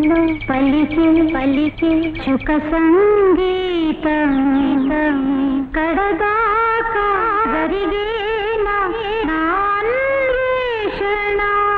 కలలో పలికి పలికి సుఖ సంగీతం కడదాకా జరిగేనా నా అన్వేషణ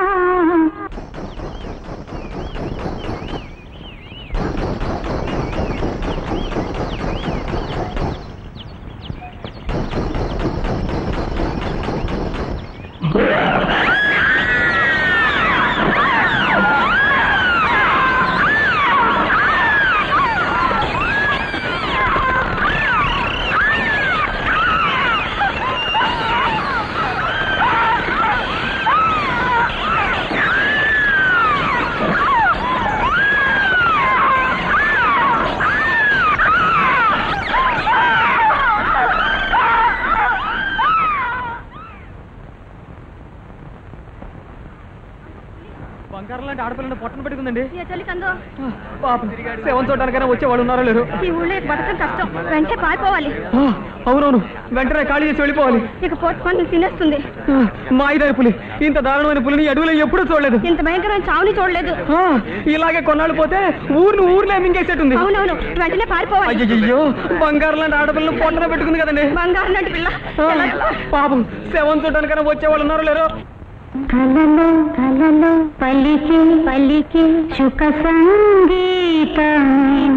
బంగారం లాంటి ఆడపిల్లని పొట్టను పెట్టుకుందండి ఏ తల్లి కందో పాపం సేవం చూడడానికైనా వచ్చే వాళ్ళు ఉన్నారో లేరు ఈ ఊళ్ళో ఇక బతకడం కష్టం వెంటనే పారిపోవాలి ఆ, అవునవును వెంటనే ఖాళీ చేసి వెళ్ళిపోవాలి ఇక పోస్ట్ పనులు తినేస్తుంది ఆ, మా ఐదారు పులి ఇంత దారుణమైన పులిని అడవిలో ఎప్పుడూ చూడలేదు ఇంత భయంకరమైన చావుని చూడలేదు ఆ, ఇలాగే కొన్నాళ్ళు పోతే ఊరిని ఊర్లో మింగేసేటుంది అవునవును వెంటనే పారిపోవాలి అయ్యయ్యో బంగారం లాంటి ఆడపిల్లని పొట్టన పెట్టుకుంది కదండి బంగారు లాంటి పిల్ల ఆ, ఎలా? పాపం సేవం చూడడానికైనా వచ్చే వాళ్ళు ఉన్నారో లేరు కలలో కలలో పలికి పలికి సుఖ సంగీతం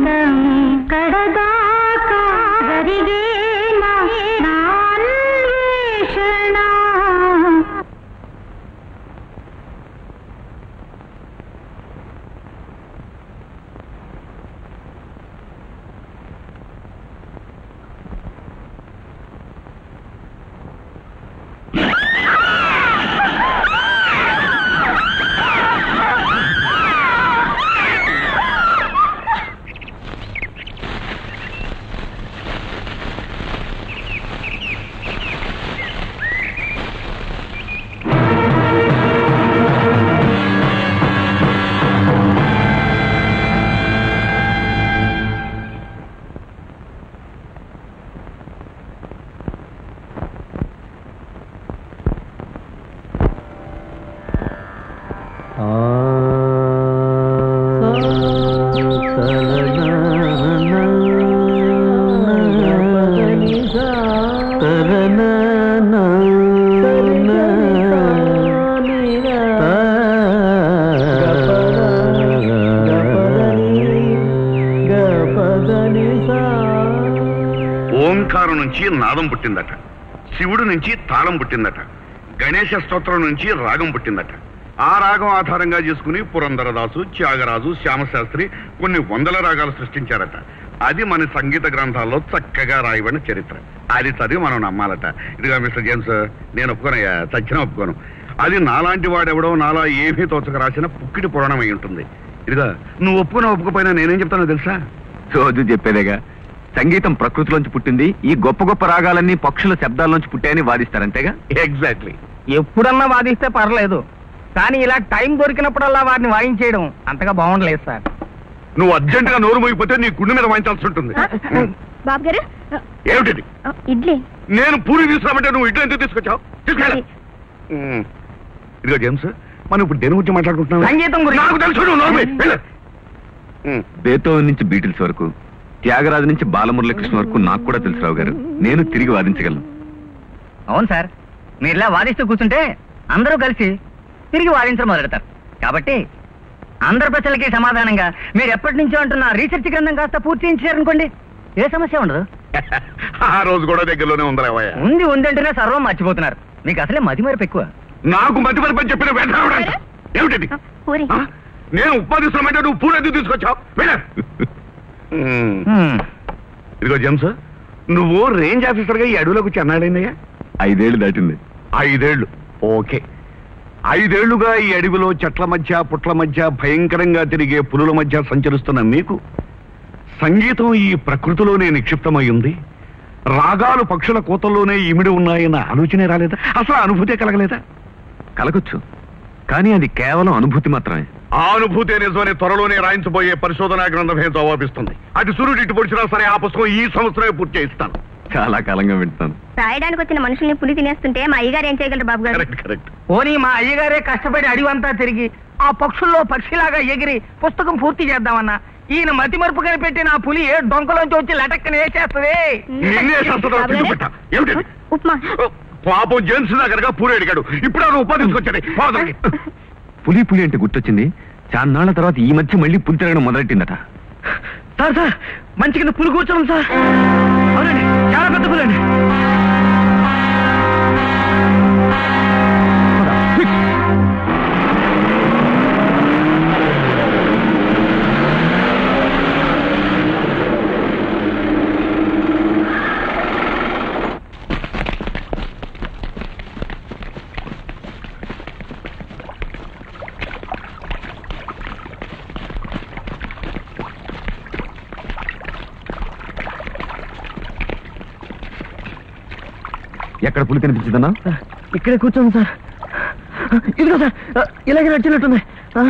కడదాకా జరిగేనా నా అన్వేషణ ఓంకారం నుంచి నాదం పుట్టిందట శివుడు నుంచి తాళం పుట్టిందట గణేశ స్తోత్రం నుంచి రాగం పుట్టిందట ఆ రాగం ఆధారంగా చేసుకుని పురంధరదాసు త్యాగరాజు శ్యామశాస్త్రి కొన్ని వందల రాగాలు సృష్టించారట అది మన సంగీత గ్రంథాల్లో చక్కగా రాయబడిన చరిత్ర అది చదివి మనం నమ్మాలట ఇదిగా మిస్టర్ జేమ్స్ నేను ఒప్పుకోనయ్యా చచ్చిన ఒప్పుకోను అది నాలాంటి వాడెవడో నాలా ఏమీ తోచక రాసిన పుక్కిటి పురాణం అయి ఉంటుంది ఇదిగా నువ్వు ఒప్పుకున్నా ఒప్పుకోపోయినా నేనేం చెప్తానో తెలుసా రోజు చెప్పేదేగా సంగీతం ప్రకృతిలోంచి పుట్టింది ఈ గొప్ప గొప్ప రాగాలన్నీ పక్షుల శబ్దాల్లోంచి పుట్టాయని వాదిస్తారంతేగా ఎగ్జాక్ట్లీ ఎప్పుడన్నా వాదిస్తే పర్లేదు కానీ ఇలా టైం దొరికినప్పుడల్లా వారిని వాయించేయడం అంతగా బాగుండలేదు సార్ నువ్వు అర్జెంటుగా నోరు మోగిపోతే నీ గుండె మీద వాయించాల్సి ఉంటుంది బాబు గారు ఏమిటిది ఇడ్లీ నేను పూరి తీసుకురామంటే నువ్వు ఇడ్లు ఎందుకు తీసుకొచ్చావు తీసుకెళ్ళ ఇదిగో జేమ్స్ మనం ఇప్పుడు దేని గురించి మాట్లాడుకుంటున్నాం సంగీతం గురించి. నాకు తెలుసు నువ్వు నోరు మూయి. వెళ్ళు. ఉమ్. బేతోవెన్ నుంచి బీటిల్స్ వరకు త్యాగరాజు నుంచి బాలమురళీకృష్ణ వరకు నాకు కూడా తెలుసు రావు గారు నేను తిరిగి వాదించగలను అవును సార్ మీరు ఇలా వాదిస్తూ కూర్చుంటే అందరూ కలిసి తిరిగి వాదించడం మొదలెడతారు కాబట్టి అందరి ప్రశ్నలకి సమాధానంగా మీరు ఎప్పటి నుంచో అంటున్న రీసెర్చ్ గ్రంథం కాస్త పూర్తి చేయించారనుకోండి ఏ సమస్య ఉండదు ఆ రోజు కూడా దగ్గరలోనే ఉందలేవయ్య ఉంది ఉందంటేనే సర్వం మర్చిపోతున్నారు మీకు అసలే మతి మరపు ఎక్కువ నాకు మతి మరపు అని చెప్పిన వెంటనే ఏమిటిది పూరి ఆ? నేను ఉపాధిస్తామంటే నువ్వు పూరి ఎందుకు తీసుకొచ్చావు వెళ్ళు. ఉమ్. హ్మ్. ఇదిగో జేమ్స్ నువ్వు రేంజ్ ఆఫీసర్గా ఈ అడవిలోకి వచ్చి అన్నాడైందయ్యా ఐదేళ్లు దాటింది ఐదేళ్లు ఓకే ఐదేళ్లుగా ఈ అడవిలో చెట్ల మధ్య పుట్ల మధ్య భయంకరంగా తిరిగే పులుల మధ్య సంచరిస్తున్న మీకు సంగీతం ఈ ప్రకృతిలోనే నిక్షిప్తమై ఉంది రాగాలు పక్షుల కోతల్లోనే ఇమిడి ఉన్నాయన్న ఆలోచనే రాలేదా అసలు ఆ అనుభూతే కలగలేదా కలగొచ్చు కానీ అది కేవలం అనుభూతి మాత్రమే ఆ అనుభూతి నిజమని త్వరలోనే రాయించబోయే పరిశోధనా గ్రంథమే జవాబిస్తుంది అటు సూర్యుడు ఇటు పొడిచినా సరే ఆ పుస్తకం ఈ సంవత్సరమే పూర్తి చేయిస్తాను చాలా కాలంగా వింటున్నాను రాయడానికి వచ్చిన మనుషుల్ని పులి తినేస్తుంటే మా అయ్యగారు ఏం చేయగలరు బాబు గారు కరెక్ట్ కరెక్ట్ పోనీ మా అయ్యగారే కష్టపడి అడివంతా తిరిగి ఆ పక్షుల్లో పక్షిలాగా ఎగిరి పుస్తకం పూర్తి చేద్దామన్నా ఈయన మతి మరుపు కనిపెట్టిన ఆ పులి ఏ డొంకలోంచి వచ్చి లటక్కని వేసేస్తుంది నిన్నే శాస్త్రరావు బాబు గారు? తిట్టుబెట్ట. ఏమిటి ఉప్మా పాపం జేమ్స్ దగ్గరగా పూరి అడిగాడు ఇప్పుడు ఆయన ఉపాధి తీసుకొచ్చాడు పోదానికి. పులి పులి అంటే గుర్తొచ్చింది చాన్నాళ్ల తర్వాత ఈ మధ్య మళ్ళీ పులి తిరగడం మొదలెట్టిందట సార్ సార్ మంచి కింద పులి కూర్చోం సార్ అవునండి చాలా పెద్ద పులి అండి ఎక్కడ పులి కనిపించిందన్నా ఇక్కడే కూర్చోండి సార్ ఇదిగో సార్ ఇలాగే నచ్చినట్టుంది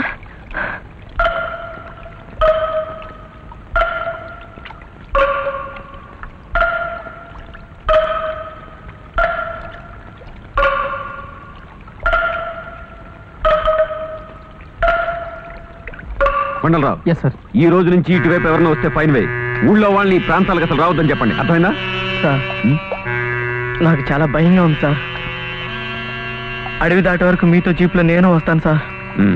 కొండలరావు ఎస్ సార్ ఈ రోజు నుంచి ఇటువైపు ఎవరైనా వస్తే ఫైన్ వేయి ఊళ్ళో వాళ్ళని ఈ ప్రాంతాలకు అసలు రావద్దని చెప్పండి అర్థమైందా సార్ ఉం? నాకు చాలా భయంగా ఉంది సార్ అడవి దాటే వరకు మీతో జీప్లో నేను వస్తాను సార్ ఉం.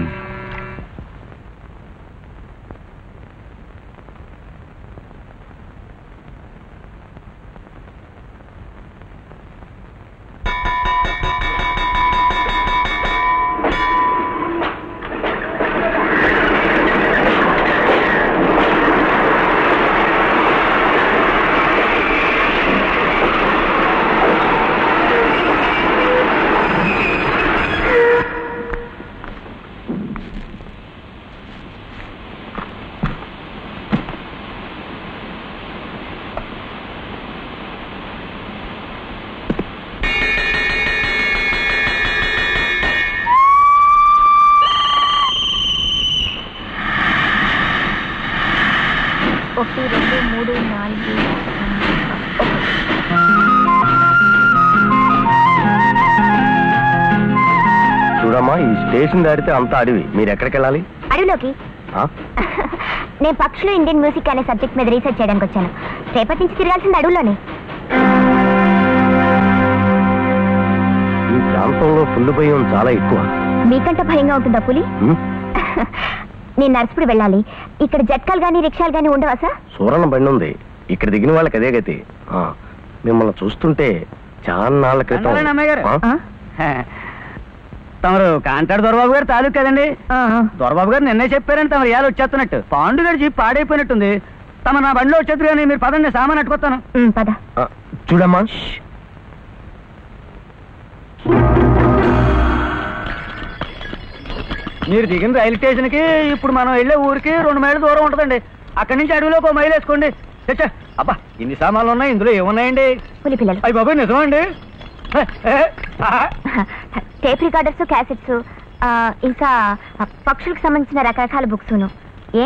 ఒకటి రెండు మూడు నాలుగు చూడమ్మా ఈ స్టేషన్ దాటితే అంతా అడవి మీరు ఎక్కడికి వెళ్ళాలి అడవిలోకి ఆ? నేను పక్షులు ఇండియన్ మ్యూజిక్ అనే సబ్జెక్ట్ మీద రీసెర్చ్ చేయడానికి వచ్చాను రేపటి నుంచి తిరగాల్సింది అడవులోనే ఈ ప్రాంతంలో ఫుల్ భయం చాలా ఎక్కువ మీకంటే భయంగా ఉంటుందా పులి ఉం? నేను నర్సుపుడు వెళ్ళాలి ఇక్కడ జట్కాలు కానీ రిక్షాలు కానీ ఉండవా సార్ సూరణ బండి ఉంది ఇక్కడ దిగిన వాళ్ళకి అదే గతి ఆ, మిమ్మల్ని చూస్తుంటే చాలా నాళ్ళ క్రితం అన్నారండి అమ్మాయి గారు? ఆ? తమరు కాంటాడు దొరబాబు గారు తాలూకు కదండి దొరబాబు గారు నిన్నే చెప్పారండి తమరు ఇవాళ వచ్చేస్తున్నట్టు పాండు గారి జీప్ పాడైపోయినట్టుంది తమ నా బండిలో వచ్చేది కానీ మీరు పదండి సామాన్ అట్టుకొస్తాను ఉమ్, పద ఆ, చూడమ్మా మీరు దిగిన రైలు స్టేషన్ కి ఇప్పుడు మనం వెళ్ళే ఊరికి రెండు మైళ్ళ దూరం ఉంటుందండి అక్కడి నుంచి అడవిలోకి ఒక మైలు వేసుకోండి చచ్చా అబ్బా ఇన్ని సామాన్లు ఉన్నాయి ఇందులో ఏమున్నాయండి పులి పిల్లలు అయ్యి బాబాయ్ నిజమండి ఏ, ఏ, ఆహా. టేప్ రికార్డర్స్ క్యాసెట్స్ ఇంకా ఆ, పక్షులకు సంబంధించిన రకరకాల బుక్స్ ఏ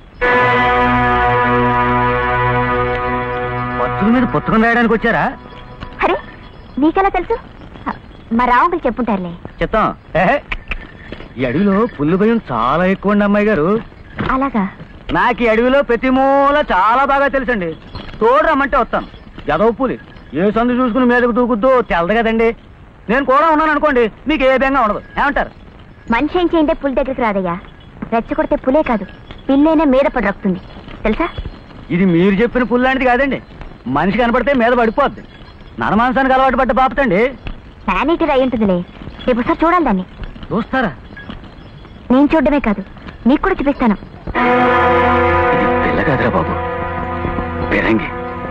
పత్తుల మీద పుస్తకం రాయడానికి వచ్చారా అరే నీకెలా తెలుసు ఆ, మా రావుంకులు చెప్పుంటారులే చెప్తాం ఏహే. ఈ అడవిలో పుల్లు భయం చాలా ఎక్కువ అండి అమ్మాయి గారు అలాగా నాకు ఈ అడవిలో ప్రతి మూల చాలా బాగా తెలుసండి తోడు రమ్మంటే వస్తాను జదవ పులి ఏ సందు చూసుకుని మీదకు దూకుద్దో తెలదు కదండి నేను కూడా ఉన్నాను అనుకోండి మీకు ఏ బెంగా ఉండదు ఏమంటారు మనిషి ఏం చేయంటే పులి దగ్గరికి రాదయ్యా రెచ్చగొడితే పులే కాదు పిల్లైనా మీద పడి రక్కుతుంది తెలుసా ఇది మీరు చెప్పిన పుల్ లాంటిది కాదండి మనిషి కనపడితే మీద పడిపోద్ది నరమాంసానికి అలవాటు పడ్డ బాపతండి శానిటీ అయి ఉంటుందిలే రేపు ఒకసారి చూడాలి దాన్ని చూస్తారా నేను చూడడమే కాదు నీకు కూడా చూపిస్తాను ఇది పిల్ల కాదురా బాబు పెరంగి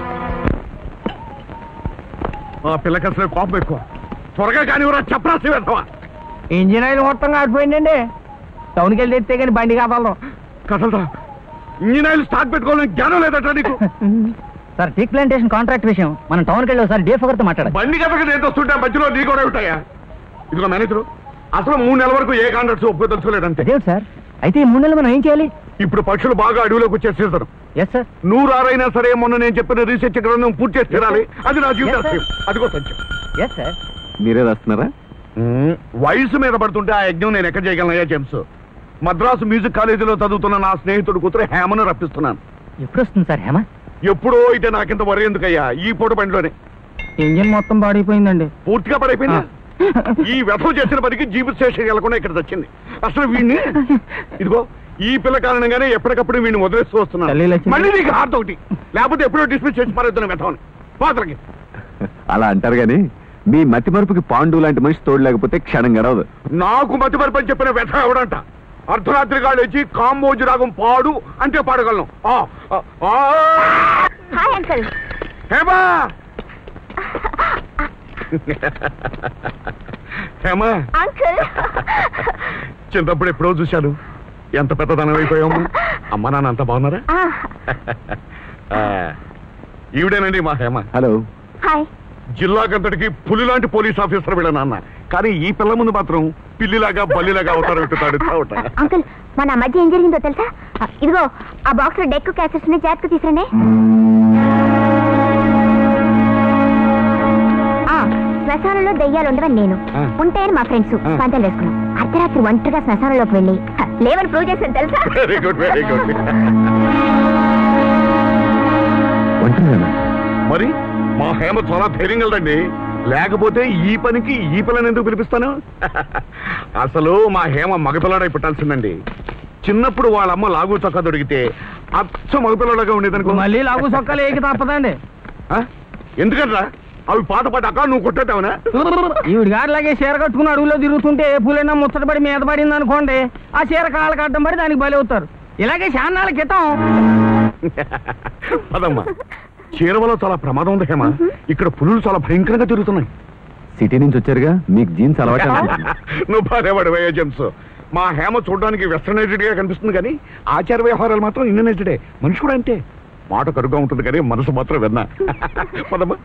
ఆ పిల్లకి అసలు కోపం ఎక్కువ త్వరగా కానివరా చెప్పరాసి వెళ్తావా ఇంజిన్ ఆయిల్ మొత్తం కాడిపోయిందండి టౌన్కి వెళ్ళి తెస్తే కానీ బండి కాపాలం కసలుతా ఇంజిన్ ఆయిల్ స్టాక్ పెట్టుకోవాలని జ్ఞానం లేదట నీకు సార్ టీక్ ప్లాంటేషన్ కాంట్రాక్ట్ విషయం మనం టౌన్కి వెళ్ళి ఒకసారి డే ఫోర్తో మాట్లాడాలి బండి కథకి నేను వస్తుంటే మధ్యలో నీ కూడా ఉంటాయా ఇదిగో మేనేజరు అసలు మూడు నెలల వరకు ఏ కాంట్రాక్ట్స్ ఒప్పుకో తెలుసుకోలేదంతే అదేమిటి సార్ అయితే ఈ మూడు నెలలు మనం ఏం చేయాలి ఇప్పుడు పక్షులు బాగా అడవిలోకి వచ్చే సీజన్ ఎస్ సార్ నూరారైనా సరే మొన్న నేను చెప్పిన రీసెర్చ్ గ్రంథం పూర్తి చేసి తీరాలి అది నా జీవిత Yes, sir. లక్ష్యం. అదిగో సత్యం ఎస్ సార్ మీరే రాస్తున్నారా మ్మ్. వయసు మీద పడుతుంటే ఆ యజ్ఞం నేను ఎక్కడ చేయగలనయ్యా జేమ్స్ మద్రాసు మ్యూజిక్ కాలేజీలో చదువుతున్న నా స్నేహితుడు కూతురు హేమను రప్పిస్తున్నాను ఎప్పుడు వస్తుంది సార్ హేమ ఎప్పుడో అయితే నాకింత వరి ఎందుకయ్యా ఈ పూట బండిలోనే ఇంజిన్ మొత్తం పాడైపోయిందండి పూర్తిగా పడైపోయిందా ఈ వ్యథం చేసిన పనికి జీవిత శేషం వెళ్లకుండా ఇక్కడ వచ్చింది అసలు వీడిని ఇదిగో ఈ పిల్ల కారణంగానే ఎప్పటికప్పుడు వీడిని వదిలేస్తూ తల్లి వస్తున్నాను లక్ష్మి. మళ్ళీ నీకు హార్ట్ ఒకటి లేకపోతే ఎప్పుడో డిస్మిస్ చేసి పారేద్దాను వ్యథం పాత్రకి అలా అంటారు గాని మీ మతి మరుపుకి పాండు లాంటి మనిషి తోడు లేకపోతే క్షణం గడవదు నాకు మతి మరపని చెప్పిన వ్యథ ఎవడంట అర్ధరాత్రి గాలేచి కాంబోజు రాగం పాడు అంటే పాడగలను ఆ, ఆ, ఆ. Hi uncle Hema Hema uncle చిన్నప్పుడు ఎప్పుడో చూశాను ఎంత పెద్దదనం అయిపోయాము అమ్మ నాన్న అంత బాగున్నారా ఆ, ఈవిడేనండి మా హేమ హలో హాయ్ జిల్లాకంతటికి పులి లాంటి పోలీస్ ఆఫీసర్ వీళ్ళ నాన్న కానీ ఈ పిల్ల ముందు మాత్రం పిల్లిలాగా బల్లిలాగా అవుతారు పెట్టుతాడు చావట. అంకుల్ మన మధ్య ఏం జరిగిందో తెలుసా ఆ, ఇదిగో ఆ బాక్స్ లో డెక్ క్యాసెట్స్ ని జాగ్రత్త తీసురండి ఆ, శ్మశానంలో దెయ్యాలు ఉండవని నేను ఆ. ఉంటే అని మా ఫ్రెండ్స్ ఆ. పంతాలు వేసుకున్నాం అర్ధరాత్రి ఒంటరిగా శ్మశానంలోకి వెళ్ళి హ, లేవని ప్రూవ్ చేశాను తెలుసా వెరీ గుడ్ వెరీ గుడ్ ఒంటరిగానా మరి మా హేమ చాలా ధైర్యం కలదండి లేకపోతే ఈ పనికి ఈ పిల్లని ఎందుకు పిలిపిస్తాను అసలు మా హేమ మగపిల్లడై పుట్టాల్సిందండి చిన్నప్పుడు వాళ్ళ అమ్మ లాగు చొక్కా దొరికితే అచ్చ మగపిల్లడుగా ఉండేదనుకో మళ్ళీ లాగు సొక్కలు ఏకి తప్పదండి ఆ? ఎందుకంట్రా అవి పాత పాట అక్క నువ్వు కొట్టేద్దావునా ఈవిడ గారిలాగే చీర కట్టుకుని అడవుల్లో తిరుగుతుంటే ఏ పూలైనా ముచ్చటపడి మీద పడింది అనుకోండి ఆ చీర కాళ్ళ కట్టం పడి దానికి బలి అవుతారు ఇలాగే చాన్నాళ్ళ క్రితం పదమ్మా చీరవలో చాలా ప్రమాదం ఉంది హేమ ఇక్కడ పులులు చాలా భయంకరంగా తిరుగుతున్నాయి సిటీ నుంచి వచ్చారుగా మీకు జీన్స్ అలవాటు అనుకుంటున్నా. నువ్వు భార్యవాడు వయ్యా జెమ్స్ మా హేమ చూడడానికి వెస్టర్నైజ్డ్ గా కనిపిస్తుంది కానీ ఆచార వ్యవహారాలు మాత్రం ఇండియనైజ్డే మనిషి కూడా అంతే మాట కరుగ్గా ఉంటుంది కానీ మనసు మాత్రం విన్నా పదమ్మా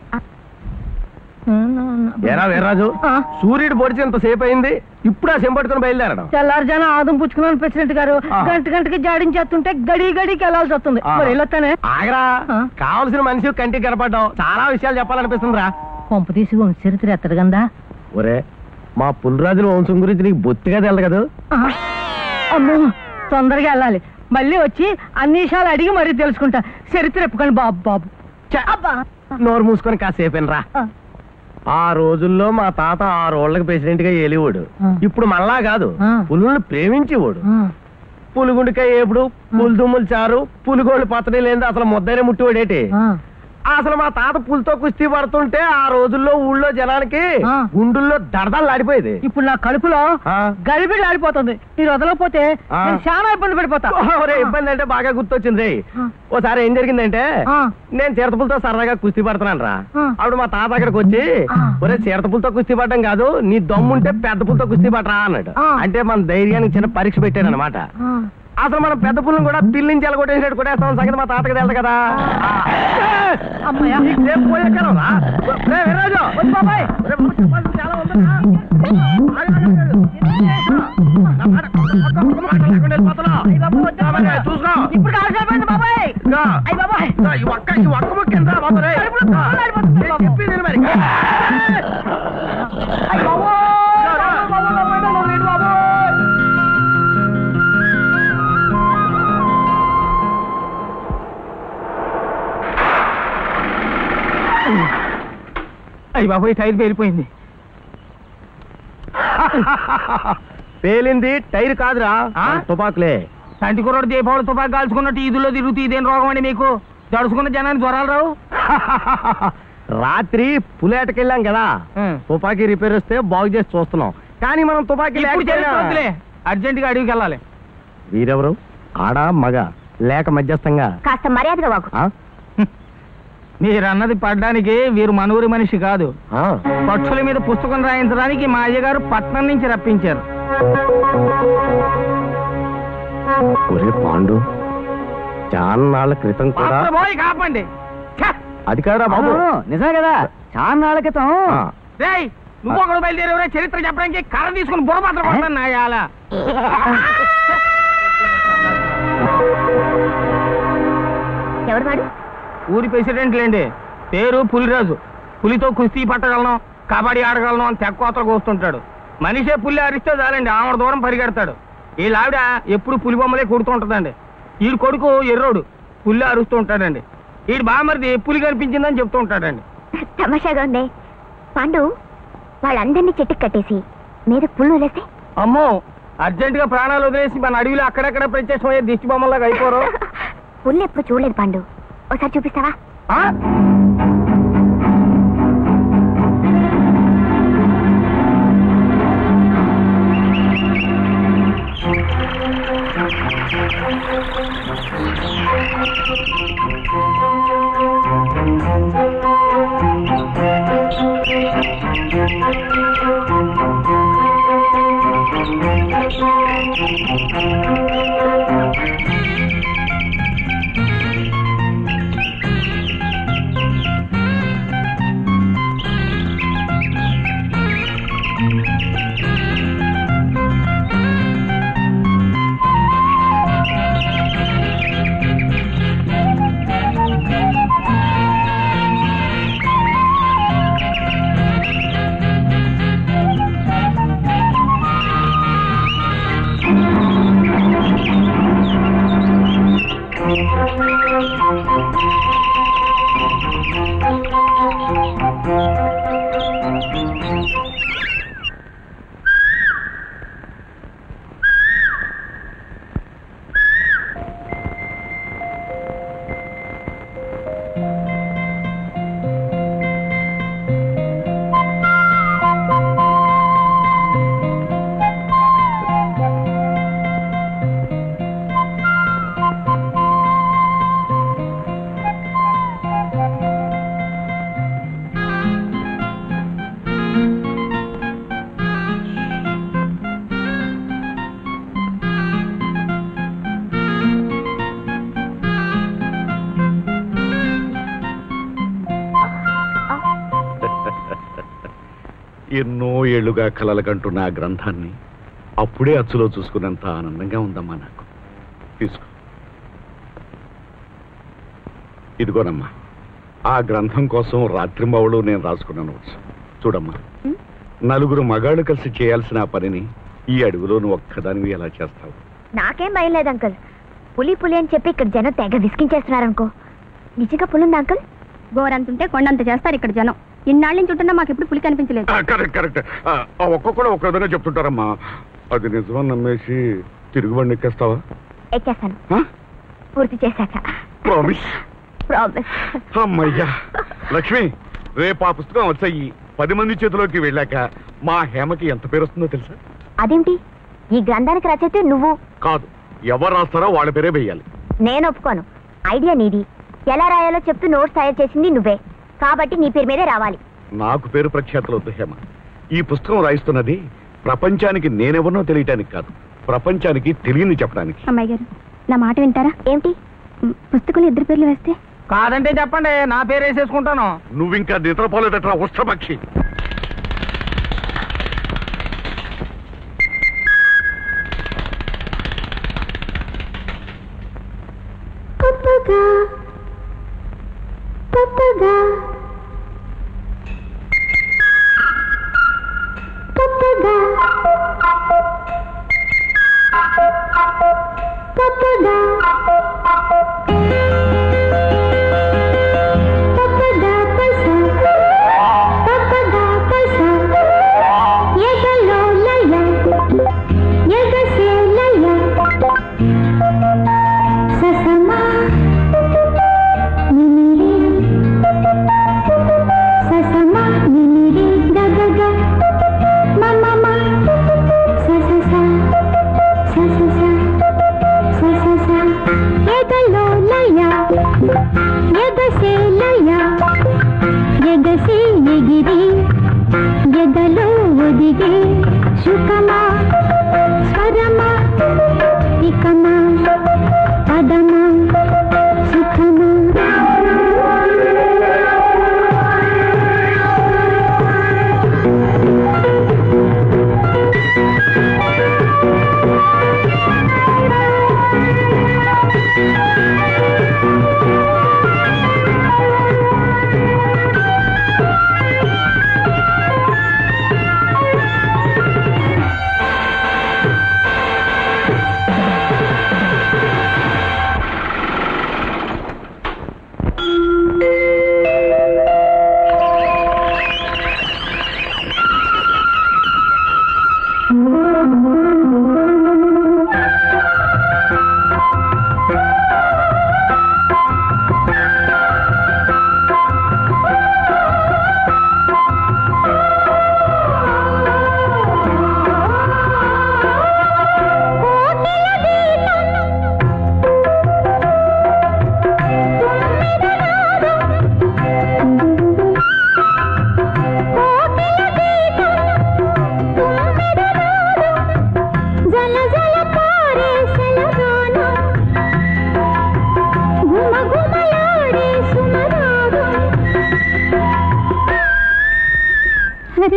ఏరా వీర్రాజు సూర్యుడు పొడిచి ఎంతసేపు అయింది ఇప్పుడు ఆ సెంపట్టుకుని బయలుదేరడం తెల్లారుజాన ఆదం పుచ్చుకున్నాను ప్రెసిడెంట్ గారు ఆ. గంట గంటకి జాడించేస్తుంటే గడి గడికి వెళ్ళాల్సి వస్తుంది ఆ. మరి వెళ్ళొస్తానే ఆగరా ఆ. కావలసిన మనిషి కంటికి కనపడ్డాం చాలా విషయాలు చెప్పాలనిపిస్తుందిరా కొంప తీసి చరిత్ర ఎత్తడు గందా ఒరే మా పులిరాజుల వంశం గురించి నీకు బొత్తిగా తెలదు కదా అమ్మో తొందరగా వెళ్ళాలి మళ్ళీ వచ్చి అన్ని విషయాలు అడిగి మరీ తెలుసుకుంటా చరిత్ర ఎప్పుకండి బాబు బాబు ఛ! అబ్బా నోరు మూసుకొని కాసేపు రా ఆ. ఆ రోజుల్లో మా తాత ఆరోళ్ళకి ప్రెసిడెంట్ గా ఏలివాడు ఆ. ఇప్పుడు మళ్ళా కాదు ఆ. పులుల్ని ప్రేమించేవాడు ఆ. పులుగుండికాయ ఏపుడు పులిదుమ్ములు చారు పులిగోళ్ళు పచ్చడి లేని అసలు ముద్దైన ముట్టివాడేటి ఆ. అసలు మా తాత పులితో కుస్తీ పడుతుంటే ఆ రోజుల్లో ఊళ్ళో జనానికి ఆ. గుండుల్లో దడదలు ఆడిపోయేది ఇప్పుడు నా కడుపులో ఆ. గడిబిడి ఆడిపోతుంది మీరు వదలకపోతే ఆ. నేను చాలా ఇబ్బంది పడిపోతా ఒరే ఇబ్బంది అంటే బాగా గుర్తొచ్చింది రే ఆ. ఓసారి ఏం జరిగిందంటే ఆ. నేను చిరతపులతో సరదాగా కుస్తీ పడుతున్నాను రా ఆ. అప్పుడు మా తాత అక్కడికి వచ్చి ఆ. ఒరే చిరతపులతో కుస్తీ పడడం కాదు నీ దమ్ముంటే పెద్ద పులతో కుస్తీ పడరా అన్నాడు ఆ. అంటే మన ధైర్యానికి చిన్న పరీక్ష పెట్టాడు అనమాట ఆ. అసలు మనం పెద్ద పుల్లని కూడా పిల్లించి ఎలగొట్టేసినట్టు కొట్టేస్తాం సంగతి మా తాతకి తెలుసు కదా ఆ. అమ్మయ్య. నీకు రేపు పోయే కాలం రా. రే, వీర్రాజు, వచ్చి బాబాయ్. రే, బాబు, చెప్పాల్సింది చాలా ఉందిరా. ఆగు, ఆగు, ఆగు. ఒక్క ముక్క మాట లేకుండా వెళ్ళిపోతున్నావు. బాబాయ్, చూసుకో. ఇప్పుడు కాల్సి అయిపోయింది బాబాయ్ ఇదిగో. అయ్య బాబాయ్ ఇదిగో, ఈ ఒక్క ఈ ఒక్క ముక్క ఎంత బాబు రే? కడుపులో కాళ్ళు ఆడిపోతుంది నేను బాబు. చెప్పేది విను మరి. అయ్య బాబోయ్. రా, రా. బాబోయ్, బాబోయ్, బాబోయ్, లేడు బాబోయ్. అయ్యి బాబోయ్ టైర్ పేలిపోయింది పేలింది టైర్ కాదురా ఆ? తుపాకులే సంటి కుర్రోడు దీపావళి తుపాకి కాల్చుకున్నట్టు ఈదుల్లో తిరుగుతూ ఇదేం రోగం అండి మీకు దడుచుకున్న జనానికి జ్వరాలు రావు రాత్రి పులేటకెళ్ళాం కదా ఉం. తుపాకీ రిపేర్ వస్తే బాగు చేసి చూస్తున్నాం కానీ మనం తుపాకీ ఇప్పుడు లేకపోయినా- చేరుకోవద్దులే అర్జెంట్ గా అడవికి వెళ్ళాలి వీరెవరు ఆడా మగ లేక మధ్యస్థంగా కాస్త మర్యాదగా వాకు ఆ? మీరు అన్నది పడ్డానికి వీరు మనూరి మనిషి కాదు ఆ. పక్షుల మీద పుస్తకం రాయించడానికి మా అయ్యగారు పట్నం నుంచి రప్పించారు ఒరే పాండు చాన్నాళ్ళ క్రితం కూడా అప్పుడు పోయి కాపండి ఛ! అది కాదురా బాబు నిజమే కదా చాలా నాళ్ళ క్రితం ఆ. రేయ్ నువ్వు ఒకడు బయలుదేరేవరా చరిత్ర చెప్పడానికి కర్ర తీసుకుని బుర్ర మాత్రం కొడతాను నాయాల ఎవరు వాడు ఊరి ప్రెసిడెంట్ లేండి పేరు పులిరాజు పులితో కుస్తీ పట్టగలను కబడ్డీ ఆడగలను అని తెక్కోతలు కోస్తుంటాడు మనిషే పులి అరిస్తే చాలండి ఆమె దూరం పరిగెడతాడు వీళ్ళ ఆవిడ ఎప్పుడు పులి బొమ్మలే కుడుతూ ఉంటుందండి వీడి కొడుకు ఎర్రోడు పులి అరుస్తూ ఉంటాడండి వీడి బామరిది పులి కనిపించిందని చెప్తూ ఉంటాడండి తమాషాగా ఉంది పాండు వాళ్ళందరినీ చెట్టుకు కట్టేసి మీద పుల్లు వదిలేస్తే అమ్మో అర్జెంట్ గా ప్రాణాలు వదిలేసి మన అడవిలో అక్కడక్కడ ప్రత్యక్షమయ్యే దిష్టి బొమ్మలాగా అయిపోరు పుల్లు ఎప్పుడు చూడలేదు పాండు ఒకసారి చూపిస్తావా ఆ? ఎన్నో ఏళ్లుగా కలలకంటున్న ఆ గ్రంథాన్ని అప్పుడే అచ్చులో చూసుకున్నంత ఆనందంగా ఉందమ్మా నాకు తీసుకో ఇదిగోనమ్మా ఆ గ్రంథం కోసం రాత్రింబవళ్ళు నేను రాసుకున్న నోట్స్ చూడమ్మా నలుగురు మగాళ్ళు కలిసి చేయాల్సిన ఆ పనిని ఈ అడవిలో నువ్వు ఒక్కదానివి ఎలా చేస్తావు నాకేం భయం లేదు అంకుల్ పులి పులి అని చెప్పి ఇక్కడ జనం తెగ విసిగించేస్తున్నారనుకో నిజంగా పులుందా అంకుల్ గోరంతుంటే కొండంత చేస్తారు ఇక్కడ జనం ఇన్నాళ్ళ నుంచి ఉంటున్నా మాకు ఎప్పుడు పులి కనిపించలేదు కరెక్ట్ కరెక్ట్ ఒక్కొక్కడు ఒక్క విధంగా చెప్తుంటారమ్మా అది నిజమని నమ్మేసి తిరుగుబండి ఎక్కేస్తావా ఎక్కేస్తాను పూర్తి చేశాక ప్రామిస్ ప్రామిస్ అమ్మయ్యా లక్ష్మి రేపు ఆ పుస్తకం వచ్చాయి పది మంది చేతిలోకి వెళ్ళాక మా హేమకి ఎంత పేరు వస్తుందో తెలుసా అదేంటి ఈ గ్రంథానికి రచయితే నువ్వు కాదు ఎవరు రాస్తారో వాళ్ళ పేరే వేయాలి నేను ఒప్పుకోను ఐడియా నీది ఎలా రాయాలో చెప్తూ నోట్స్ తయారు చేసింది నువ్వే కాబట్టి నీ పేరు మీదే రావాలి నాకు పేరు ప్రఖ్యాతలు వద్దు హేమ ఈ పుస్తకం రాయిస్తున్నది ప్రపంచానికి నేనెవరినో తెలియటానికి కాదు ప్రపంచానికి తెలియని చెప్పడానికి అమ్మాయి గారు నా మాట వింటారా ఏమిటి మ్, పుస్తకంలో ఇద్దరు పేర్లు వేస్తే కాదంటే చెప్పండి నా పేరు వేసేసుకుంటాను నువ్వింకా నిద్రపోలేదట్రా ఉష్ట్రపక్షి ససమా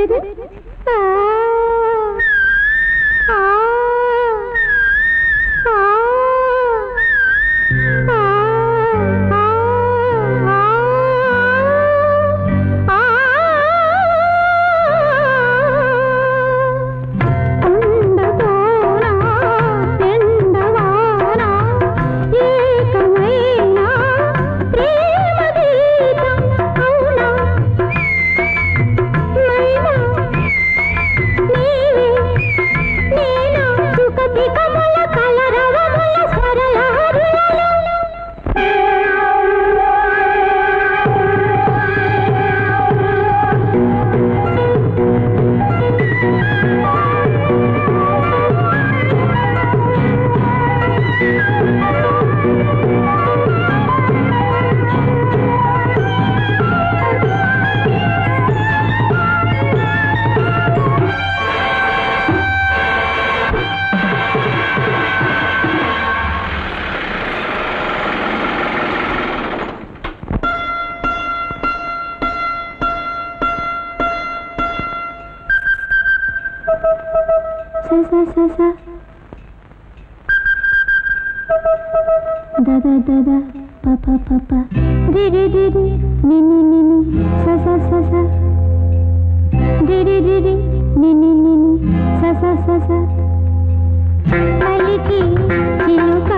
పలికి చిలుక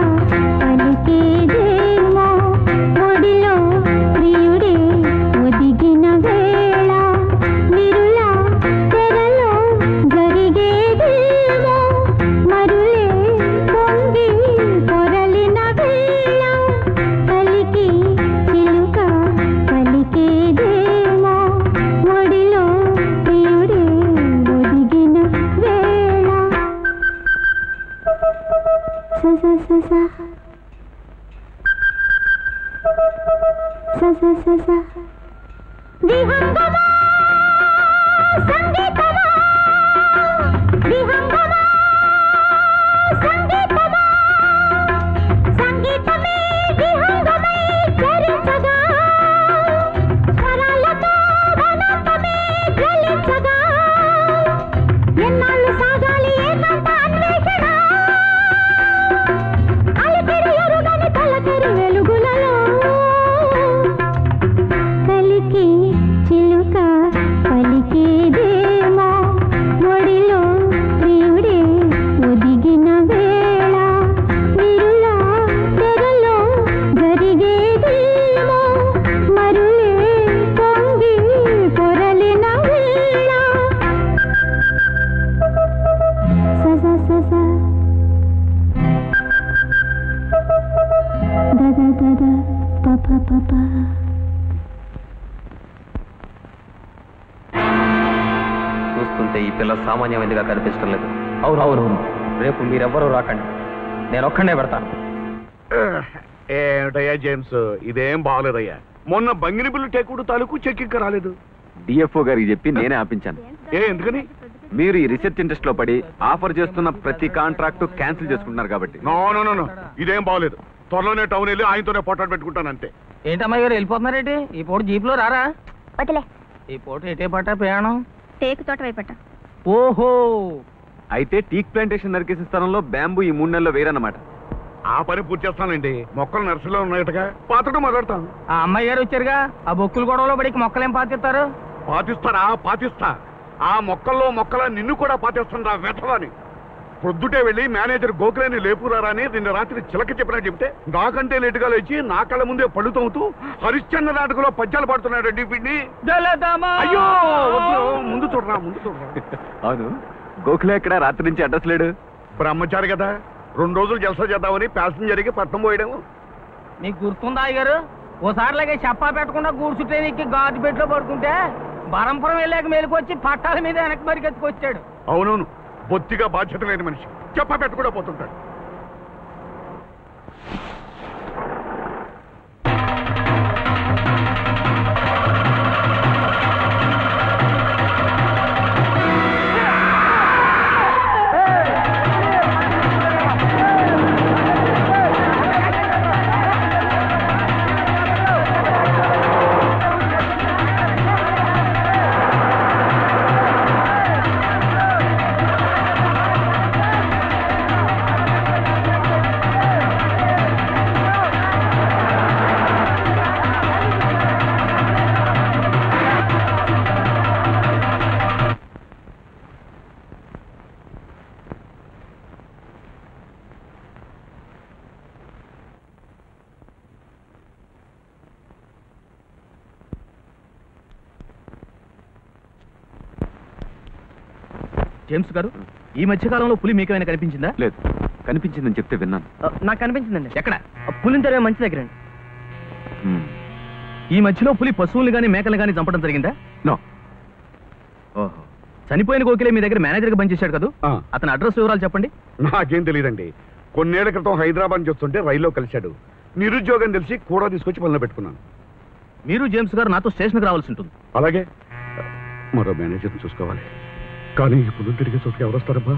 పలికేదేమో ఒడిలో ప్రియుడే ఒదిగిన వేళ నిరుల తెరలో జరిగేదేమో మరులే పొంగి పొరలిన వేళ పలికి చిలుక పలికేదేమో ఒడిలో ప్రియుడే ఒదిగిన వేళ స స స స స స స స విహంగమా సంగీతమా విహంగమా సంగీతమా సంగీతమే విహంగమై చరించగా స్వరాలతో వనంతమే జ్వలించగా ఎన్నాళ్ళు సాగాలి ఏకాంత అన్వేషణ అలిపిరి ఎరుగని తలకరి వెలుగులలో కలికి చిలుక పలికేదేమో ఒడిలో ప్రియుడే ఒదిగిన వేళ విరుల తెరలో జరిగేదేమో మరులే పొంగి పొరలిన వేళ స స స స da da da da pa pa pa pa చూస్తుంటే ఈ పిల్ల సామాన్యమైనదిగా కనిపించడం లేదు అవునవునవును రేపు మీరెవ్వరూ రాకండి నేను ఒక్కడే పెడతాను ఏమిటయ్యా జేమ్స్ ఇదేం బాగలేదయ్యా మొన్న బంగినబిల్లు టెక్కుడు తాలూకు చెక్ ఇంకా రాలేదు డిఎఫ్ఓ గారికి చెప్పి నేనే ఆపించాను ఏ ఎందుకని మీరు ఈ రీసెర్చ్ ఇంట్రెస్ట్ లో పడి ఆఫర్ చేస్తున్న ప్రతి కాంట్రాక్ట్ క్యాన్సిల్ చేసుకుంటున్నారు కాబట్టి నో నో నో నో ఇదేం బాగలేదు త్వరలోనే టౌన్ వెళ్ళి ఆయనతోనే పోటాడు పెట్టుకుంటాను అంతే ఏంటమ్మాయి గారు వెళ్ళిపోతున్నారేంటి ఈ పూట జీప్లో రారా వదిలే ఈ పూట ఎటే పట్ట ప్రయాణం టేకు తోట వైపట ఓహో అయితే టీక్ ప్లాంటేషన్ నరికేసిన స్థలంలో బ్యాంబూ ఈ మూడు నెలల్లో వేరన్నమాట ఆ పని పూర్తి చేస్తానండి మొక్కలు నర్సులో ఉన్నాయటగా పాతడం మొదలెడతాను ఆ అమ్మాయి గారు వచ్చారుగా ఆ బొక్కులు గొడవలో పడికి మొక్కలేం పాతిస్తారు పాతిస్తారా పాతిస్తా ఆ మొక్కల్లో మొక్కల నిన్ను కూడా పాతిస్తుందా వెతవని పొద్దుటే వెళ్ళి మేనేజర్ గోఖలేని లేపురారా అని నిన్న రాత్రి చిలక చెప్పినా చెప్తే నాకంటే లేటుగా లేచి నా కళ్ళ ముందే పళ్ళు తవ్వుతూ హరిశ్చంద్ర నాటకలో పద్యాలు పాడుతున్నాడండి వీడిని అయ్యో వద్దు, ముందు చూడరా ముందు చూడరా అవును గోఖలే ఎక్కడ రాత్రి నుంచి అడ్రస్ లేడు బ్రహ్మచారి కదా రెండు రోజులు జలసా చేద్దామని ప్యాసింజర్కి పట్నం పోయడము మీకు గుర్తుందా అయ్యారు ఓసారిలాగే చెప్పా పెట్టకుండా గూడ్సు ట్రైన్ ఎక్కి గాజు పెట్టులో పడుకుంటే బరంపురం వెళ్ళాక మేలుకొచ్చి పట్టాల మీద వెనక్కి మరికెత్తుకొచ్చాడు అవునవును బొత్తిగా బాధ్యత లేని మనిషి చెప్ప పెట్టకుండా పోతుంటాడు ఆ జేమ్స్ గారు ఈ మధ్య కాలంలో పులి మీకేమైనా కనిపించిందా లేదు కనిపించిందని చెప్తే విన్నాను నాకు కనిపించిందండి ఎక్కడ పులిని తెరవే మంచి దగ్గర హ్మ్. ఈ మధ్యలో పులి పశువులు గాని మేకలు గాని చంపడం జరిగిందా నో ఓహో చనిపోయిన కోకిలే మీ దగ్గర మేనేజర్ గా పనిచేశాడు కదా ఆ. అతని అడ్రస్ వివరాలు చెప్పండి నాకేం తెలియదండి కొన్నేళ్ల క్రితం హైదరాబాద్ చూస్తుంటే రైల్లో కలిశాడు నిరుద్యోగం తెలిసి కూడా తీసుకొచ్చి పనిలో పెట్టుకున్నాను మీరు జేమ్స్ గారు నాతో స్టేషన్కి రావాల్సి ఉంటుంది అలాగే మరో మేనేజర్ని చూసుకోవాలి కానీ ఇప్పుడు తిరిగి చోటుకి ఎవరు వస్తారబ్బా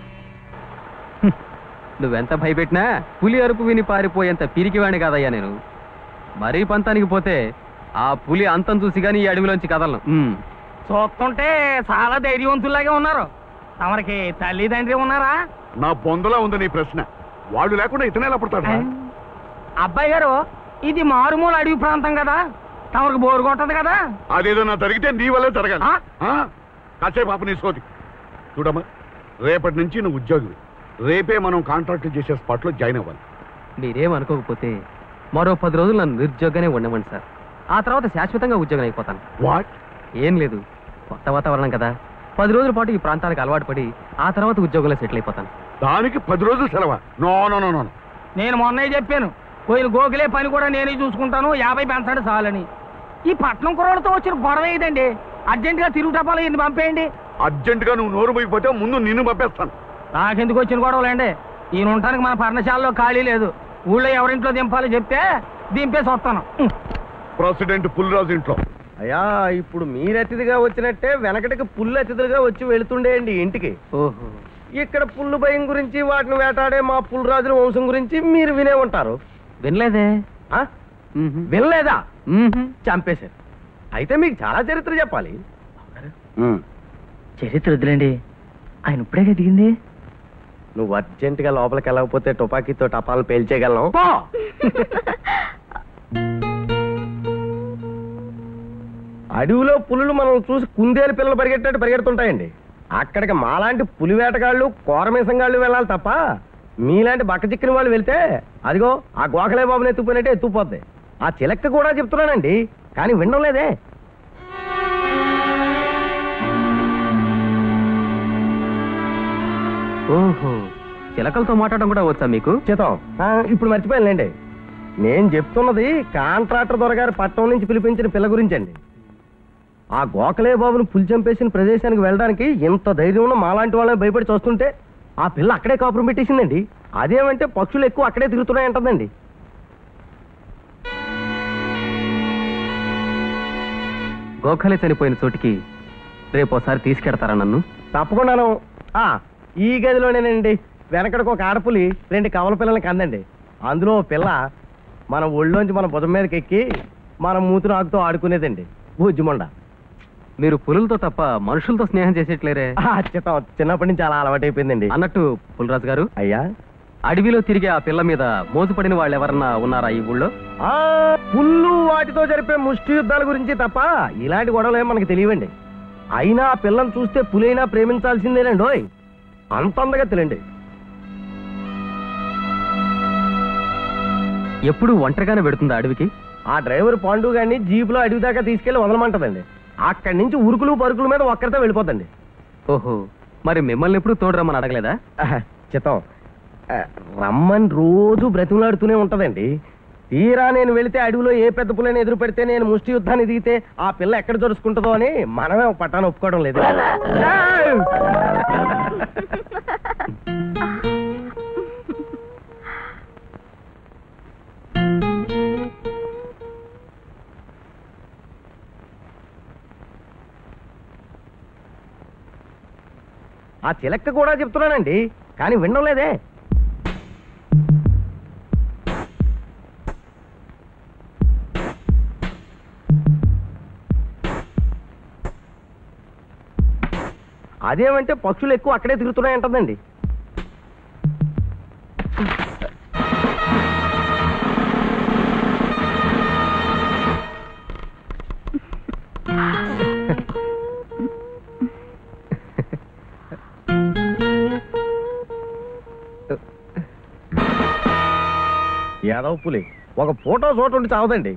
నువ్వెంత భయపెట్టినా పులి అరుపు విని పారిపోయేంత పిరికివాణి కాదయ్యా నేను మరీ పంతానికి పోతే ఆ పులి అంతం చూసి గానీ ఈ అడవిలోంచి కదలను మ్మ్. చూస్తుంటే చాలా ధైర్యవంతుల్లాగే ఉన్నారు తమరికి తల్లిదండ్రి ఉన్నారా నా బొందలా ఉంది నీ ప్రశ్న వాడు లేకుండా ఇతనే ఎలా పడతాడు అబ్బాయి గారు ఇది మారుమూల అడవి ప్రాంతం కదా తమరికి బోరు కొట్టదు కదా అదేదో నా జరిగితే నీ వల్లే జరగాలి ఆ? ఆ? కాసేపు పాప నీ సోది చూడమ్మా రేపటి నుంచి నువ్వు ఉద్యోగివి రేపే మనం కాంట్రాక్ట్ చేసే స్పాట్లో జాయిన్ అవ్వాలి మీరేం అనుకోకపోతే మరో పది రోజులు నన్ను నిరుద్యోగానే ఉండమండి సార్ ఆ తర్వాత శాశ్వతంగా ఉద్యోగం అయిపోతాను వాట్ ఏం లేదు కొత్త వాతావరణం కదా పది రోజుల పాటు ఈ ప్రాంతానికి అలవాటు పడి ఆ తర్వాత ఉద్యోగంలో సెటిల్ అయిపోతాను దానికి పది రోజులు సెలవా no no no no no. నేను మొన్నే చెప్పాను పోయిన గోకులే పని కూడా నేనే చూసుకుంటాను యాభై పెంచండి చాలని ఈ పట్నం కుర్రోళ్ళతో వచ్చిన గొడవ ఏదండి అర్జెంటుగా తిరుగు టపాలు ఎన్ని పంపేయండి అర్జెంటుగా నువ్వు నోరు పోయిపోతే ముందు నిన్ను పంపేస్తాను నాకెందుకు వచ్చిన గొడవలేండి ఈయన ఉండటానికి మన పర్ణశాలలో ఖాళీ లేదు ఊళ్ళో ఎవరింట్లో దింపాలో చెప్తే దింపేసి వస్తాను ప్రెసిడెంట్ పుల్రాజు ఇంట్లో అయ్యా ఇప్పుడు మీరు అతిథిగా వచ్చినట్టే వెనకటికి పుల్లు అతిథిగా వచ్చి వెళుతుండేయండి ఇంటికి ఓహో ఇక్కడ పుల్లు భయం గురించి వాటిని వేటాడే మా పుల్రాజుల వంశం గురించి మీరు వినే ఉంటారు వినలేదే ఆ? వినలేదా చంపేశారు అయితే మీకు చాలా చరిత్ర చెప్పాలి చరిత్ర వద్దులేండి ఆయన ఇప్పుడే దిగింది నువ్వు అర్జెంటుగా లోపలికి వెళ్ళకపోతే తుపాకీతో టపాలు పేల్చేయగలను పో అడవిలో పులులు మనం చూసి కుందేలు పిల్లలు పరిగెట్టినట్టు పరిగెడుతుంటాయండి అక్కడికి మాలాంటి పులి వేటగాళ్ళు కోరమేసంగాళ్ళు వెళ్ళాలి తప్ప మీలాంటి బక్క చిక్కిన వాళ్ళు వెళ్తే అదిగో ఆ గోకలే బాబుని ఎత్తుకుపోయినట్టే ఎత్తుకుపోద్ది ఆ చిలక్క కూడా చెప్తున్నానండి కానీ వినడం లేదే ఓహో చిలకలతో మాట్లాడడం కూడా వచ్చా మీకు చేతాం ఆ, ఇప్పుడు మర్చిపోయానులేండి నేను చెప్తున్నది కాంట్రాక్టర్ దొరగారు పట్టణం నుంచి పిలిపించిన పిల్ల గురించండి ఆ గోకలే బాబును పులి చంపేసిన ప్రదేశానికి వెళ్ళడానికి ఇంత ధైర్యం ఉన్న మాలాంటి వాళ్ళని భయపడి చూస్తుంటే ఆ పిల్ల అక్కడే కాపురం పెట్టేసిందండి అదేమంటే పక్షులు ఎక్కువ అక్కడే తిరుగుతున్నాయంటదండి గోఖలే చనిపోయిన చోటికి రేపు ఒకసారి తీసుకెడతారా నన్ను తప్పకుండాను ఆ ఈ గదిలోనేనండి వెనకడికి ఒక ఆడపులి రెండు కవల పిల్లల్ని కందండి అందులో ఓ పిల్ల మన ఒళ్ళోంచి మన భుజం మీదకి ఎక్కి మన మూతురు ఆకుతో ఆడుకునేదండి బుజ్జిమండ మీరు పులులతో తప్ప మనుషులతో స్నేహం చేసేట్లేరే ఆ, చిత్తం చిన్నప్పటి నుంచి అలా అలవాటైపోయిందండి అన్నట్టు పులరాజు గారు అయ్యా అడవిలో తిరిగే ఆ పిల్ల మీద మోజుపడిన వాళ్ళు ఎవరన్నా ఉన్నారా ఈ ఊళ్ళో ఆ పుల్లు వాటితో జరిపే ముష్టి యుద్ధాల గురించి తప్ప ఇలాంటి గొడవలు ఏం మనకి తెలియవండి అయినా ఆ పిల్లని చూస్తే పులైనా ప్రేమించాల్సిందేనండి ఓయ్ అంత అందగా తెలియండి ఎప్పుడు ఒంటరిగానే పెడుతుందా అడవికి ఆ డ్రైవర్ పాండు గారిని జీపులో అడవి దాకా తీసుకెళ్లి వదలమంటదండి అక్కడి నుంచి ఉరుకులు పరుకుల మీద ఒక్కరితో వెళ్ళిపోతండి ఓహో మరి మిమ్మల్ని ఎప్పుడు తోడురమ్మని అడగలేదా ఆహా, చిత్తం ఆ, రమ్మని రోజు బ్రతిమలాడుతూనే ఉంటదండి తీరా నేను వెళితే అడవిలో ఏ పెద్ద పుల్లని ఎదురు పెడితే నేను ముష్టి యుద్ధాన్ని దిగితే ఆ పిల్ల ఎక్కడ జరుచుకుంటుందో అని మనమే ఒక పట్టాన్ని ఒప్పుకోవడం లేదు ఆ చిలక్క కూడా చెప్తున్నానండి కానీ వినడం లేదే అదేమంటే పక్షులు ఎక్కువ అక్కడే తిరుగుతున్నాయంటదండి యాదవ్ పులి ఒక ఫోటో చోటు ఉండి చావదండి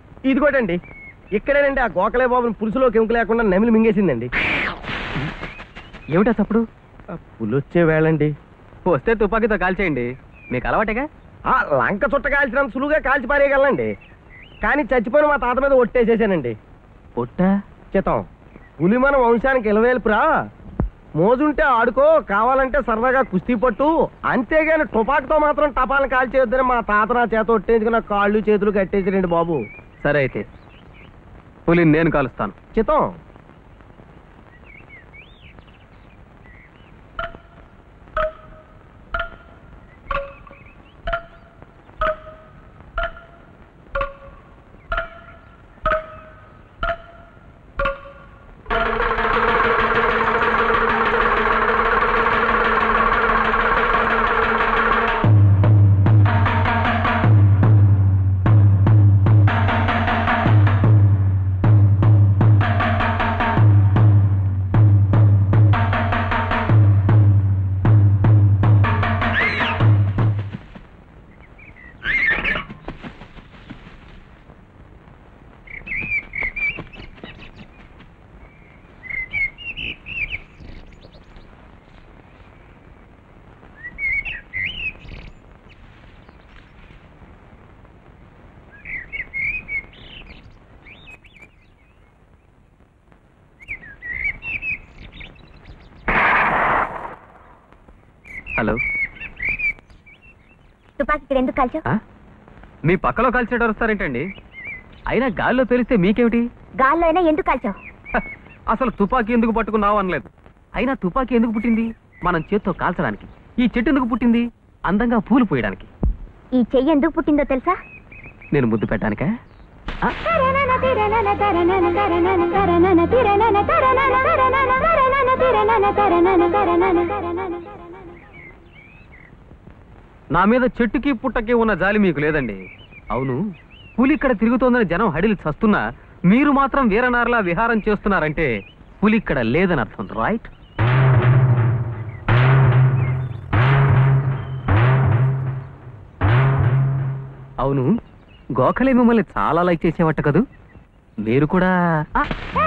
ఇదిగోటండి ఇక్కడేనండి ఆ గోకలే బాబుని పులుసులో కెంకు లేకుండా నెమిలి మింగేసిందండి ఏమిటా తప్పుడు పులి వచ్చే వేళండి వస్తే తుపాకీతో కాల్చేయండి మీకు అలవాటేగా ఆ లంక చుట్ట కాల్చినంత సులువుగా కాల్చి పారేయగలండి కానీ చచ్చిపోయిన మా తాత మీద ఒట్టేసేసానండి పొట్ట చితం పులి మన వంశానికి ఇలవేల్పురా మోజుంటే ఆడుకో కావాలంటే సరదాగా కుస్తీ పట్టు అంతేగాని టుపాకుతో మాత్రం టపాలను కాల్చేయొద్దని మా తాత నా చేత ఒట్టేందుకు నా కాళ్ళు చేతులు కట్టేసిరండి బాబు సరే అయితే పులిని నేను కాలుస్తాను చితం హలో తుపాకీ ఇక్కడ ఎందుకు కాల్చావు ఆ? మీ పక్కలో కాల్చేట వస్తారేంటండి అయినా గాల్లో పేలిస్తే మీకేమిటి గాల్లో అయినా ఎందుకు కాల్చావు హ, అసలు తుపాకీ ఎందుకు పట్టుకున్నావు అనలేదు అయినా తుపాకీ ఎందుకు పుట్టింది మనం చేత్తో కాల్చడానికి ఈ చెట్టు ఎందుకు పుట్టింది అందంగా పూలు పోయడానికి ఈ చెయ్యి ఎందుకు పుట్టిందో తెలుసా నేను ముద్దు పెట్టడానికా నా మీద చెట్టుకి పుట్టకి ఉన్న జాలి మీకు లేదండి అవును పులి ఇక్కడ తిరుగుతోందని జనం హడిలి చస్తున్నా మీరు మాత్రం వీరనారలా విహారం చేస్తున్నారంటే పులి ఇక్కడ లేదని అర్థం రైట్ అవును గోఖలే మిమ్మల్ని చాలా లైక్ చేసేవట్ట కదూ మీరు కూడా ఆ,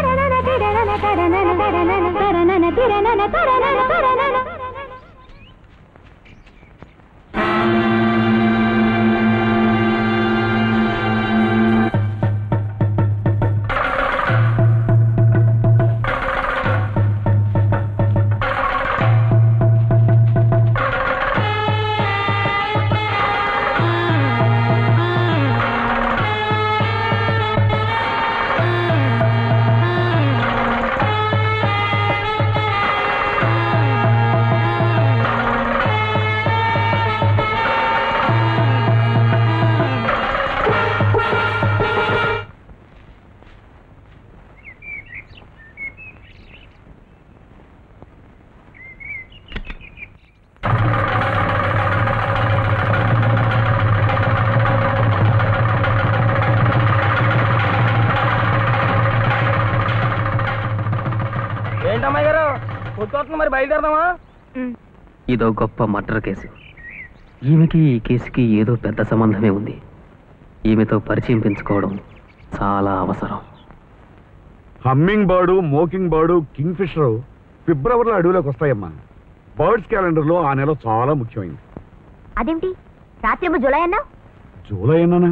ఏంటమ్మాయి గారు పొద్దున్న మరి బయలుదేరదామా ఇదో గొప్ప మర్డర్ కేసు ఈమెకి ఈ కేసుకి ఏదో పెద్ద సంబంధమే ఉంది ఈమెతో పరిచయం పెంచుకోవడం చాలా అవసరం hummingbird mockingbird kingfisher ఫిబ్రవరిలో అడవిలోకి వస్తాయమ్మా బర్డ్స్ క్యాలెండర్లో ఆ నెల చాలా ముఖ్యమైంది అదేంటి రాత్రేమో జులై అన్నావు జూలై అన్నానా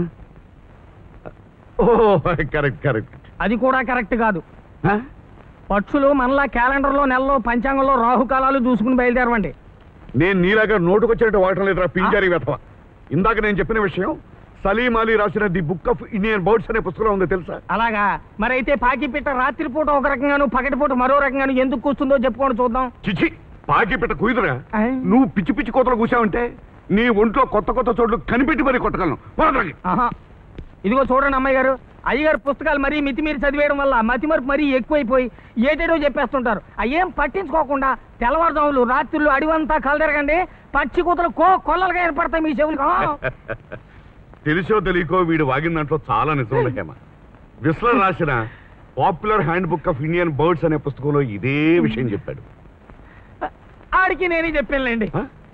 ఓ కరెక్ట్ కరెక్ట్ అది కూడా కరెక్ట్ కాదు పక్షులు మనలా క్యాలెండర్లో నెలలో పంచాంగంలో రాహుకాలాలు చూసుకుని బయలుదేరవండి నేను నీలాగా నోటుకొచ్చినట్టు వాడటం లేదురా పింజారి వెధవ ఇందాక నేను చెప్పిన విషయం సలీం అలీ రాసిన the book of Indian birds అనే పుస్తకం ఉంది తెలుసా అలాగా మరైతే పాకిపిట్ట రాత్రిపూట ఒక రకంగాను పగటిపూట మరో రకంగాను ఎందుకు కూస్తుందో చెప్పుకోండి చూద్దాం చిచి పాకి పెట్ట కుదురా ఆయ్. నువ్వు పిచ్చి పిచ్చి కోతలు కూసావంటే నీ ఒంట్లో కొత్త కొత్త చోట్లు కనిపెట్టి మరీ కొట్టగలను పోరాకి. ఆహా ఇదిగో చూడండి అమ్మాయి గారు అయ్యగారు పుస్తకాలు మరీ మితిమీరి చదివేయడం వల్ల మతిమరుపు మరీ ఎక్కువైపోయి ఏటేటో చెప్పేస్తుంటారు అయ్యేం పట్టించుకోకుండా తెల్లవారుజాములు రాత్రులు అడివంతా కలదరగండి పచ్చి కూతలు కో కొల్లలుగా ఏర్పడతాయి మీ చెవులు తెలిసో తెలియకో వీడు వాగిన దాంట్లో చాలా నిజం హేమ విస్లర్ రాసిన popular handbook of Indian birds అనే పుస్తకంలో ఇదే విషయం చెప్పాడు ఆడికి నేనే చెప్పానులేండి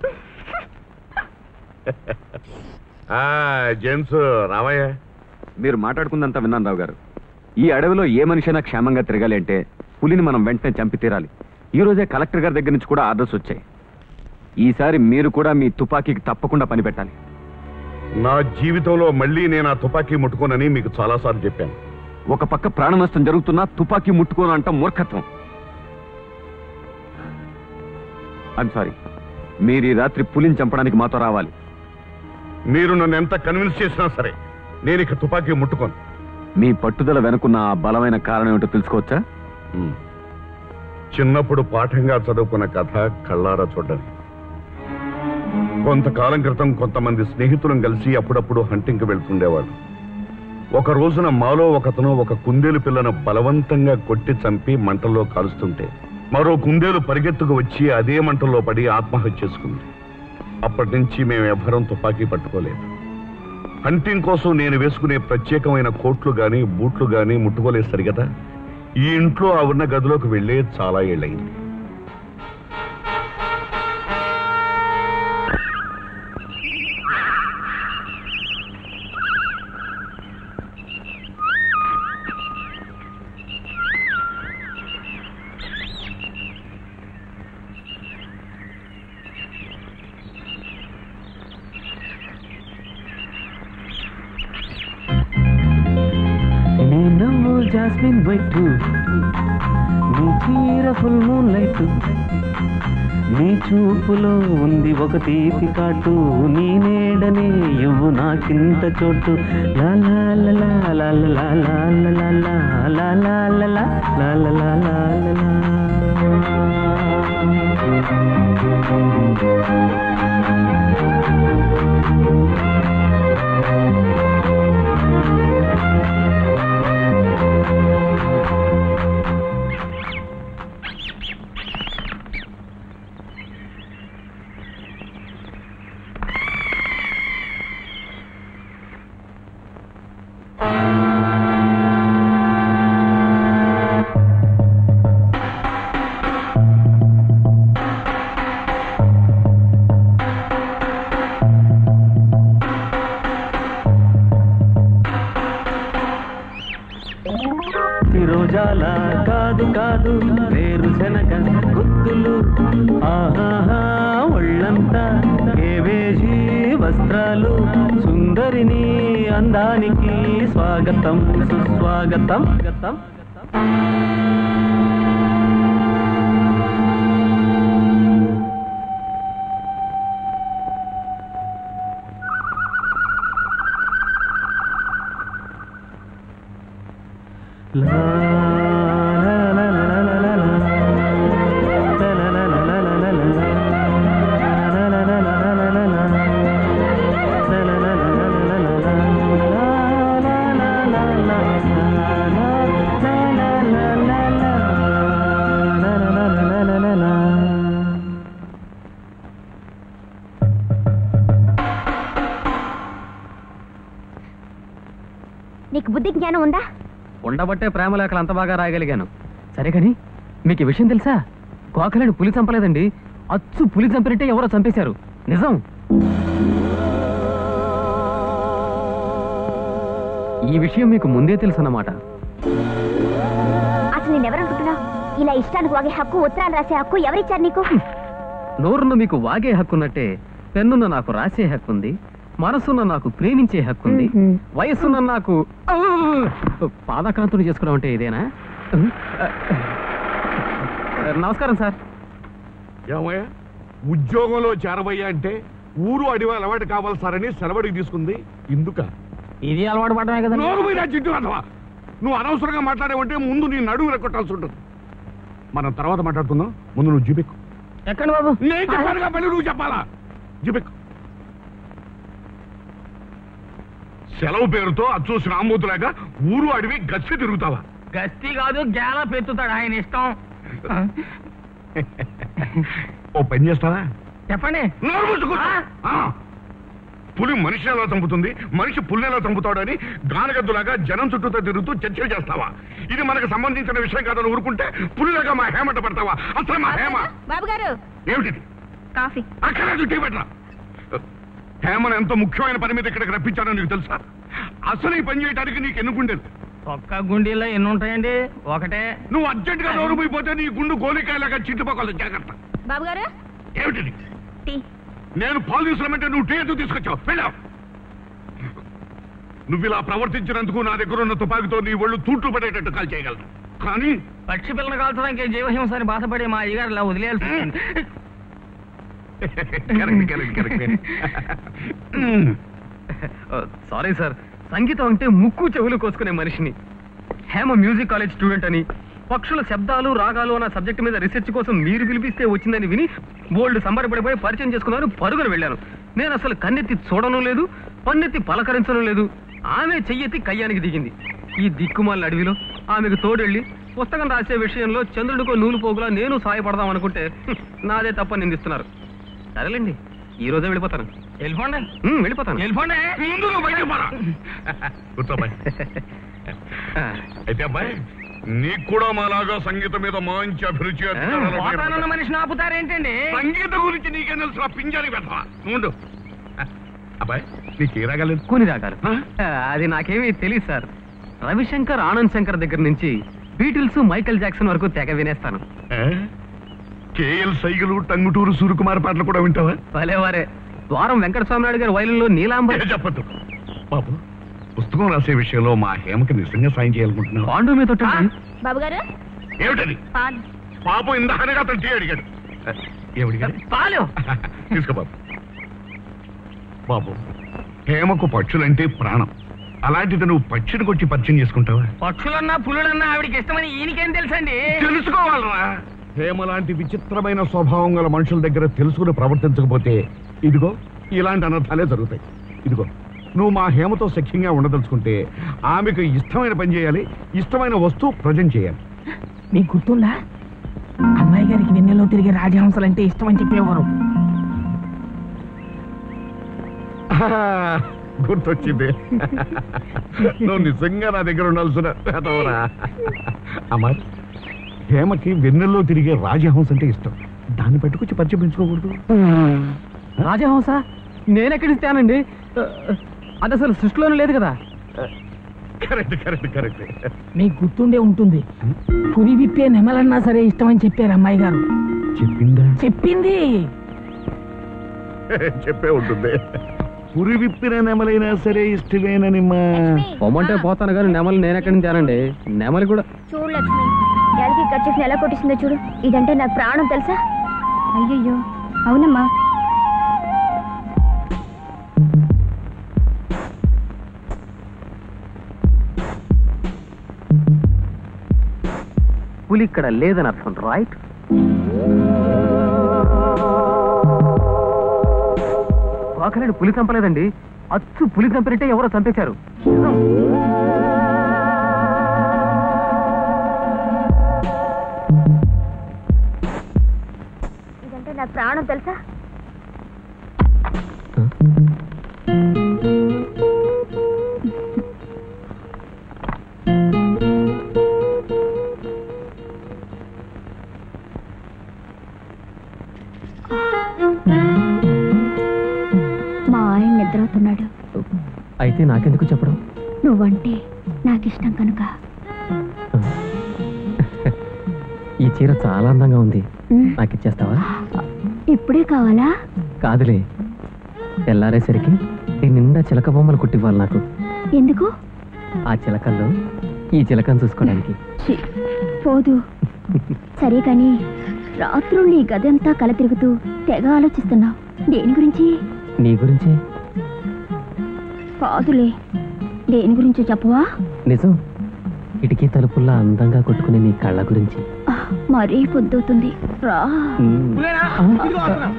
ఆ జేమ్స్ రావయ్యా మీరు మాట్లాడుకుందంతా విన్నాను రావు గారు ఈ అడవిలో ఏ మనిషైనా క్షేమంగా తిరగాలి అంటే పులిని మనం వెంటనే చంపి తీరాలి ఈ రోజే కలెక్టర్ గారి దగ్గర నుంచి కూడా ఆర్డర్స్ వచ్చాయి ఈసారి మీరు కూడా మీ తుపాకీకి తప్పకుండా పని పెట్టాలి నా జీవితంలో మళ్ళీ నేను ఆ తుపాకీ ముట్టుకోనని మీకు చాలాసార్లు చెప్పాను ఒక పక్క ప్రాణ నష్టం జరుగుతున్నా తుపాకీ ముట్టుకోను అంట మూర్ఖత్వం ఐమ్ సారీ మీరు ఈ రాత్రి పులిని చంపడానికి మాతో రావాలి మీరు నన్ను ఎంత కన్విన్స్ చేసినా సరే నేను ఇక తుపాకీ ముట్టుకోను మీ పట్టుదల వెనుకున్న ఆ బలమైన కారణం ఏమిటో తెలుసుకోవచ్చా ఉమ్. చిన్నప్పుడు పాఠంగా చదువుకున్న కథ కళ్ళారా చూడని కొంతకాలం క్రితం కొంతమంది స్నేహితులను కలిసి అప్పుడప్పుడు హంటింగ్కి వెళ్తుండేవాడు ఒక రోజున మాలో ఒకతను ఒక కుందేలు పిల్లను బలవంతంగా కొట్టి చంపి మంటల్లో కాలుస్తుంటే మరో కుందేలు పరిగెత్తుకు వచ్చి అదే మంటల్లో పడి ఆత్మహత్య చేసుకుంది అప్పటి నుంచి మేము ఎవ్వరం తుపాకీ పట్టుకోలేదు హంటింగ్ కోసం నేను వేసుకునే ప్రత్యేకమైన కోట్లు గాని బూట్లు గాని ముట్టుకోలేదు సరిగదా ఈ ఇంట్లో ఆ ఉన్న గదిలోకి వెళ్ళే చాలా ఏళ్ళయింది నీ నవ్వు జాస్మిన్ వైట్ నీ చీర ఫుల్ మూన్ లైట్ నీ చూపులో ఉంది ఒక తీపి కాటు నీ నీడనే ఇవ్వు నాకింత చోటు లా లా లా లా లా లా లా లా లా లా లా లా లా లా లా లా లా లా తిరోజాల కాదు కాదు వేరు శనగ గుత్తులు ఆహాహా ఒళ్ళంతా కేవేజీ వస్త్రాలు సుందరిని అందానికి స్వాగతం సుస్వాగతం స్వాగతం నీకు బుద్ధి జ్ఞానం ఉందా ఉండబట్టే ప్రేమ లేఖలు అంత బాగా రాయగలిగాను సరే కానీ మీకు ఈ విషయం తెలుసా గోఖలేని పులి చంపలేదండి అచ్చు పులి చంపినట్టే ఎవరో చంపేశారు నిజం ఈ విషయం మీకు ముందే తెలుసు అన్నమాట అసలు నేను ఎవరనుకుంటున్నావు ఇలా ఇష్టానికి వాగే హక్కు ఉత్తరాలు రాసే హక్కు ఎవరిచ్చారు నీకు నోరున్న మీకు వాగే హక్కున్నట్టే పెన్నున్న నాకు రాసే హక్కుంది మనసున్న నాకు ప్రేమించే హక్కుంది మ్మ్. వయస్సున్న నాకు ఔ! పాదకాంతులు చేసుకోవడం అంటే ఇదేనా నమస్కారం సార్ ఏమయ్యా ఉద్యోగంలో చేరబోయ్యా అంటే ఊరు అడివి అలవాటు కావాలి సారని సెలవుడికి తీసుకుంది ఇందుక ఇది అలవాటు పడమే కదా నోరు మీద జిడ్డు అథవా నువ్వు అనవసరంగా మాట్లాడేవంటే ముందు నీ నడుము రెక్కొట్టాల్సి ఉంటుంది మనం తర్వాత మాట్లాడుకుందాం ముందు నువ్వు జిబెక్కు ఎక్కండి బాబు నేను చెప్పానుగా మళ్ళీ నువ్వు చెప్పాలా జిబెక్కు సెలవు పేరుతో అచ్చు శ్రామూతులాగా ఊరు అడివి గచ్చి తిరుగుతావా గస్తీ కాదు గేలా పెత్తుతాడు ఆయన ఇష్టం ఓ పని చేస్తావా చెప్పండి నోరు మూసుకో. ఆ. పులి మనిషిని ఎలా చంపుతుంది మనిషి పుల్ని ఎలా చంపుతాడని గానగద్దులాగా జనం చుట్టూతో తిరుగుతూ చర్చలు చేస్తావా ఇది మనకు సంబంధించిన విషయం కాదని ఊరుకుంటే పులిలాగా మా హేమంట పడతావా అసలు మా హేమ బాబు గారు ఏమిటిది కాఫీ అక్కడ చుట్టి పెట్టరా హేమను ఎంతో ముఖ్యమైన పని మీద ఇక్కడికి రప్పించానో నీకు తెలుసా అసలు ఈ పని చేయడానికి నీకు ఎన్నుకుండేది చొక్కా గుండీల్లో ఎన్ని ఉంటాయండి ఒకటే నువ్వు అర్జెంట్ గా నోరు పోయిపోతే నీ గుండు గోలికాయలాగా చిట్టుపక్కల జాగ్రత్త బాబు గారు ఏమిటిది టీ నేను పాలు తీసుకురమంటే నువ్వు టీ ఎందుకు తీసుకొచ్చావు వెళ్ళావు నువ్వు ఇలా ప్రవర్తించినందుకు నా దగ్గర ఉన్న తుపాకీతో నీ ఒళ్ళు తూట్లు పడేటట్టు కాల్ చేయగలను కానీ పక్షి పిల్లలు కాల్చడానికి జీవహింస అని బాధపడి మా అయ్యగారు ఇలా వదిలేయాల్సి వచ్చింది. Correct correct correct sorry sir సంగీతం అంటే ముక్కు చెవులు కోసుకునే మనిషిని హేమ మ్యూజిక్ కాలేజ్ స్టూడెంట్ అని పక్షుల శబ్దాలు రాగాలు అన్న సబ్జెక్ట్ మీద రీసెర్చ్ కోసం మీరు పిలిపిస్తే వచ్చిందని విని బోల్డ్ సంబరపడిపోయి పరిచయం చేసుకున్నాను పరుగున వెళ్ళాను నేను అసలు కన్నెత్తి చూడను లేదు పన్నెత్తి పలకరించడం లేదు ఆమె చెయ్యెత్తి కయ్యానికి దిగింది ఈ దిక్కుమాల అడవిలో ఆమెకు తోడెళ్ళి పుస్తకం రాసే విషయంలో చంద్రుడికో నూలు పోగులా నేను సాయపడదాం అనుకుంటే హ్మ్, నాదే తప్ప నిందిస్తున్నారు సరేలేండి ఈ రోజే వెళ్ళిపోతాను వెళ్ళిపోండి హ్మ్, వెళ్ళిపోతాను వెళ్ళిపోండి ముందు నువ్వు బయటకు పోరా. కూర్చోబాయ్ అయితే అబ్బాయి నీకు కూడా మాలాగా సంగీతం మీద మంచి అభిరుచి అభిమానాలు పోతానన్న ఉన్నాయి. మనిషిని ఆపుతారేంటండి సంగీతం గురించి నీకేం తెలుసు ఆ పింజారి పెడతావా నుండు అబ్బాయి నీకు ఏ రాగలేదు కొన్ని రాగాలు ఆ, అది నాకేమీ తెలియదు సార్ రవిశంకర్ ఆనంద్ శంకర్ దగ్గర నుంచి బీటిల్స్ మైకేల్ జాక్సన్ వరకు తెగ వినేస్తాను కేఎల్ సైగలు టంగుటూరు సూరుకుమార్ పాటలు కూడా వింటావా భలేవారే ద్వారం వెంకటస్వామి నాయుడు గారి వైలంలో నీలాంబర్ ఏ చెప్పద్దు బాబు పుస్తకం రాసే విషయంలో మా హేమకి నిజంగా సాయం చేయాలనుకుంటున్నావు పాండు మీద బాబు గారు ఏమిటది పాలు పాపం ఇందాకనగా అతను టీ అడిగాడు ఏమడిగాడు పాలు తీసుకో బాబు బాబు హేమకు పక్షులంటే ప్రాణం అలాంటిది నువ్వు పక్షిని కొట్టి పరిచయం చేసుకుంటావా పక్షులన్నా పులులన్నా ఆవిడకి ఇష్టమని ఈయనకేం తెలుసండి తెలుసుకోవాలరా హేమ లాంటి విచిత్రమైన స్వభావం గల మనుషుల దగ్గర తెలుసుకుని ప్రవర్తించకపోతే ఇదిగో ఇలాంటి అనర్థాలే జరుగుతాయి ఇదిగో నువ్వు మా హేమతో సఖ్యంగా ఉండదలుచుకుంటే ఆమెకు ఇష్టమైన పని చేయాలి ఇష్టమైన వస్తువు ప్రజెంట్ చేయాలి మీకు గుర్తుందా అమ్మాయి గారికి వెన్నెలో తిరిగే రాజహంసలంటే ఇష్టం అని చెప్పేవారు గుర్తొచ్చింది నువ్వు నిజంగా నా దగ్గర ఉండాల్సిన పెదవరా అమ్మా హేమకి వెన్నెల్లో తిరిగే రాజహంస అంటే ఇష్టం దాన్ని పట్టుకొచ్చి పరిచయం పెంచుకోకూడదు రాజహంస నేనెక్కడి ఇస్తానండి అది అసలు సృష్టిలోనే లేదు కదా కరెక్ట్ కరెక్ట్ కరెక్ట్ మీకు గుర్తుండే ఉంటుంది పురి విప్పే నెమలన్నా సరే ఇష్టం అని చెప్పారు అమ్మాయి గారు చెప్పిందా చెప్పింది చెప్పే ఉంటుంది పురి విప్పిన నెమలైనా సరే ఇష్టమేనని మా పొమ్మంటే పోతాను కానీ నెమలి నేనెక్కడి నుంచి తేనండి నెమలి కూడా చూడు లక్ష్మి ఎలకి ఖర్చు ఎలా కొట్టిస్తుందో చూడు ఇదంటే నాకు ప్రాణం తెలుసా అయ్యయ్యో అవునమ్మా పులి ఇక్కడ లేదని అర్థం రైట్ వాకలేడు పులి చంపలేదండి అచ్చు పులి చంపినట్టే ఎవరో చంపేశారు ఇదంటే నాకు ప్రాణం తెలుసా మా ఆయన నిద్రవుతున్నాడు అయితే నాకెందుకు చెప్పడం నువ్వంటే నాకు ఇష్టం కనుక ఈ చీర చాలా అందంగా ఉంది ఉమ్. నాకు ఇచ్చేస్తావా ఇప్పుడే కావాలా కాదులే తెల్లారేసరికి దీని నిండా చిలక బొమ్మలు కుట్టివ్వాలి నాకు ఎందుకు ఆ చిలకల్లో ఈ చిలకను చూసుకోవడానికి ఛీ, పోదు సరే కానీ రాత్రుళ్ళు ఈ గదంతా కల తిరుగుతూ తెగ ఆలోచిస్తున్నావు దేని గురించి నీ గురించి కాదులే దేని గురించో చెప్పవా నిజం కిటికీ తలుపుల్లా అందంగా కొట్టుకునే నీ కళ్ళ గురించి ఆ, మరీ పొద్దుతుంది రా మ్మ్. ఇదిగో వస్తున్నా.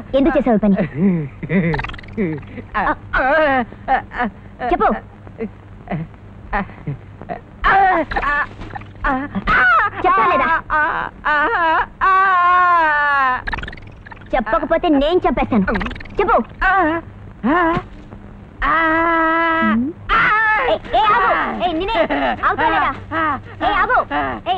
ఎందుకు చేసావు ఈ పని చెప్పు చెప్పలేదా చెప్పకపోతే నేను చంపేస్తాను చెప్పు ఏ, ఏ, ఆగు. ఏ, నిన్నే. ఆగుతావేరా? ఏ, ఆగు. ఏ.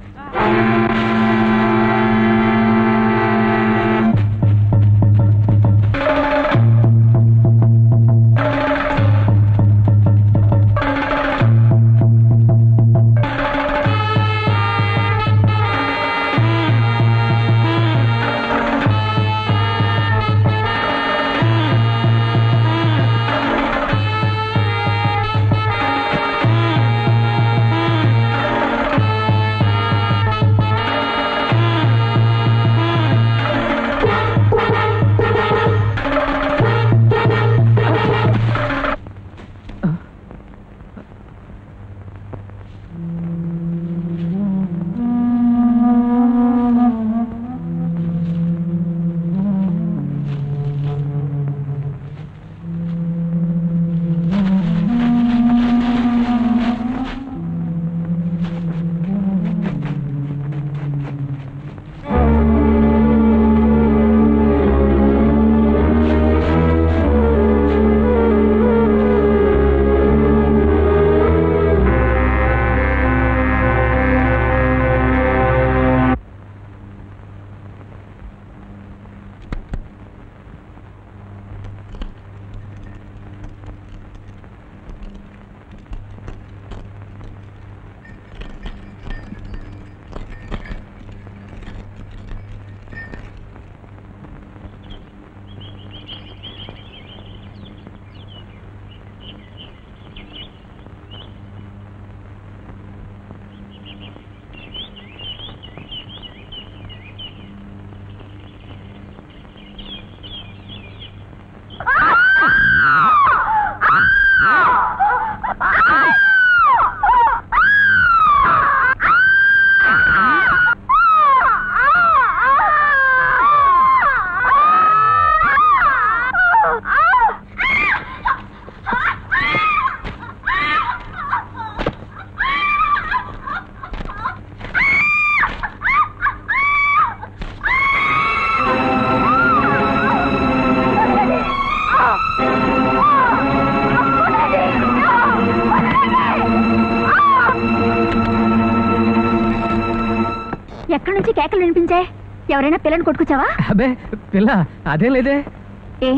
ఎక్కడి నుంచి కేకలు వినిపించాయి ఎవరైనా పిల్లని కొట్టుకొచ్చావా అబే పిల్ల అదేం లేదే ఏ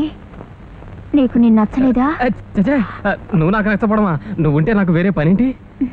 నీకు నేను నచ్చలేదా ఆ, చచ్చే, ఆ, నువ్వు నాకు నచ్చపడమా నువ్వుంటే నాకు వేరే పనేంటి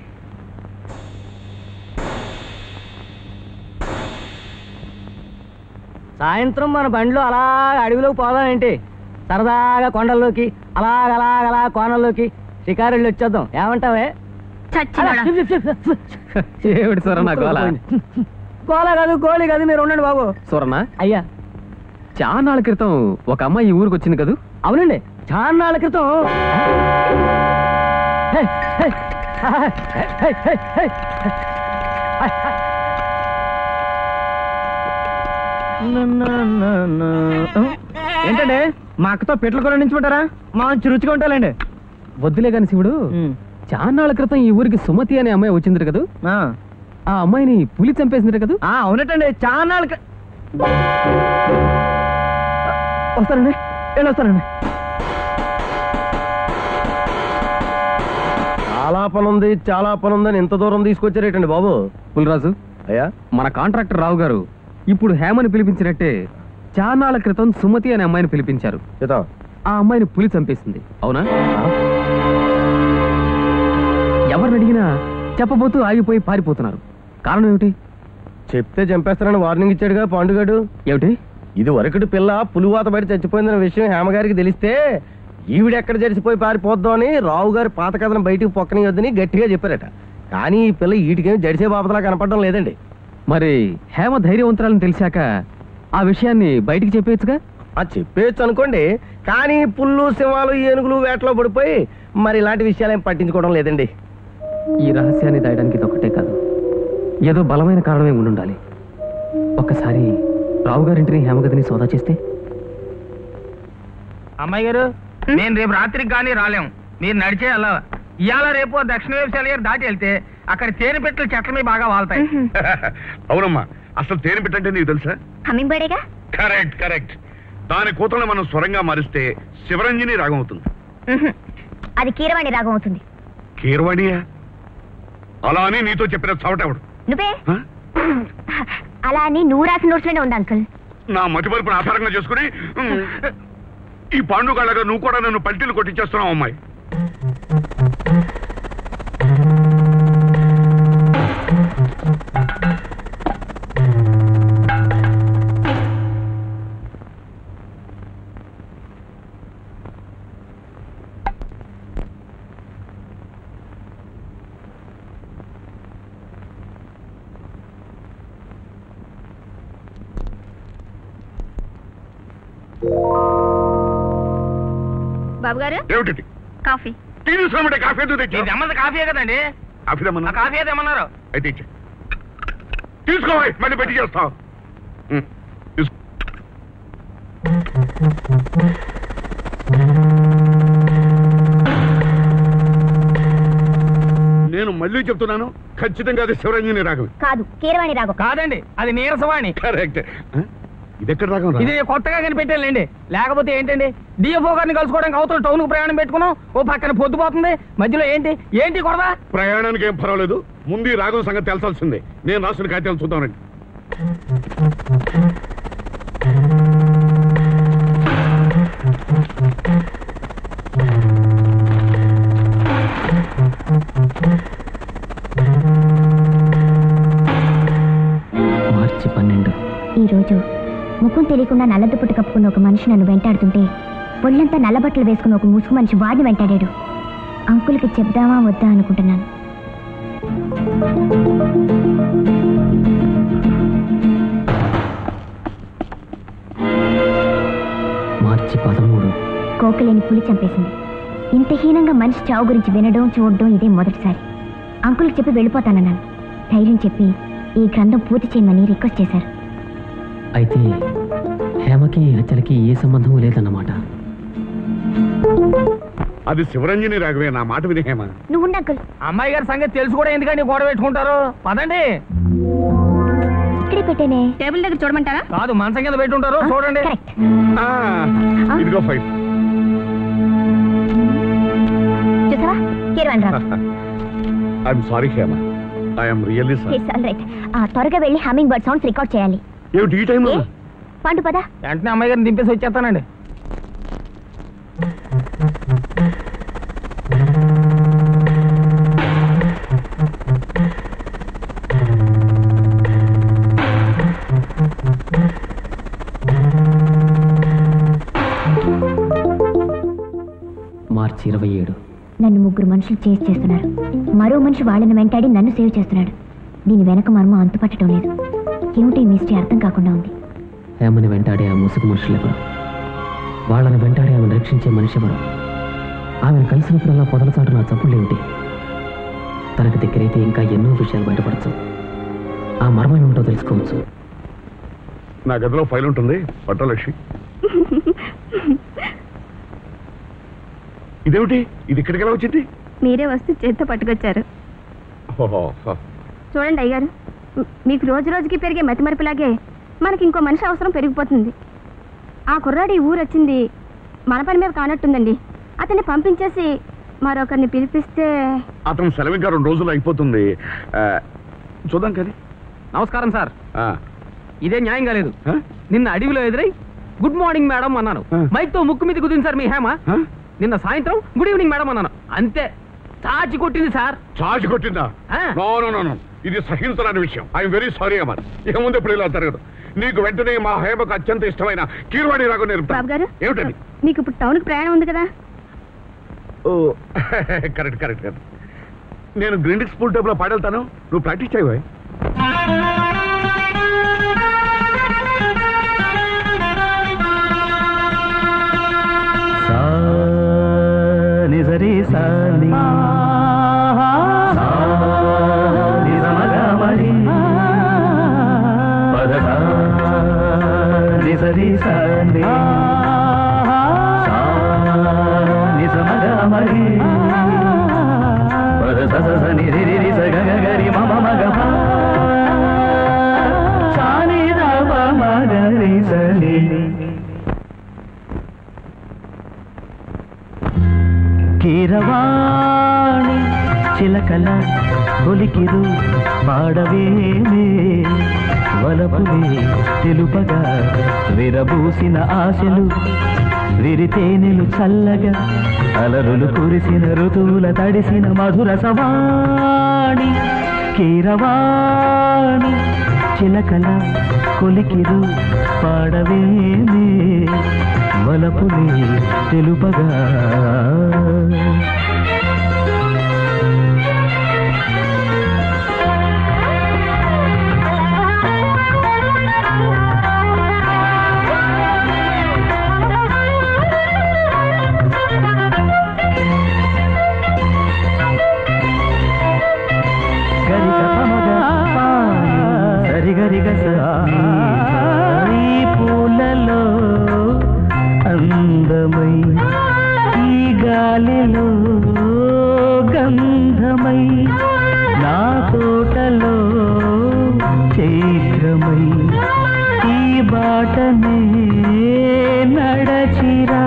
సాయంత్రం మన బండిలో అలా అడవిలోకి పోదామేంటి సరదాగా కొండల్లోకి అలాగ అలాగ అలా కోనల్లోకి షికారులు వచ్చేద్దాం ఏమంటావే చచ్చినోడా. ఏమిటి సూరన్న గోల గోల కాదు గోళీ కాదు మీరు ఉండండి బాబు సూరన్న అయ్యా చాలా క్రితం ఒక అమ్మాయి ఈ ఊరికి వచ్చింది కదూ అవునండి చాన్నాళ్ళ క్రితం హే, హే, హే, హే, హే, హే. ఏంటండి మా అక్కతో పెట్ల కూర నుంచుకుంటారా మంచి రుచిగా ఉంటాలండి వద్దులే కాని శివుడు చాన్నాళ్ళ క్రితం ఈ ఊరికి సుమతి అనే అమ్మాయి వచ్చింది కదూ ఆ అమ్మాయిని పులి చంపేసింది కదూ అవునటండి చాన్నాళ్ళ క్రి- వస్తానండి వెళ్ళొస్తానండి చాలా పని ఉంది చాలా పని ఉందని ఇంత దూరం తీసుకొచ్చారేటండి బాబు పులిరాజు అయ్యా మన కాంట్రాక్టర్ రావు గారు ఇప్పుడు హేమని పిలిపించినట్టే చాన్నాళ్ళ క్రితం సుమతి అనే అమ్మాయిని పిలిపించారు చేద్దాం ఆ అమ్మాయిని పులి చంపేసింది అవునా ఎవరిని అడిగినా చెప్పబోతూ ఆగిపోయి పారిపోతున్నారు కారణం ఏమిటి చెప్తే చంపేస్తారని వార్నింగ్ ఇచ్చాడుగా పాండుగాడు ఏమిటి ఇది వరకటి పిల్ల పులివాత బయట చచ్చిపోయిందన్న విషయం హేమగారికి తెలిస్తే ఈవిడ ఎక్కడ జరిసిపోయి పారిపోద్దాం అని రావు గారి పాత కథను బయటికి పొక్కనియొద్దని గట్టిగా చెప్పారట కానీ ఈ పిల్ల ఈటికేం జడిసే బాపతలా కనపడడం లేదండి మరి హేమ ధైర్యవంతురాలని తెలిసాక ఆ విషయాన్ని బయటికి చెప్పేయచ్చుగా ఆ చెప్పేయచ్చు అనుకోండి కానీ పుల్లు సింహాలు ఏనుగులు వేటలో పడిపోయి మరి ఇలాంటి విషయాలు ఏం పట్టించుకోవడం లేదండి ఈ రహస్యాన్ని దాయడానికి ఇది ఒకటే కాదు ఏదో బలమైన కారణమే ఉండుండాలి ఒక్కసారి రావు గారింటిని హేమగదిని సోదా చేస్తే అమ్మాయి గారు నేను రేపు రాత్రికి కానీ రాలేము మీరు నడిచే వెళ్ళాలి ఇవాళ రేపు దక్షిణ వైపు సెలయేరు దాటి వెళ్తే అక్కడ తేనె పెట్టలు చెట్ల మీద బాగా వాళ్తాయి అవునమ్మా అసలు తేనె పెట్టంటే నీకు తెలుసా హమ్మింగ్ బర్డేగా కరెక్ట్ కరెక్ట్ దాని కూతలను మనం స్వరంగా మారిస్తే శివరంజని రాగం అవుతుంది అది కీరవాణి రాగం అవుతుంది కీరవాణియా అలా అని నీతో చెప్పిన చవటెవడు నువ్వే అలా అని నువ్వు రాసిన నోట్స్లోనే ఉంది అంకుల్ నా మతిమరుపును ఆధారంగా చేసుకుని ఉమ్, ఈ పాండుగాళ్ళగా నువ్వు కూడా నన్ను పల్టీలు కొట్టించేస్తున్నావు అమ్మాయి బాబు గారు ఏమిటి కాఫీ టీ తీసుకురామంటే కాఫీ ఎందుకు తెచ్చావు? తెమ్మది కాఫీ కదండి కాఫీ ఆ తెమ్మన్నా కాఫీ అయితే ఏమన్నారు అయితే ఇచ్చే తీసుకోవాలి మళ్ళీ పెట్టి చేస్తావు ఉమ్, తీసుకో. నేను మళ్ళీ చెప్తున్నాను ఖచ్చితంగా అది శివరంజని రాగం కాదు కీరవాణి రాగం కాదండి అది నీరసవాణి కరెక్ట్ ఇది ఎక్కడ రాగం రా? ఇది కొత్తగా కనిపెట్టాలండి లేకపోతే ఏంటండి డిఎఫ్ఓ గారిని కలుసుకోవడానికి అవతల టౌన్ కు ప్రయాణం పెట్టుకున్నాం ఓ పక్కన పొద్దుపోతుంది మధ్యలో ఏంటి ఏంటి కొడదా ప్రయాణానికి ఏం పర్వాలేదు ముందు ఈ రాగం సంగతి తెలసాల్సిందే నేను రాసిన కాగితాలు చూద్దామండి మార్చి పన్నెండు ఈ రోజు ముఖం తెలియకుండా నల్లదు పుట్టు కప్పుకున్న ఒక మనిషి నన్ను వెంటాడుతుంటే ఒళ్ళంతా నల్లబట్టలు వేసుకున్న ఒక ముసుగు మనిషి వాడిని వెంటాడాడు అంకుల్కి చెప్దామా వద్దా అనుకుంటున్నాను మార్చి పదమూడు కోకలేని పులి చంపేసింది ఇంత హీనంగా మనిషి చావు గురించి వినడం చూడడం ఇదే మొదటిసారి అంకుల్కి చెప్పి వెళ్ళిపోతానన్నాను ధైర్యం చెప్పి ఈ గ్రంథం పూర్తి చేయమని రిక్వెస్ట్ చేశారు అయితే హేమకి ఈ హత్యలకి ఏ సంబంధం లేదన్నమాట అది శివరంజని రాగమే నా మాట వినేమా నువ్వు ఉండు అంకుల్ అమ్మాయి గారి సంగతి తెలుసు కూడా ఎందుకండి గొడవ పెట్టుకుంటారు పదండి ఇక్కడే పెట్టేనే టేబుల్ దగ్గర చూడమంటారా కాదు మంచం కింద పెట్టుంటారు చూడండి కరెక్ట్ ఇదిగో ఫైవ్ చూసావా కీరవాణి రాగం I'm sorry Hema I'm really sorry it's all right త్వరగా వెళ్ళి హమ్మింగ్ బర్డ్ సౌండ్స్ రికార్డ్ చేయాలి ఏమిటి ఈ టైంలో ఏ? పండు పదా వెంటనే అమ్మాయి గారిని దింపేసి వచ్చేస్తానండి మార్చి ఇరవై ఏడు నన్ను ముగ్గురు మనుషులు చేసి చేస్తున్నారు మరో మనిషి వాళ్ళని వెంటాడి నన్ను సేవ్ చేస్తున్నాడు దీని వెనక మర్మం అంతుపట్టడం లేదు ఏమిటి ఈ మిస్టరీ అర్థం కాకుండా ఉంది హేమని వెంటాడే ఆ ముసుగు మనుషులెవరు వాళ్ళని వెంటాడే ఆమెను రక్షించే మనిషి ఎవరు ఆమెను కలిసినప్పుడల్లా పొదల చాటు నా చప్పుళ్ళేమిటి తనకు దగ్గరైతే ఇంకా ఎన్నో విషయాలు బయటపడచ్చు ఆ మర్మం ఏమిటో తెలుసుకోవచ్చు నా గదిలో ఫైల్ ఉంటుంది పట్టలక్ష్మి ఇదేమిటి ఇది ఇక్కడికి ఎలా వచ్చింది మీరే వస్తూ చేత్తో పట్టుకొచ్చారు ఓహో, హ. చూడండి అయ్యారు మీకు రోజు రోజుకి పెరిగే మతిమరుపులాగే మనకి ఇంకో మనిషి అవసరం పెరిగిపోతుంది ఆ కుర్రాడు ఈ ఊరు వచ్చింది మన పని మీద కానట్టుందండి అతన్ని పంపించేసి మరొకరిని పిలిపిస్తే అతను సెలవు ఇంకా రెండు రోజులు అయిపోతుంది ఆ, చూద్దాం కానీ నమస్కారం సార్ ఆ, ఇదే న్యాయంగా లేదు ఆ? నిన్న అడవిలో ఎదురై గుడ్ మార్నింగ్ మేడం అన్నాను ఆ. మైక్ తో ముక్కు మీద కుదింది సార్ మీ హేమ ఆ? నిన్న సాయంత్రం గుడ్ ఈవినింగ్ మేడం అన్నాను అంతే చాచి కొట్టింది సార్ చార్జ్ కొట్టిందా ఆ. నో నో నో నో ఇది సహించరాని విషయం ఐఎమ్ వెరీ సారీ అమ్మా ఇక ముందు ఎప్పుడు ఇలా జరగదు నీకు వెంటనే మా హేమకు అత్యంత ఇష్టమైన కీర్వాణి రాగం బాబు నేర్పుతాను గారు ఏమిటది మీకు ఇప్పుడు టౌన్కి ప్రయాణం ఉంది కదా ఓ కరెక్ట్ కరెక్ట్ కరెక్ట్ నేను గ్రీండిక్ స్కూల్ టైప్ లో పాడెళ్తాను నువ్వు ప్రాక్టీస్ చేయవా నిజరి సాని నిజరి సాని ని రి రి రి స గ గ గ రి మ మ మ గ ప సా ని ద ప మ గ రి స ని కీరవాణి చిలకల కొలికిరు పాడవేమే వలపులే తెలుపగా విరబూసిన ఆశలు విరితేనెలు చల్లగా అలరులు కురిసిన ఋతువుల తడిసిన మధుర సవాణి కీరవాణి చిలకల కొలికిరు పాడవేమే వలపులే తెలుపగా గరిక పమగ పాని సరిగరిగ సని ఈ పూలలో అందమై ఈ గాలిలో గంధమై నా తోటలో చైత్రమై ఈ బాటనే నడచిరా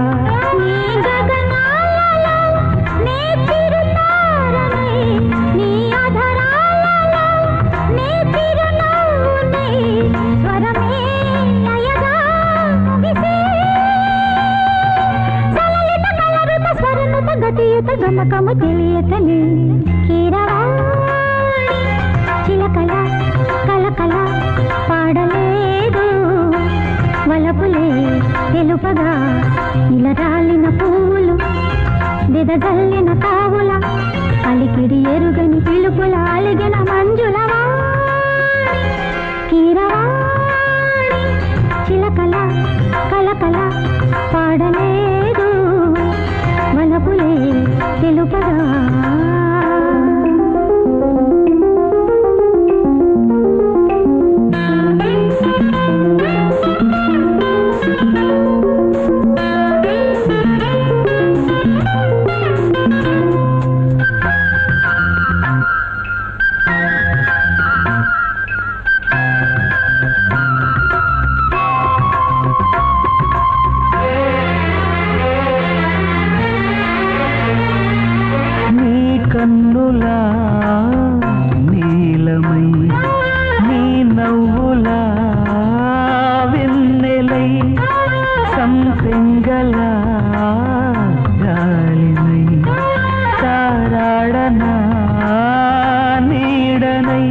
గమకము తెలియతని కీరవాణి చిలకల కలకల పాడలేదు వలపులే తెలుపగా ఇలరాలిన పువ్వులు విదజల్లిన తావుల అలికిడి ఎరుగని పిలుపుల అలిగిన మంజుల వాణి. కీరవాణి చిలకల కలకల పాడలేదు వలపులే తెలుపగా నీ కన్నులా నీలమై నీ నవ్వులా వెన్నెలై సంపెంగలా గాలినై తారాడనా నీడనై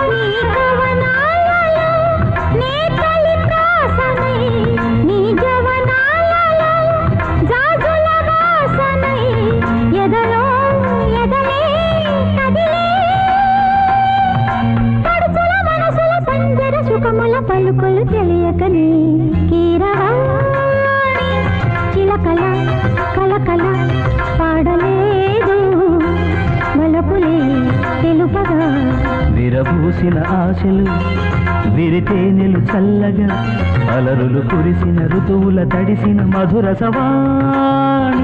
నీ జవనాలలో జాజుల వాసనై ఎదలో ఎదలే కదిలే పడుచుల మనసుల పంజర సుఖముల పలుకులు తెలియకనే కీరవాణి చిలకల కలకల పాడలేదు మలపులే తెలుపగా విరబూసిన ఆశలు విరితేనెలు చల్లగా అలరులు కురిసిన ఋతువుల తడిసిన మధుర సవాణి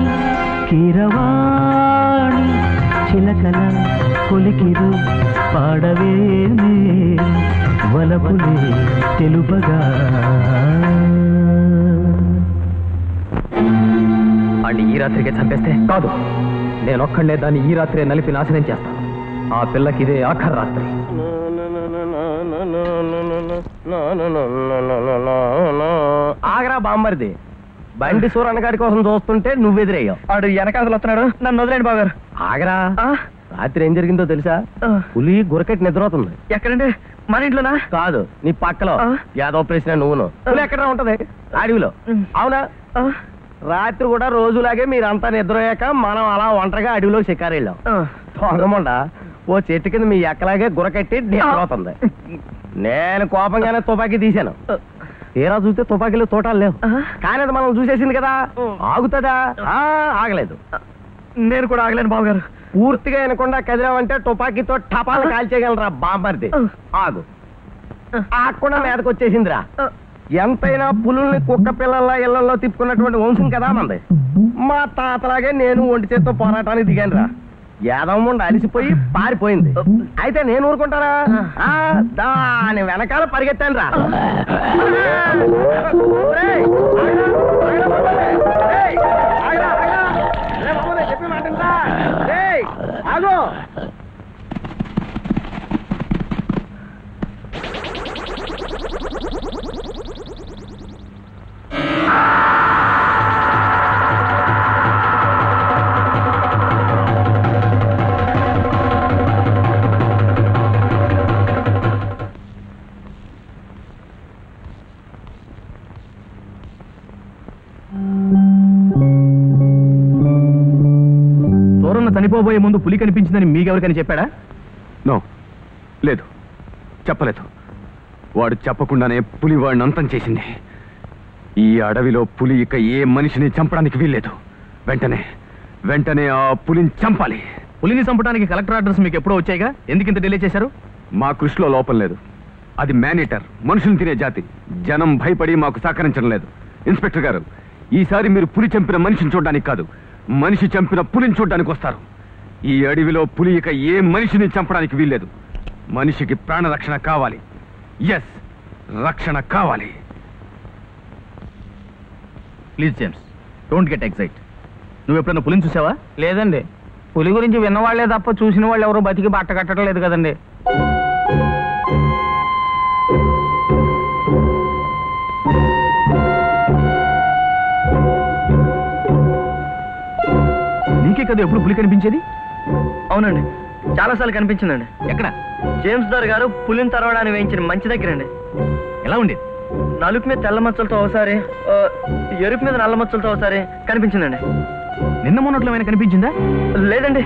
కీరవాణి చిలకల కొలికిరు పాడవేమే వలపులే తెలుపగా వాడిని ఈ రాత్రికే చంపేస్తే కాదు నేనొక్కడే దాన్ని ఈ రాత్రే నలిపి నాశనం చేస్తాను ఆ పిల్లకి ఇదే ఆఖరి రాత్రి ఆగరా బామ్మరిది బండి సూరన్న గారి కోసం చూస్తుంటే నువ్వెదురయ్యావు వాడు వెనకాతలు వస్తున్నాడు నన్ను వదిలేండి బాగారు ఆగరా రాత్రి ఏం జరిగిందో తెలుసా పులి గురకట్టి నిద్రపోతుంది ఎక్కడండి మన ఇంట్లోనా కాదు నీ పక్కలో యాదవ ప్రశ్న నువ్వును పులి ఎక్కడ ఉంటది అడవిలో అవునా రాత్రి కూడా రోజులాగే మీరంతా నిద్రపోయాక మనం అలా ఒంటరిగా అడవిలో షికారు వెళ్ళాం తొంగమండ ఓ చెట్టు కింద మీ ఎక్కలాగే గురకట్టి నిద్రపోతుంది నేను కోపంగానే తుపాకీ తీశాను తీరా చూస్తే తుపాకీలు తోటాలు లేవు కానీ అది మనం చూసేసింది కదా ఆగుతుందా ఆ, ఆగలేదు నేను కూడా ఆగలేను బావగారు పూర్తిగా వినకుండా కదిలామంటే తుపాకీతో టపాలు కాల్చేయగలరా బాంబర్ది ఆగు ఆగకుండా మీదకి వచ్చేసిందిరా ఎంతైనా పులుల్ని కుక్క పిల్లల ఇళ్లలో తిప్పుకున్నటువంటి వంశం కదా మంది మా తాతలాగే నేను ఒంటి చేత్తో పోరాటానికి దిగాను రా యాదమ్మండి అలిసిపోయి పారిపోయింది అయితే నేను ఊరుకుంటారా ఆ, దాని వెనకాల పరిగెత్తాను రా ఒరేయ్, ఆగరా, ఆగరా బాబు, రేయ్, ఆగరా, ఆగరా. రే బాబు, నేను చెప్పిన మాట వినరా? రేయ్, ఆగు సూరన్న చనిపోబోయే ముందు పులి కనిపించిందని మీకెవరికని చెప్పాడా నో లేదు చెప్పలేదు వాడు చెప్పకుండానే పులి వాడిని అంతం చేసింది ఈ అడవిలో పులి ఇక ఏ మనిషిని చంపడానికి వీల్లేదు వెంటనే వెంటనే ఆ పులిని చంపాలి పులిని చంపడానికి కలెక్టర్ ఆర్డర్స్ మీకు ఎప్పుడో వచ్చాయిగా ఎందుకు ఇంత డిలే చేశారు మా కృషిలో లోపం లేదు అది మేనేటర్ మనుషులు తినే జాతి జనం భయపడి మాకు సహకరించడం లేదు ఇన్స్పెక్టర్ గారు ఈసారి మీరు పులి చంపిన మనిషిని చూడడానికి కాదు మనిషి చంపిన పులిని చూడడానికి వస్తారు ఈ అడవిలో పులి ఇక ఏ మనిషిని చంపడానికి వీల్లేదు మనిషికి ప్రాణ రక్షణ కావాలి ఎస్ రక్షణ కావాలి please James don't get excite నువ్వు ఎప్పుడైనా పులిని చూసావా లేదండి పులి గురించి విన్నవాళ్లే తప్ప చూసిన వాళ్ళు ఎవరు బతికి బట్ట కట్టడం లేదు కదండి నీకే కదా ఎప్పుడు పులి కనిపించేది అవునండి చాలాసార్లు కనిపించిందండి ఎక్కడ జేమ్స్ దార్ గారు పులిని తరవడానికి వేయించిన మంచి దగ్గరండి ఎలా ఉండేది నలుపు మీద తెల్ల మచ్చలతో ఒకసారి ఆ, ఎరుపు మీద నల్ల మచ్చలతో ఒకసారి కనిపించిందండి నిన్న మొన్నట్లో ఏమైనా కనిపించిందా లేదండి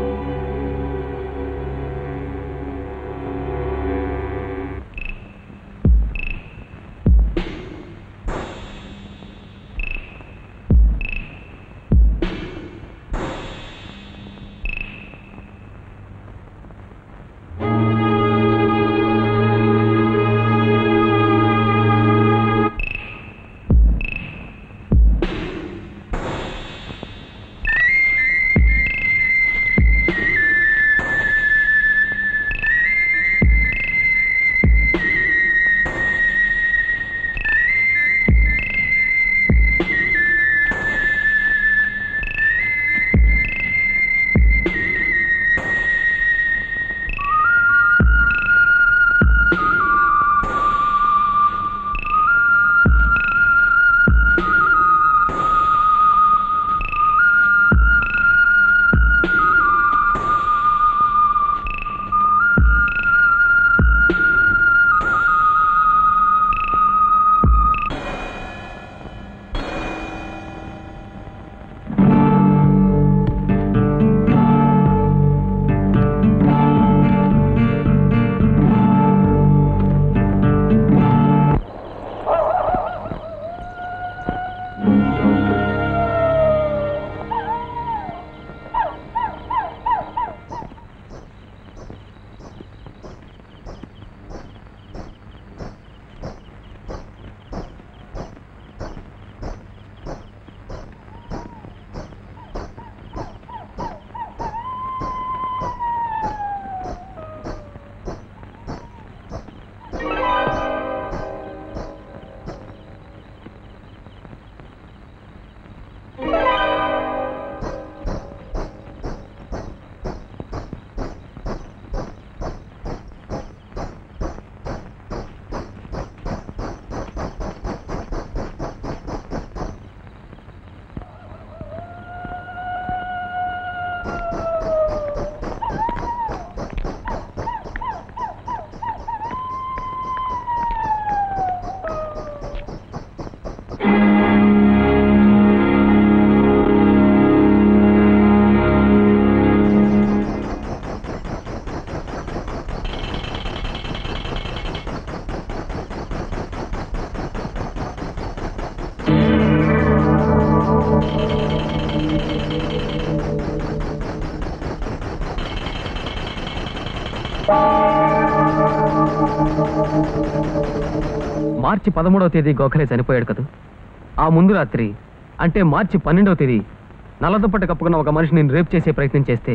మార్చి పదమూడవ తేదీ గోఖలే చనిపోయాడు కదా ఆ ముందు రాత్రి అంటే మార్చి పన్నెండవ తేదీ నల్లదుప్పటి కప్పుకున్న ఒక మనిషి నేను రేప్ చేసే ప్రయత్నం చేస్తే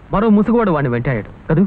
మరో ముసుగువాడు వాడిని వెంటాడాడు కదూ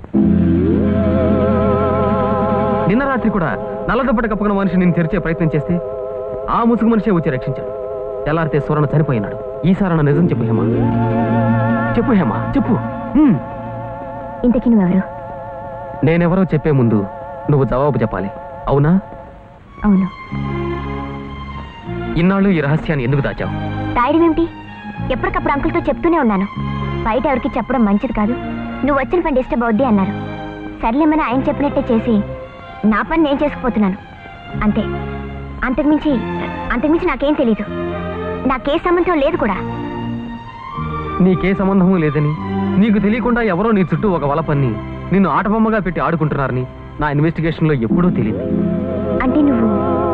నిన్న రాత్రి కూడా నల్లదప్పటి కప్పుకున్న మనిషి నేను తెరిచే ప్రయత్నం చేస్తే ఆ ముసుగు మనిషే వచ్చి రక్షించాడు తెల్లారితే స్వరణ చనిపోయినాడు ఈసారన్న నిజం చెప్పు హేమా చెప్పు హేమా చెప్పు హ్మ్. ఇంతకీ నువ్వెవరు నేనెవరో చెప్పే ముందు నువ్వు జవాబు చెప్పాలి అవునా అవును ఇన్నాళ్ళు ఈ రహస్యాన్ని ఎందుకు దాచావు రాయడం ఏమిటి ఎప్పటికప్పుడు అంకుల్తో చెప్తూనే ఉన్నాను బయట ఎవరికి చెప్పడం మంచిది కాదు నువ్వు వచ్చిన పని డిస్టర్బ్ అవుద్ది అన్నారు సర్లేమని ఆయన చెప్పినట్టే చేసి నా పని నేను చేసుకుపోతున్నాను అంతే అంతకుమించి అంతకుమించి నాకేం తెలీదు నాకే సంబంధం లేదు కూడా నీకే సంబంధము లేదని నీకు తెలియకుండా ఎవరో నీ చుట్టూ ఒక వలపన్ని నిన్ను ఆటబొమ్మగా పెట్టి ఆడుకుంటున్నారని నా ఇన్వెస్టిగేషన్ లో ఎప్పుడూ తెలియదు అంటే నువ్వు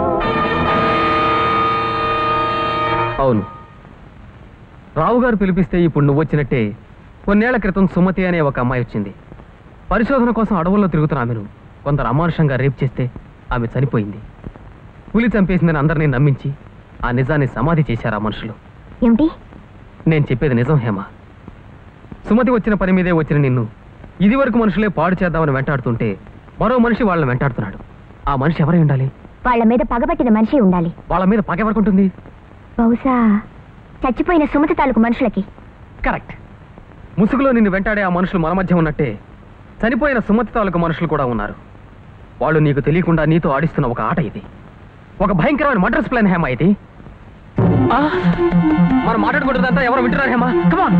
అవును రావు గారు పిలిపిస్తే ఇప్పుడు నువ్వు వచ్చినట్టే కొన్నేళ్ల క్రితం సుమతి అనే ఒక అమ్మాయి వచ్చింది పరిశోధన కోసం అడవుల్లో తిరుగుతున్న ఆమెను కొందరు అమానుషంగా రేప్ చేస్తే ఆమె చనిపోయింది పులి చంపేసిందని అందరినీ నమ్మించి ఆ నిజాన్ని సమాధి చేశారు ఆ మనుషులు ఏమిటి నేను చెప్పేది నిజం హేమ సుమతి వచ్చిన పని మీదే వచ్చిన నిన్ను ఇది వరకు మనుషులే పాడు చేద్దామని వెంటాడుతుంటే మరో మనిషి వాళ్ళని వెంటాడుతున్నాడు ఆ మనిషి ఎవరై ఉండాలి వాళ్ళ మీద పగబట్టిన మనిషి ఉండాలి వాళ్ళ మీద పగ ఎవరికుంటుంది బహుశా చచ్చిపోయిన సుమతి తాలూకు మనుషులకి కరెక్ట్ ముసుగులో నిన్ను వెంటాడే ఆ మనుషులు మన మధ్య ఉన్నట్టే చనిపోయిన సుమతి తాలూకు మనుషులు కూడా ఉన్నారు వాళ్ళు నీకు తెలియకుండా నీతో ఆడిస్తున్న ఒక ఆట ఇది ఒక భయంకరమైన మడ్రస్ ప్లాన్ హేమా ఇది ఆ? మనం మాట్లాడుకుంటుందంతా ఎవరు వింటున్నారు హేమా కమాన్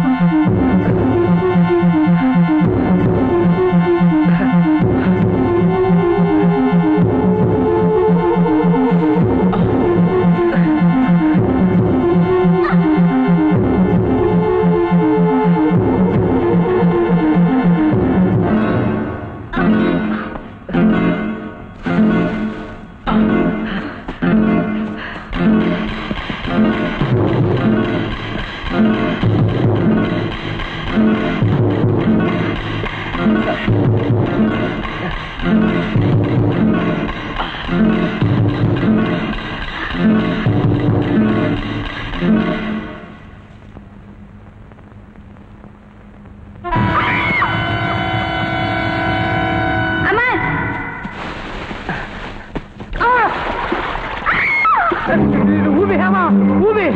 ఊబి హేమా ఊబి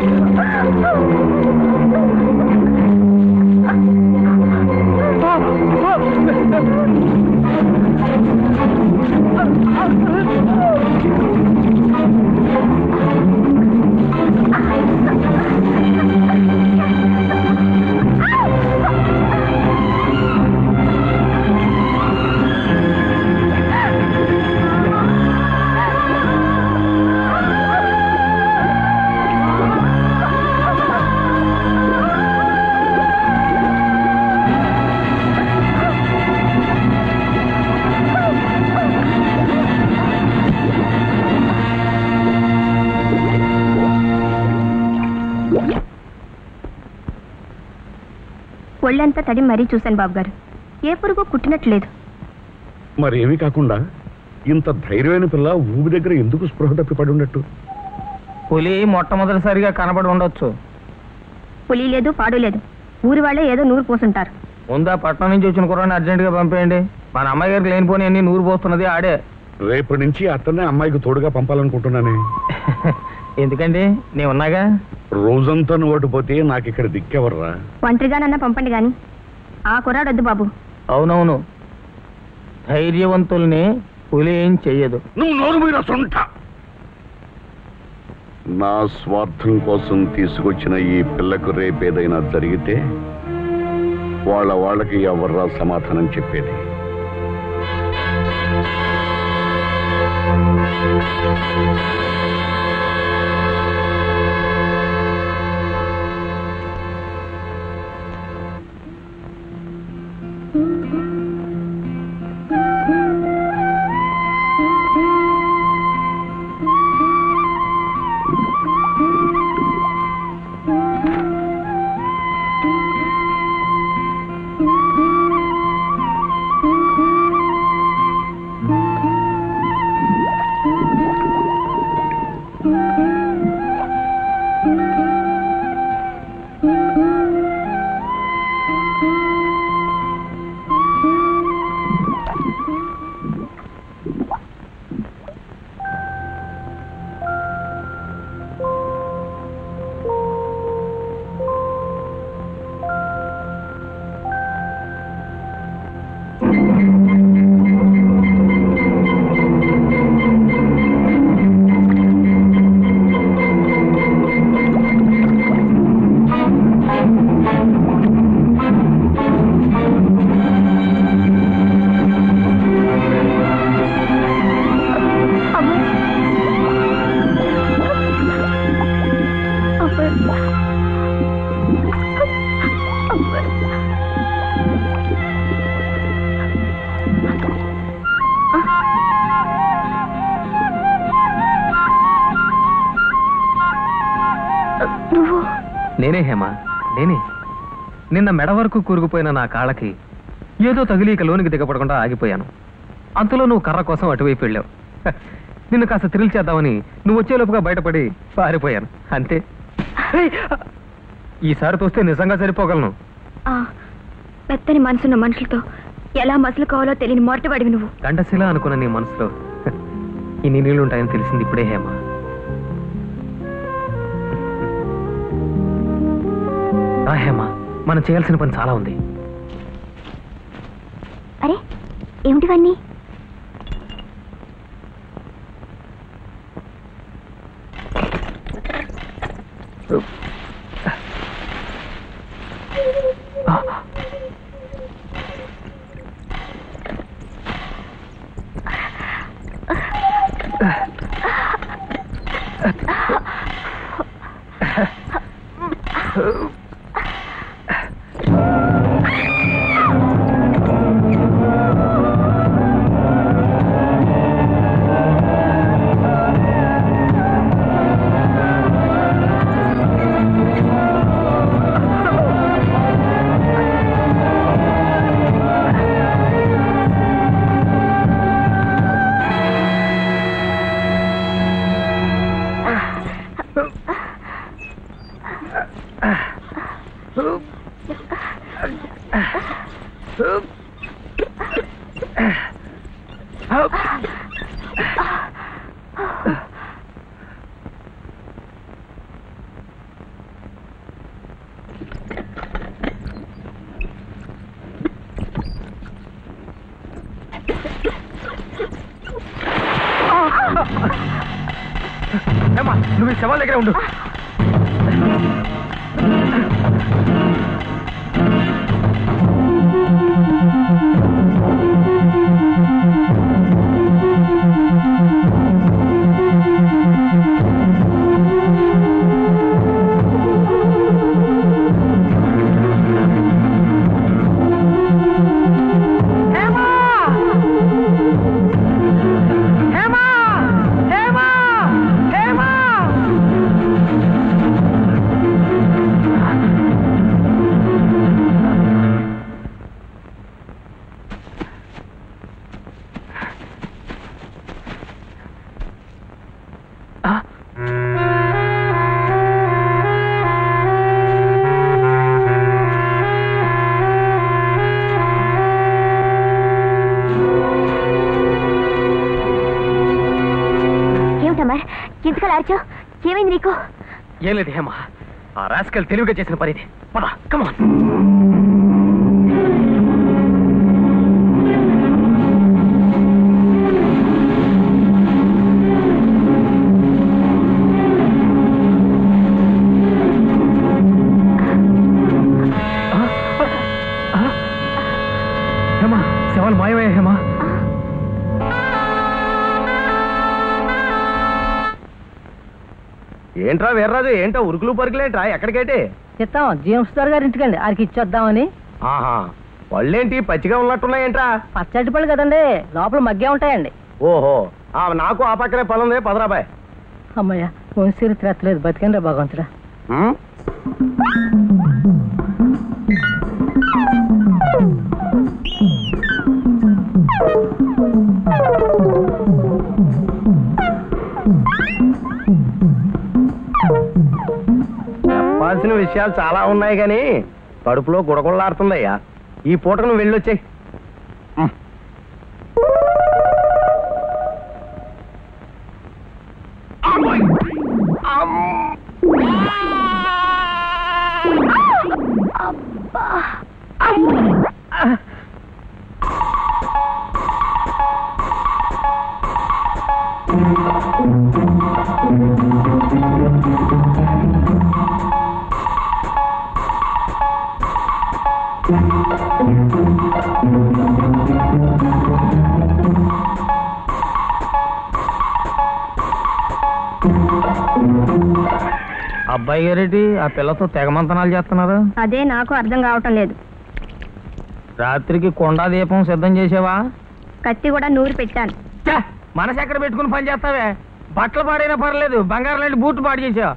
ఒళ్ళంతా తడి మరీ చూశాను బాబు గారు ఏ పురుగు కుట్టినట్లేదు మరేమీ కాకుండా ఇంత ధైర్యమైన పిల్ల ఊబి దగ్గర ఎందుకు స్పృహ తప్పి పడి ఉన్నట్టు పులి మొట్టమొదటిసారిగా కనబడి ఉండొచ్చు పులి లేదు పాడు లేదు ఊరి వాళ్ళే ఏదో నూరు పోసుంటారు ముందా పట్నం నుంచి వచ్చిన కుర్రాన్ని అర్జెంట్ గా పంపేయండి మన అమ్మాయి గారికి లేనిపోని అన్ని నూరు పోస్తున్నది ఆడే రేపటి నుంచి అతనే అమ్మాయికి తోడుగా పంపాలనుకుంటున్నానే ఎందుకండి నేను ఉన్నాగా రోజంతా నువ్వు అటు పోతే నాకు ఇక్కడ దిక్కెవర్రా ఒంటరిగానన్నా పంపండి గాని ఆ కుర్రాడొద్దు బాబు అవునవును ధైర్యవంతుల్ని పులి ఏం చెయ్యదు నువ్వు నోరు మీద సొంట నా స్వార్థం కోసం తీసుకొచ్చిన ఈ పిల్లకు రేపేదైనా జరిగితే వాళ్ళ వాళ్ళకి ఎవర్రా సమాధానం చెప్పేది నువ్వు నేనే హేమ నేనే నిన్న మెడ వరకు కూరుకుపోయిన నా కాళ్ళకి ఏదో తగిలి ఇక లోనికి దిగపడకుండా ఆగిపోయాను అంతలో నువ్వు కర్ర కోసం అటువైపు వెళ్ళావు హ, నిన్ను కాస్త థ్రిల్ చేద్దామని నువ్వు వచ్చేలోపుగా బయటపడి పారిపోయాను అంతే హే! ఈసారి తోస్తే నిజంగా సరిపోగలను ఆ, మెత్తని మనసున్న మనుషులతో ఎలా మసులుకోవాలో తెలియని మొరటవాడివి నువ్వు గంటశిల అనుకున్న నీ మనసులో హ, ఇన్ని నీళ్లు ఉంటాయని తెలిసింది ఇప్పుడే హేమ రా హేమ మనం చేయాల్సిన పని చాలా ఉంది అరే ఏమిటివన్నీ హేమ నువ్వు ఈ శవాల దగ్గర ఉండు ఏమిటమ్మా ఎందుకలా అరిచావు ఏమైంది నీకు ఏం లేదు హేమ ఆ రాస్కల్ తెలివిగా చేసిన పని ఇది పద కమాన్ హేమ శవాలు మాయమయ్యా హేమ ఏంట్రా వీర్రాజు ఏంటో ఉరుకులు పరుకులేంట్రా ఎక్కడికేటి చిత్తం జేమ్స్ సార్ గారి ఇంటికండి ఆడికి ఇచ్చొద్దామని ఆహా పళ్ళేంటి పచ్చిగా ఉన్నట్టున్నాయేంట్రా పచ్చడి పళ్ళు కదండి లోపల మగ్గే ఉంటాయండి ఓహో ఆ నాకు ఆ పక్కనే పనుంది పదరాబాయ్ అమ్మయ్య వంశీరి తిరగలేదు బతికండి భగవంతుడా చెప్పాల్సిన విషయాలు చాలా ఉన్నాయి కానీ కడుపులో గుడగుళ్ళాడుతుందయ్యా ఈ పూటకు నువ్వు వెళ్ళొచ్చాయి అబ్బాయి గారేటి ఆ పిల్లతో తెగమంతనాలు చేస్తున్నారు అదే నాకు అర్థం కావటం లేదు రాత్రికి కొండా దీపం సిద్ధం చేసావా కత్తి కూడా నూరి పెట్టాను ఛే! మనసు ఎక్కడ పెట్టుకుని పని చేస్తావే బట్టలు పాడైనా పర్లేదు బంగారం లాంటి బూట్లు పాడు చేసావు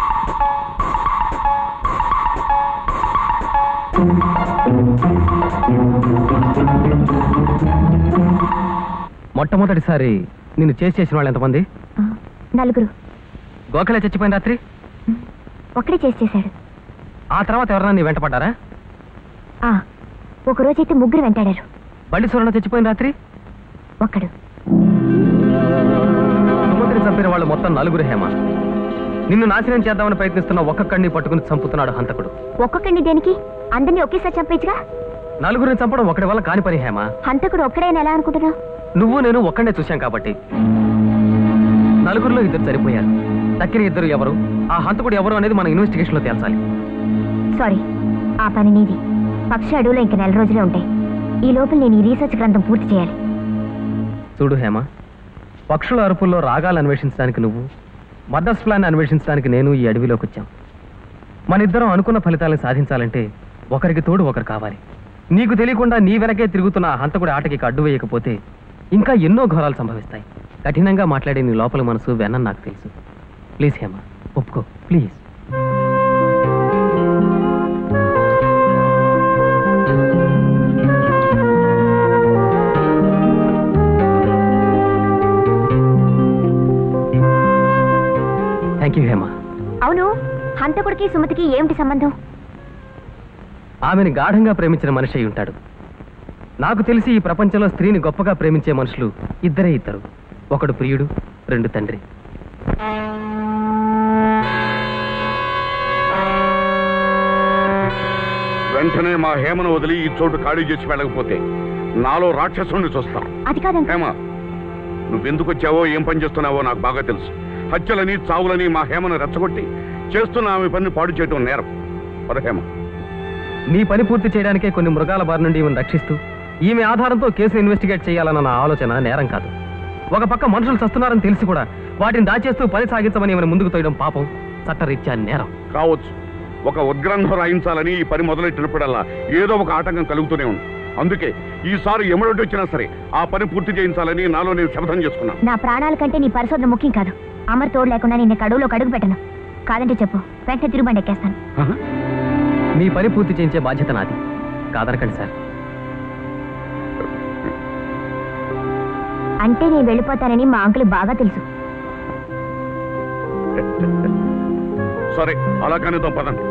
మొట్టమొదటిసారి నిన్ను చేసి చేసిన వాళ్ళు ఎంతమంది నలుగురు గోఖలే చచ్చిపోయిన రాత్రి ఒక్కడే చేసి చేశాడు ఆ తర్వాత ఎవరన్నా నీ వెంట పడ్డారా ఆ ఒక రోజైతే ముగ్గురు వెంటాడారు బండి సూరణ చచ్చిపోయిన రాత్రి ఒక్కడు సుమంత్రిని చంపిన వాళ్ళు మొత్తం నలుగురు హేమ నిన్ను నాశనం చేద్దామని ప్రయత్నిస్తున్న ఒక్కొక్కడిని పట్టుకుని చంపుతున్నాడు హంతకుడు ఒక్కొక్కడిని దేనికి అందరినీ ఒకేసారి చంపేచ్చుగా నలుగురిని చంపడం ఒకటి వల్ల కాని పని హేమ హంతకుడు ఒక్కడైనా ఎలా అనుకుంటున్నావు నువ్వు నేను ఒక్కడే చూశాం కాబట్టి నలుగురిలో ఇద్దరు చనిపోయారు తక్కిన ఇద్దరు ఎవరు ఆ హంతకుడు ఎవరు అనేది మన ఇన్వెస్టిగేషన్ లో తేల్చాలి సారీ ఆ పని నీది పక్షి అడవులో ఇంక నెల రోజులే ఉంటాయి ఈ లోపల నేను ఈ రీసెర్చ్ గ్రంథం పూర్తి చేయాలి చూడు హేమ పక్షుల అరుపుల్లో రాగాలు అన్వేషించడానికి నువ్వు మదర్స్ ప్లాన్ అన్వేషించడానికి నేను ఈ అడవిలోకి వచ్చాం మన ఇద్దరం అనుకున్న ఫలితాలను సాధించాలంటే ఒకరికి తోడు ఒకరు కావాలి నీకు తెలియకుండా నీ వెనకే తిరుగుతున్న ఆ హంతకుడి ఆటకి ఇక అడ్డు వేయకపోతే ఇంకా ఎన్నో ఘోరాలు సంభవిస్తాయి కఠినంగా మాట్లాడే నీ లోపల మనసు వెన్నని నాకు తెలుసు ప్లీజ్ హేమ ఒప్పుకో ప్లీజ్ థ్యాంక్ యూ హేమ అవును హంతకుడికి సుమతికి ఏమిటి సంబంధం ఆమెను గాఢంగా ప్రేమించిన మనిషి అయి ఉంటాడు నాకు తెలిసి ఈ ప్రపంచంలో స్త్రీని గొప్పగా ప్రేమించే మనుషులు ఇద్దరే ఇద్దరు ఒకడు ప్రియుడు రెండు తండ్రి వెంటనే మా హేమను వదిలి ఈ చోటు ఖాళీ చేసి వెళ్ళకపోతే నాలో రాక్షసుని చూస్తాం అది కాదండి హేమ నువ్వెందుకు వచ్చావో ఏం పని చేస్తున్నావో నాకు బాగా తెలుసు హత్యలని చావులని మా హేమను రెచ్చగొట్టి చేస్తున్న ఆమె పని పాడు చేయడం నేరం పద హేమ నీ పని పూర్తి చేయడానికే కొన్ని మృగాల బారి నుండి ఈమెను రక్షిస్తూ ఈమె ఆధారంతో కేసు ఇన్వెస్టిగేట్ చేయాలన్న నా ఆలోచన నేరం కాదు ఒక పక్క మనుషులు చస్తున్నారని తెలిసి కూడా వాటిని దాచేస్తూ పని సాగించమని ఈమెను ముందుకు తోయడం పాపం చట్టరీత్యా నేరం కావచ్చు ఒక ఉద్గ్రంథం రాయించాలని ఈ పని మొదలెట్టినప్పుడల్లా ఏదో ఒక ఆటంకం కలుగుతూనే ఉంది అందుకే ఈసారి ఎమడొడ్డి వచ్చినా సరే ఆ పని పూర్తి చేయించాలని నాలో నేను శపథం చేసుకున్నాను నా ప్రాణాల కంటే నీ పరిశోధన ముఖ్యం కాదు అమర్ తోడు లేకుండా నిన్న కడువులో కడుగు పెట్టను కాదంటే చెప్పు వెంటనే తిరుగుబండి ఎక్కేస్తాను మీ పని పూర్తి చేయించే బాధ్యత నాది కాదనకండి సార్ అంటే నేను వెళ్ళిపోతానని మా అంకుల్ బాగా తెలుసు సరే అలా కనిద్దాం పదండి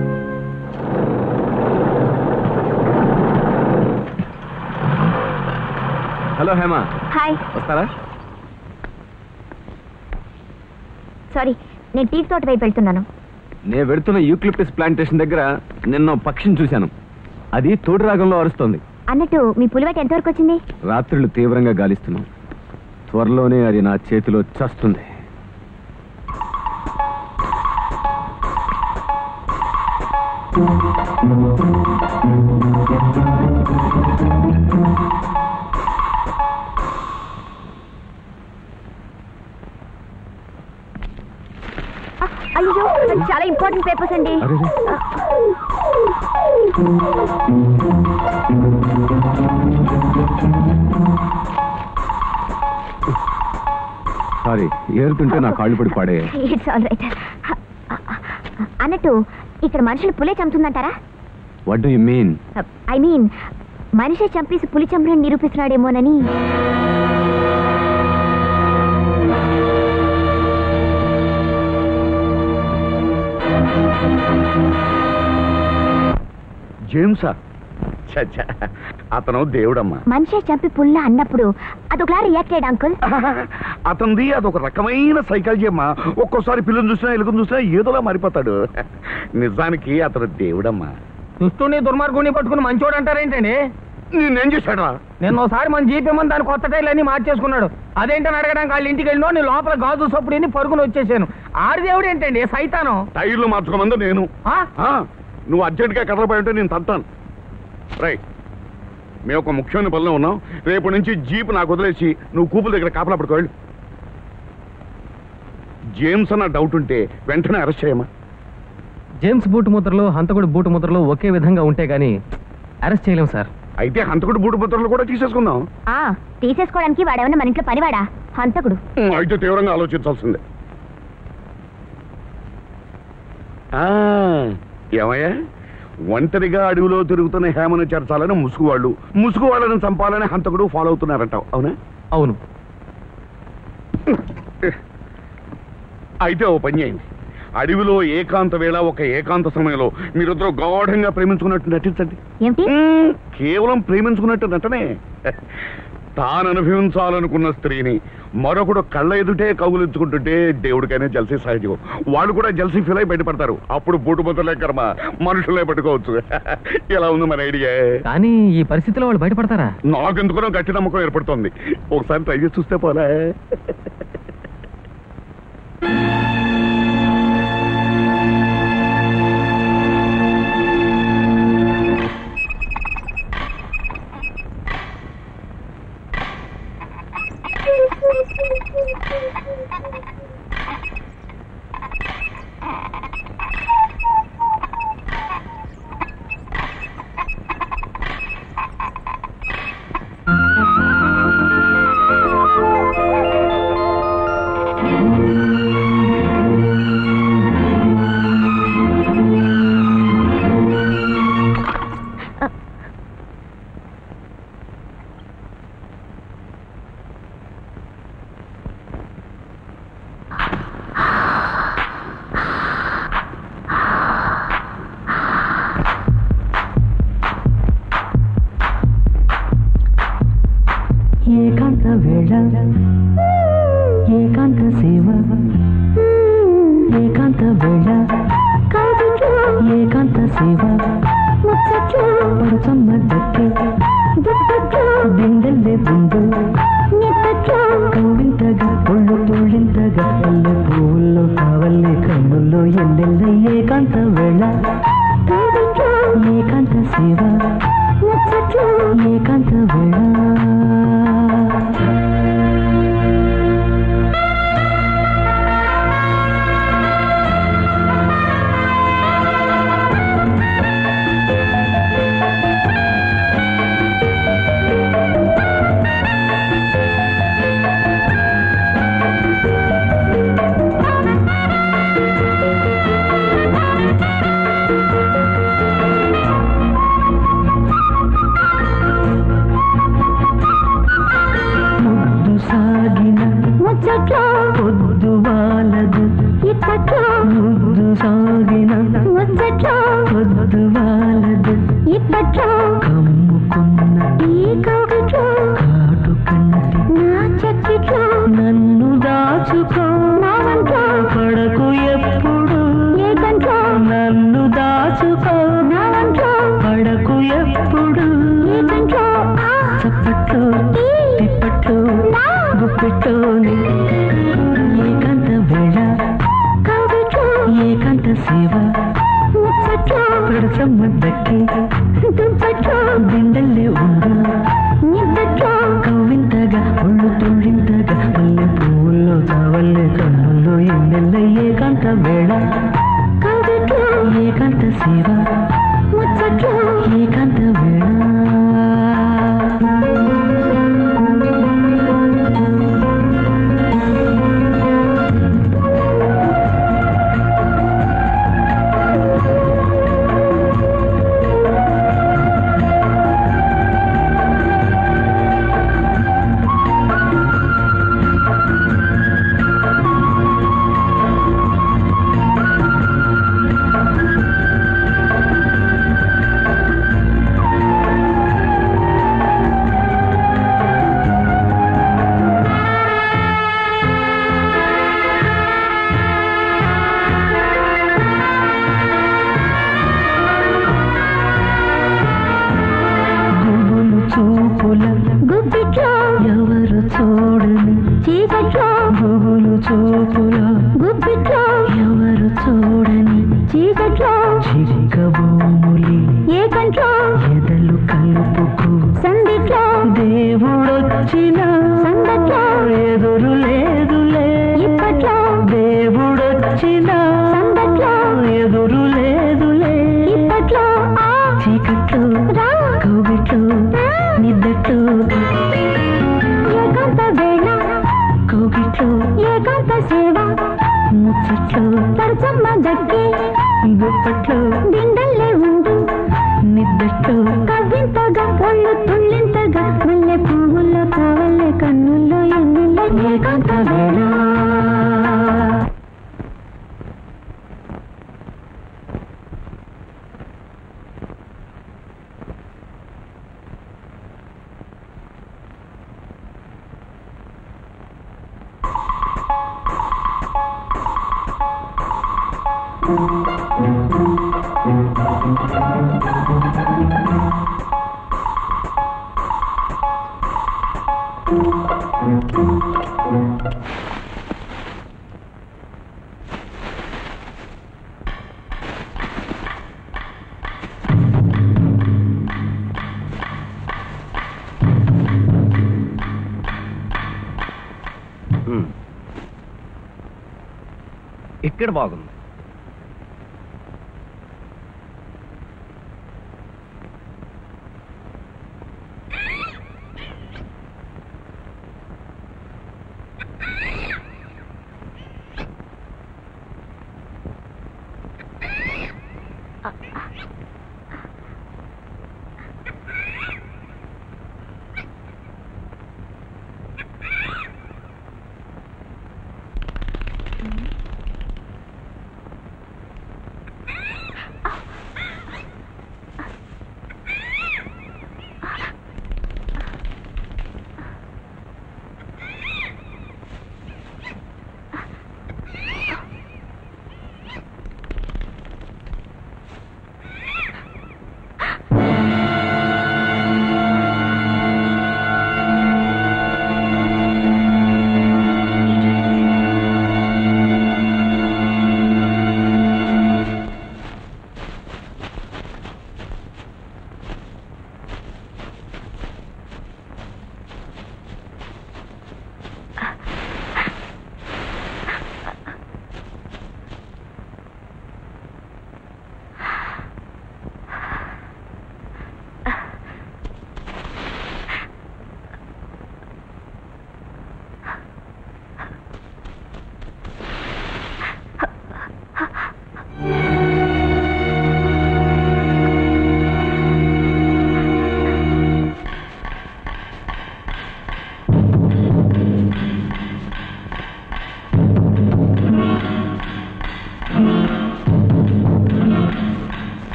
హలో హేమ హాయ్ వస్తారా సారీ నేను టీ తోట వైపు వెళ్తున్నాను నేను వెడుతున్న యూక్లిప్టస్ ప్లాంటేషన్ దగ్గర నిన్న ఓ పక్షిని చూశాను అది తోడు రాగంలో అరుస్తోంది అన్నట్టు మీ పులివేట ఎంతవరకు వచ్చింది రాత్రులు తీవ్రంగా గాలిస్తున్నాం త్వరలోనే అది నా చేతిలో చస్తుంది అయ్యో చాలా ఇంపార్టెంట్ పేపర్స్ అండి అరెరే. సారీ ఏరుతుంటే నా కాళ్ళు పడి పాడే ఇట్స్ ఆల్ రైట్ అన్నట్టు ఇక్కడ మనుషులు పులే చంపుతుందంటారా what do you mean I mean మనిషి చంపేసి పులి చంపని నిరూపిస్తున్నాడేమోనని జేమ్సా ఛ, అతను దేవుడమ్మా మనిషి చంపి పుల్ల అన్నప్పుడు అదొకలా రియాక్ట్ అయ్యాడు అంకుల్ అతనిది అదొక రకమైన సైకాలజీ అమ్మా ఒక్కోసారి పిల్లలు చూసినా ఎలుగును చూసినా ఏదోలా మారిపోతాడు నిజానికి అతను దేవుడమ్మా దుష్టుని దుర్మార్గుని పట్టుకుని మంచోడు అంటారేంటండి నేనేం చేశాడా నిన్న ఒకసారి మన జీప్ ఇమ్మని దాని కొత్త టైర్లు అన్ని మార్చేసుకున్నాడు అదేంటని అడగడానికి వాళ్ళ ఇంటికి వెళ్ళినో నేను లోపల గాజు సొప్పుడిని పరుగుని వచ్చేసాను ఆడిదేవుడు ఏంటండి సైతానం టైర్లు మార్చుకోమంది నేను ఆ? ఆ, నువ్వు అర్జెంట్గా కదలపోయి ఉంటే నేను తంటాను రైట్ మేము ఒక ముఖ్యమైన పనిలో ఉన్నాం రేపు నుంచి జీప్ నాకు వదిలేసి నువ్వు కూపుల దగ్గర కాపలా పడుకోవాలి జేమ్స్ అన్న డౌట్ ఉంటే వెంటనే అరెస్ట్ చేయమా జేమ్స్ బూట్ ముద్రలో హంతకుడు బూట్ ముద్రలో ఒకే విధంగా ఉంటే గానీ అరెస్ట్ చేయలేం సార్ అయితే హంతకుడు బూటు పుత్రులు కూడా తీసేసుకుందాం ఆ తీసేసుకోవడానికి వాడేమన్నా మన ఇంట్లో పనివాడా హంతకుడు ఉమ్, అయితే తీవ్రంగా ఆలోచించాల్సిందే ఆ, ఏమయ్యా ఒంటరిగా అడవిలో తిరుగుతున్న హేమను చేర్చాలని ముసుగు వాళ్ళు ముసుగు వాళ్ళని చంపాలని హంతకుడు ఫాలో అవుతున్నారంటావు అవునా అవును అయితే ఓ పని చేయండి అడవిలో ఏకాంత వేళ ఒక ఏకాంత సమయంలో మీరిద్దరూ గాఢంగా ప్రేమించుకున్నట్టు నటించండి ఏమిటి మ్మ్, కేవలం ప్రేమించుకున్నట్టు నటనే తాను అనుభవించాలనుకున్న స్త్రీని మరొకడు కళ్ళ ఎదుటే కౌగులించుకుంటుంటే దేవుడికైనా జలసీ సహజం వాళ్ళు కూడా జలసీ ఫీల్ అయి బయటపడతారు అప్పుడు బూటు బొత్తలే కర్మ మనుషులే పట్టుకోవచ్చు ఎలా ఉంది మన ఐడియా కానీ ఈ పరిస్థితిలో వాళ్ళు బయటపడతారా నాకెందుకునో గట్టి నమ్మకం ఏర్పడుతోంది ఒకసారి ట్రై చేసి చూస్తే పోలే ఏకాంత వేళ ఏకాంత సేవ ఏకాంత వేళ ఏకాంత సేవ పరచమ్మ దక్కే బిందెల్లే బిందు కవ్వింతగా ఒళ్ళు తోళింతగా పల్లె పువ్వుల్లో కావల్లే కన్నుల్లో ఎల్లెల్ల ఏకాంత వేళ ఏకాంత సేవ ఏకాంత వేళ ముద్దు సాగిన పొద్దు వాలదు ముద్దు సాగిన పొద్దు వాలదు కమ్ముకున్న కాటు కంటి నన్ను దాచుకో పడకు ఎప్పుడు నన్ను దాచుకో పడకు ఎప్పుడు చప్పట్లో తిప్పట్లో గుప్పెట్టోని ఏకాంత వేళ ఏకాంత సేవ పెడసమ్మ దక్కి బిందెల్లే ఉండు కవ్వింతగా ఒళ్ళు తుళ్ళింతగా మల్లె పువ్వుల్లో కావల్లే కన్నుల్లో ఎన్నెల్ల ఏకాంత వేళ ఏకాంత సేవ ఏకాంత వేళ గుబులు చూపుల గుబ్బిట్లో ఎవరు చూడని చీకట్లో గుబులు చూపుల గుబ్బిట్లో ఎవరు చూడని చీకట్లో చిరిక భూములి ఏకంట్లో ఎదలు కలుపుకు సందిట్లో దేవుడొచ్చిన సందట్లో ఎదురు లేదులే ఇప్పట్లో దేవుడొచ్చిన సందట్లో ఎదురు లేదు ఇక్కడ బాగుంది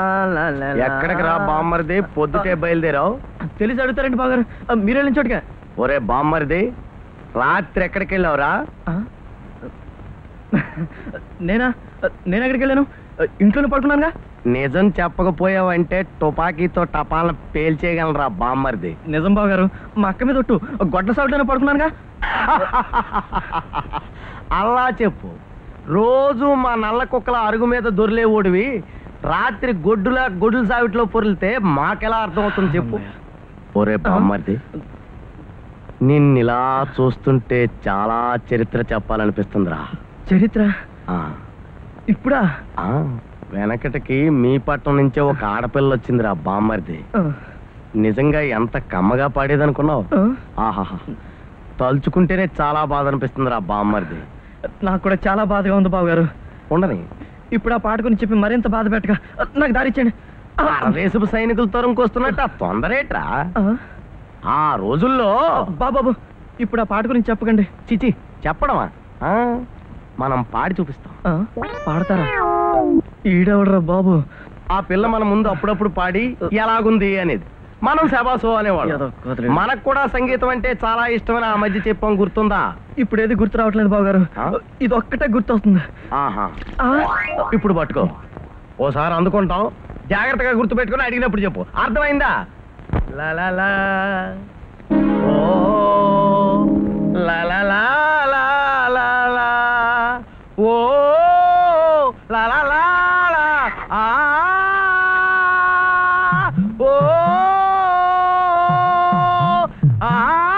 ఎక్కడికి రా బామ్మరిది పొద్దుటే బయలుదేరావు తెలిసి అడుగుతారండి బాగారు మీరు వెళ్ళిన చోటుగా ఒరే బామ్మరిది రాత్రి ఎక్కడికి వెళ్ళావురా నేనా నేను ఎక్కడికి వెళ్ళాను ఇంట్లోనే పడుకున్నానుగా నిజం చెప్పకపోయావంటే తుపాకీతో టపాలను పేల్చేయగలరా బామ్మరిది నిజం బావ గారు మా అక్క మీద ఒట్టు గొడ్ల సాగులోనే పడుకున్నానుగా అలా చెప్పు రోజు మా నల్ల కుక్కల అరుగు మీద దొరిలే ఓడివి రాత్రి గొడ్డులా గొడ్డుల సావిట్లో పొరిలితే మాకెలా అర్థమవుతుంది చెప్పు ఒరే బామ్మరిది నిన్నిలా చూస్తుంటే చాలా చరిత్ర చెప్పాలనిపిస్తుందిరా చరిత్ర ఆ, ఇప్పుడా ఆ, వెనకటికి మీ పట్టణం నుంచే ఒక ఆడపిల్ల వచ్చిందిరా బామ్మరిది నిజంగా ఎంత కమ్మగా పాడేదనుకున్నావు ఆహాహా తలుచుకుంటేనే చాలా బాధ అనిపిస్తుందిరా బామ్మరిది నాకు కూడా చాలా బాధగా ఉంది బావ గారు ఉండని ఇప్పుడు ఆ పాట గురించి చెప్పి మరింత బాధ పెట్టగా నాకు దారి ఇచ్చండి పరదేశపు సైనికులు తరుముకొస్తున్నట్టు ఆ తొందరేట్రా ఆ రోజుల్లో బాబాబు ఇప్పుడు ఆ పాట గురించి చెప్పకండి చిచి చెప్పడమా ఆ, మనం పాడి చూపిస్తాం ఆ, పాడతారా ఈడెవడరా బాబు ఆ పిల్ల మన ముందు అప్పుడప్పుడు పాడి ఎలాగుంది అనేది మనం శబాసో అనేవాడు మనకు కూడా సంగీతం అంటే చాలా ఇష్టమని ఆ మధ్య చెప్పాం గుర్తుందా ఇప్పుడు ఏది గుర్తు రావట్లేదు బావ గారు ఇది ఒక్కటే గుర్తు వస్తుంది ఆహా ఇప్పుడు పట్టుకో ఓసారి అందుకుంటాం జాగ్రత్తగా గుర్తు పెట్టుకుని అడిగినప్పుడు చెప్పు అర్థమైందా లా లా లా. ఓ, లా లా లా లా లా లా. ఓ, లా లా లా లా. ఆ, ఓ, ఆ.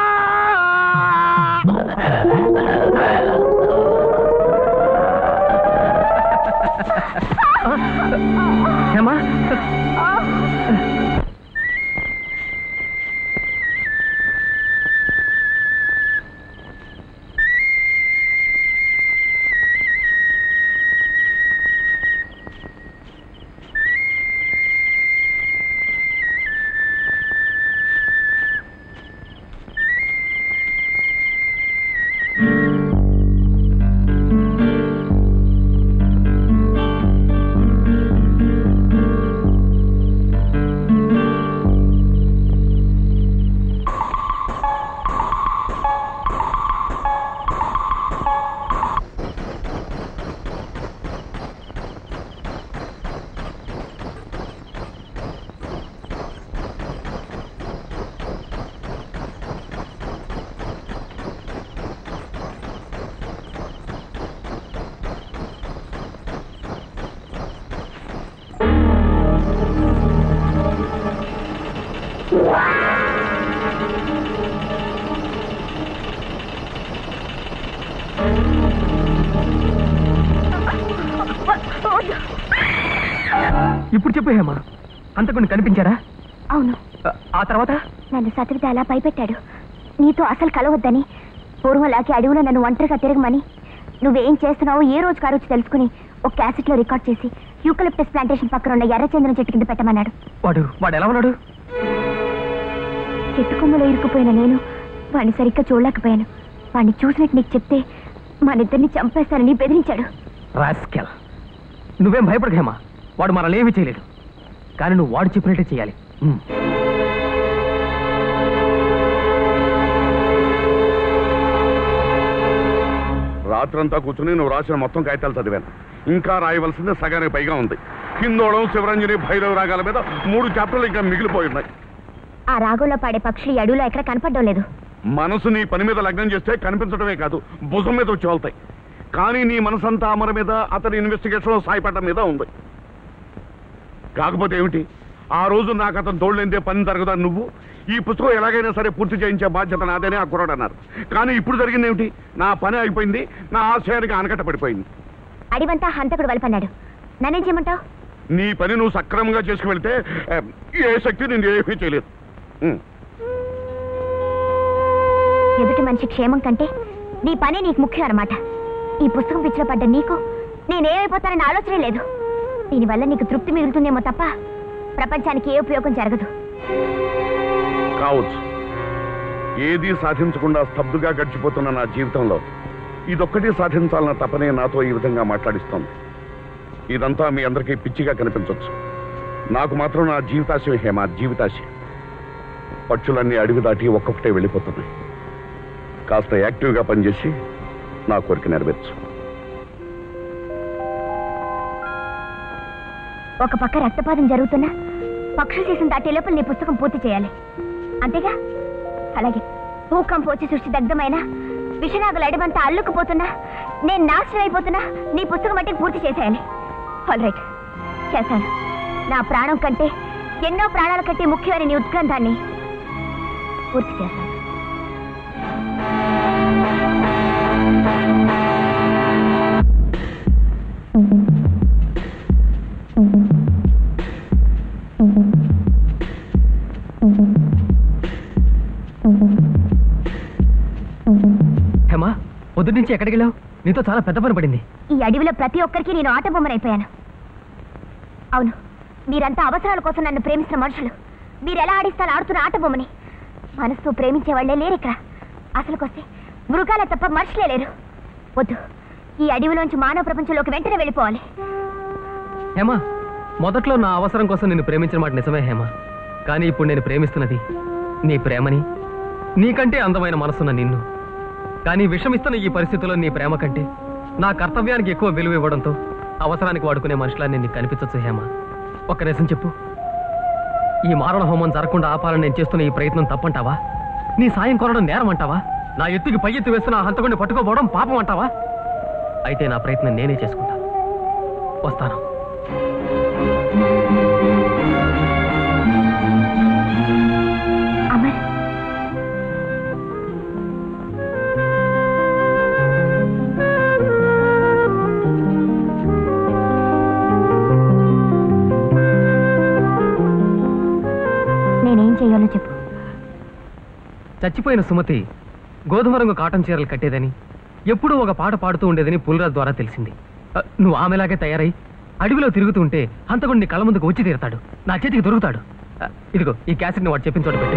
ఏమా ఇప్పుడు చెప్పు హేమా అంతకుండా కనిపించారా అవును ఆ- ఆ తర్వాత నన్ను సతవిత అలా భయపెట్టాడు నీతో అసలు కలవద్దని పూర్వంలాకి అడవిలో నన్ను ఒంటరిగా తిరగమని నువ్వేం చేస్తున్నావో ఏ రోజు కారోజు తెలుసుకుని ఒక క్యాసెట్లో రికార్డ్ చేసి యూకలిప్టస్ ప్లాంటేషన్ పక్కన ఉన్న ఎర్రచంద్రం చెట్టు కింద పెట్టమన్నాడు వాడు వాడు ఎలా ఉన్నాడు చెట్టు కొమ్మలో ఇరుక్కుపోయిన నేను వాడిని సరిగ్గా చూడలేకపోయాను వాడిని చూసినట్టు నీకు చెప్తే మనిద్దరిని చంపేస్తానని బెదిరించాడు రాస్కెల్ నువ్వేం భయపడక హేమా వాడు మనల్ని ఏమీ చేయలేడు కానీ నువ్వు వాడు చెప్పినట్టే చేయాలి ఉమ్. రాత్రంతా కూర్చుని నువ్వు రాసిన మొత్తం కాగితాలు చదివాను ఇంకా రాయవలసింది సగానికి పైగా ఉంది కిందోళం శివరంజని భైరవ రాగాల మీద మూడు చాప్టర్లు ఇంకా మిగిలిపోయి ఉన్నాయి ఆ రాగంలో పాడే పక్షులు ఈ అడవిలో ఎక్కడ కనపడడం లేదు మనసు నీ పని మీద లగ్నం చేస్తే కనిపించడమే కాదు భుజం మీద వచ్చి వెళ్తాయి కానీ నీ మనసంతా అమర మీద అతని ఇన్వెస్టిగేషన్ సాయపడటం మీద ఉంది కాకపోతే ఏమిటి ఆ రోజు నాకు అతను తోడులేందే పని జరగదని నువ్వు ఈ పుస్తకం ఎలాగైనా సరే పూర్తి చేయించే బాధ్యత నాదేనే ఆ కుర్రాడు అన్నారు కానీ ఇప్పుడు జరిగింది ఏమిటి నా పని అయిపోయింది నా ఆశయానికి ఆనకట్ట పడిపోయింది అడివంతా హంతకుడు వలపన్నాడు నన్నేం చేయమంటావు నీ పని నువ్వు సక్రమంగా చేసుకువెళ్తే ఆ, ఏ శక్తి నేను ఏమీ చేయలేదు ఉం. ఎదుటి మనిషి క్షేమం కంటే నీ పనే నీకు ముఖ్యం అన్నమాట ఈ పుస్తకం పిచ్చిలో పడ్డ నీకు నేనేమైపోతానని ఆలోచనే లేదు దీనివల్ల నీకు తృప్తి మిగులుతుందేమో తప్ప ప్రపంచానికి ఏ ఉపయోగం జరగదు కావచ్చు ఏదీ సాధించకుండా స్తబ్దుగా గడిచిపోతున్న నా జీవితంలో ఇదొక్కటి సాధించాలన్న తపనే నాతో ఈ విధంగా మాట్లాడిస్తోంది ఇదంతా మీ అందరికీ పిచ్చిగా కనిపించవచ్చు నాకు మాత్రం నా జీవితాశయం హేమ జీవితాశయం పక్షులన్నీ అడవి దాటి ఒక్కొక్కటే వెళ్ళిపోతున్నాయి కాస్త యాక్టివ్గా పనిచేసి నా కోరిక నెరవేర్చు ఒక పక్క రక్తపాతం జరుగుతున్నా పక్షులు చేసిన దాటి లోపల నీ పుస్తకం పూర్తి చేయాలి అంతేగా అలాగే భూకంపం వచ్చి సృష్టి దగ్ధమైన విషనాగుల అడవంతా అల్లుకుపోతున్నా నేను నాశనం అయిపోతున్నా నీ పుస్తకం మట్టికి పూర్తి చేసేయాలి ఆల్ రైట్ చేశాను నా ప్రాణం కంటే ఎన్నో ప్రాణాల కంటే ముఖ్యమైన నీ ఉత్కంఠాన్ని పూర్తి చేశాను హేమా పొద్దు నుంచి ఎక్కడికి వెళ్ళావు నీతో చాలా పెద్ద పని పడింది ఈ అడవిలో ప్రతి ఒక్కరికి నేను ఆట బొమ్మనైపోయాను అవును మీరంతా అవసరాల కోసం నన్ను ప్రేమిస్తున్న మనుషులు మీరు ఎలా ఆడిస్తారో ఆడుతున్న ఆట బొమ్మని మనసు ప్రేమించే వాళ్లే లేరు ఇక్కడ అసలుకొస్తే మృగాలే తప్ప మనుషులే లేరు వద్దు ఈ అడవిలోంచి మానవ ప్రపంచంలోకి వెంటనే వెళ్ళిపోవాలి హేమా మొదట్లో నా అవసరం కోసం నిన్ను ప్రేమించిన మాట నిజమే హేమ కానీ ఇప్పుడు నేను ప్రేమిస్తున్నది నీ ప్రేమని నీకంటే అందమైన మనసున్న నిన్ను కానీ విషమిస్తున్న ఈ పరిస్థితుల్లో నీ ప్రేమ కంటే నా కర్తవ్యానికి ఎక్కువ విలువ ఇవ్వడంతో అవసరానికి వాడుకునే మనుషులా నేను నీకు కనిపించచ్చు హేమ ఒక్క నిజం చెప్పు ఈ మారణ హోమం జరగకుండా ఆపాలని నేను చేస్తున్న ఈ ప్రయత్నం తప్పంటావా నీ సాయం కోరడం నేరం అంటావా నా ఎత్తుకి పై ఎత్తు వేస్తున్న ఆ హంతకుడిని పట్టుకోపోవడం పాపం అంటావా అయితే నా ప్రయత్నం నేనే చేసుకుంటా వస్తాను అమర్ నేనేం చేయాలో చెప్పు చచ్చిపోయిన సుమతి గోధుమ రంగు కాటన్ చీరలు కట్టేదని ఎప్పుడూ ఒక పాట పాడుతూ ఉండేదని పుల్రాజ్ ద్వారా తెలిసింది అ, నువ్వు ఆమెలాగే తయారై అడవిలో తిరుగుతూ ఉంటే హంతకుడిని కళ్ళ ముందుకు వచ్చి తీరతాడు నా చేతికి దొరుకుతాడు అ, ఇదిగో ఈ క్యాసెట్ని వాడు చెప్పిన చోట పెట్టు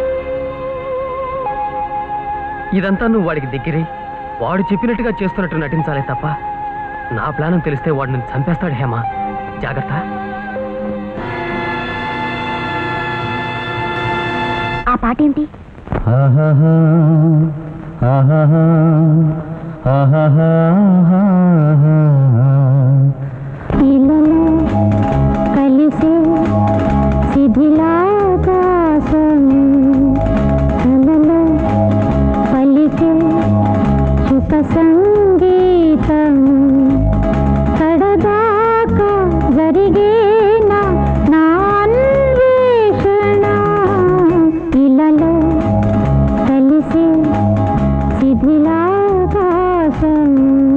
ఇదంతా నువ్వు వాడికి దగ్గరై వాడు చెప్పినట్టుగా చేస్తున్నట్టు నటించాలే తప్ప నా ప్లాన్ తెలిస్తే వాడు నన్ను చంపేస్తాడు హేమా జాగ్రత్త ఆ పాట ఏంటి ఇలలో కలిసే శిథిలాకాశం కలలో పలికే సుఖ సంగీతం కడదాకా జరిగేనా నా అన్వేషణ ఇలలో కలిసే శిథిలాకాశం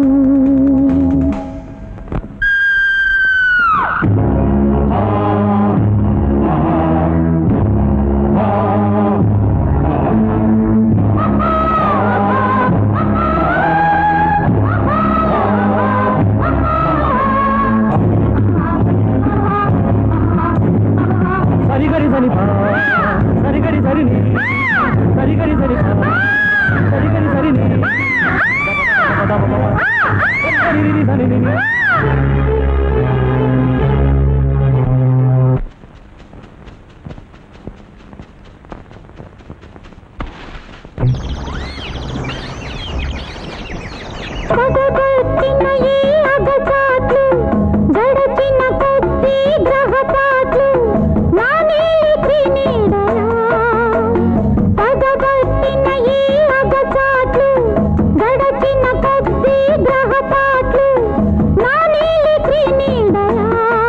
సరిగరి సరి సరిగరి సరిని సరిగరి సరి సరిగరి సరిని సరిని సరిని పగబట్టిన ఈ అగచాట్లు గడచిన కొద్ది గ్రహపాట్లు నా నీలికి నీడలా పగబట్టిన ఈ అగచాట్లు గడచిన కొద్ది గ్రహపాట్లు నా నీలికి నీడలా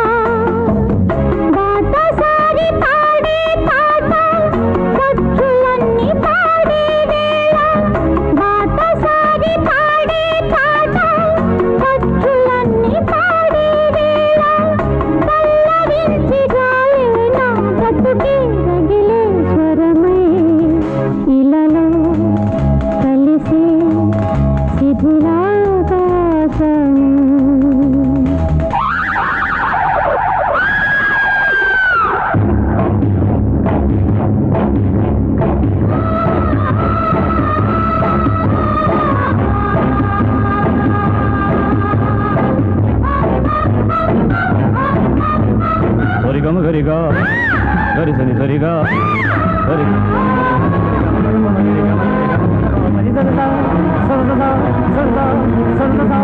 బాటసారి పాడే పాట ఖర్చులన్నీ పాడే వేళ బాటసారి పాడే పాట ఖర్చులన్నీ పాడే వేళ పల్లవించి గాలే నా బ్రతుకే రగిలే స్వరమై ఇలలో కలిసి శిథిలాకాశం సరిగమ గరిగా గరి సరి సరిగా సరి సరి సరి సన్నదా సన్నదా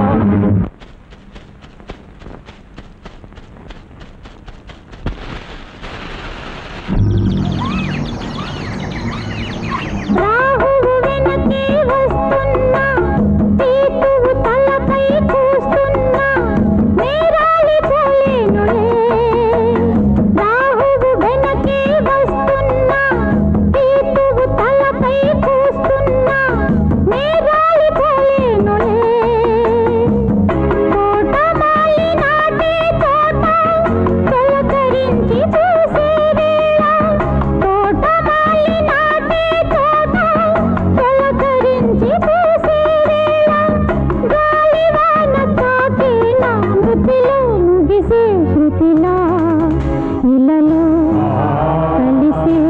రాహువు వెనకే వస్తున్నా కేతువు తలపై కూస్తున్నా నేరాలి పోలేనులే రాహువు వెనకే వస్తున్నా కేతువు తలపై కూస్తున్నా నేరాలి పోలేనులే తోటమాలి నాటే తోట తొలకరించి చూసే వేళ తోటమాలి నాటే తోట తొలకరించి చూసే వేళ గాలివాన తాకే నా మృతిలో ముగిసే శృతిలా ఇలలో కలిసే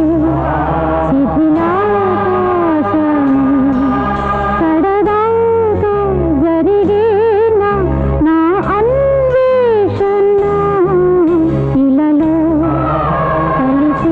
శిథిలాకాశం కడదాకా జరిగేన నా అన్వేషణ ఇలలో కలిసే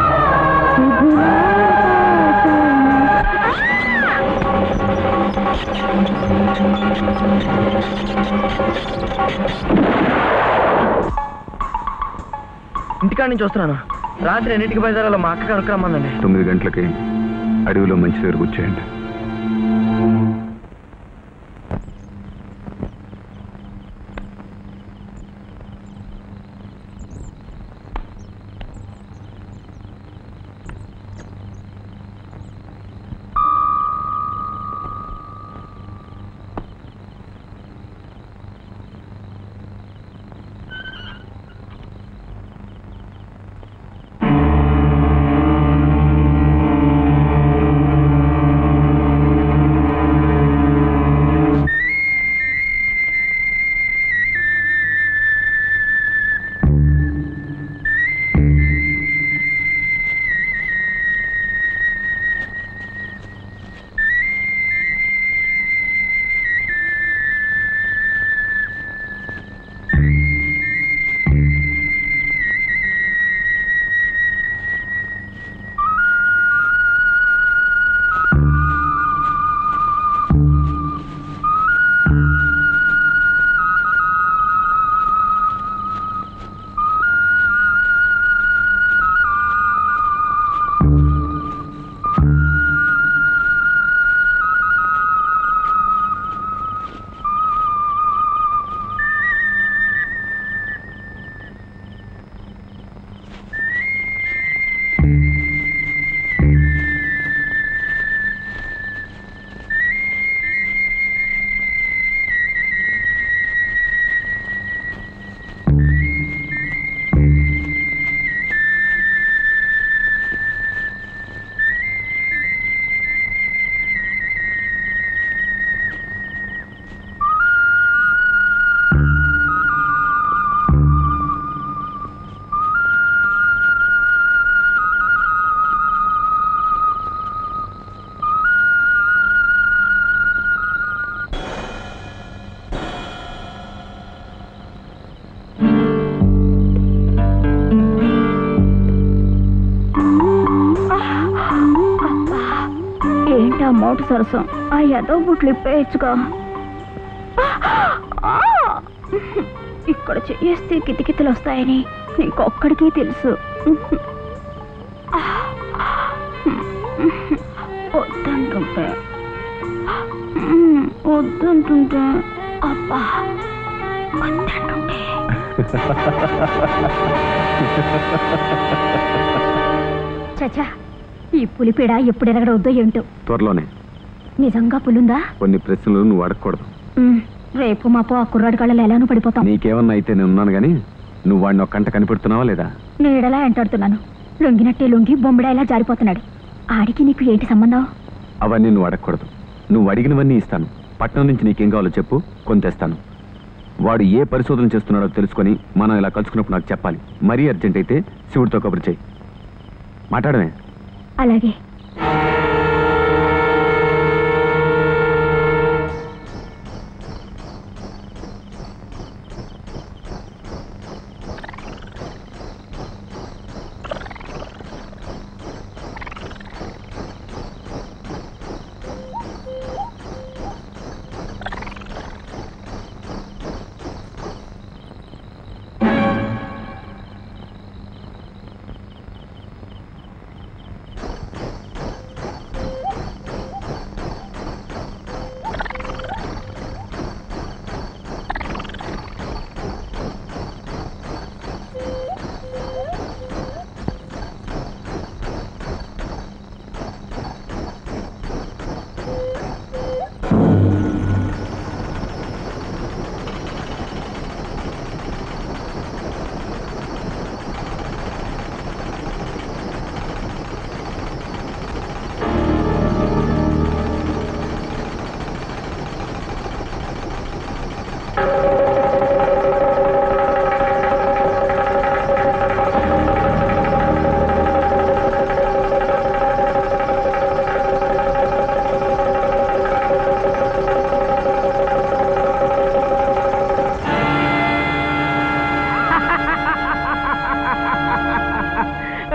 ఇంటికాడ నుంచి వస్తున్నాను రాత్రి ఎన్నింటికి బయలుదేరాలో మా అక్క కనుక్కరమ్మందండి తొమ్మిది గంటలకి అడవిలో మంచి దగ్గర కూర్చోయండి ఏంటా మోటు సరసం ఆ ఎదో బుట్లు ఇప్పేయచ్చుగా ఆ! ఇక్కడ చేస్తే కితకితలు వస్తాయని నీకొక్కడికి తెలుసు వద్దంటుంటే వద్దంటుంటే అబ్బా వద్దంటుంటే చచా ఈ పులిపీడ ఎప్పుడు ఎరగడవద్దో ఏంటో త్వరలోనే నిజంగా పులుందా కొన్ని ప్రశ్నలు నువ్వు అడగకూడదు ఉమ్, రేపు మాపో ఆ కుర్రాడి కళ్ళలో ఎలానో పడిపోతాం నీకేమన్నా అయితే నేను ఉన్నాను కానీ నువ్వు వాడిని ఒక కంట కనిపెడుతున్నావా లేదా నీడలా ఎంటాడుతున్నాను లొంగినట్టే లొంగి బొమ్మిడాయిలా జారిపోతున్నాడు ఆడికి నీకు ఏంటి సంబంధం అవన్నీ నువ్వు అడగకూడదు నువ్వు అడిగినవన్నీ ఇస్తాను పట్నం నుంచి నీకేం కావాలో చెప్పు కొని తెస్తాను వాడు ఏ పరిశోధన చేస్తున్నాడో తెలుసుకొని మనం ఇలా కలుసుకున్నప్పుడు నాకు చెప్పాలి మరీ అర్జెంట్ అయితే శివుడితో కబురు చేయి మాట్లాడమే అలాగే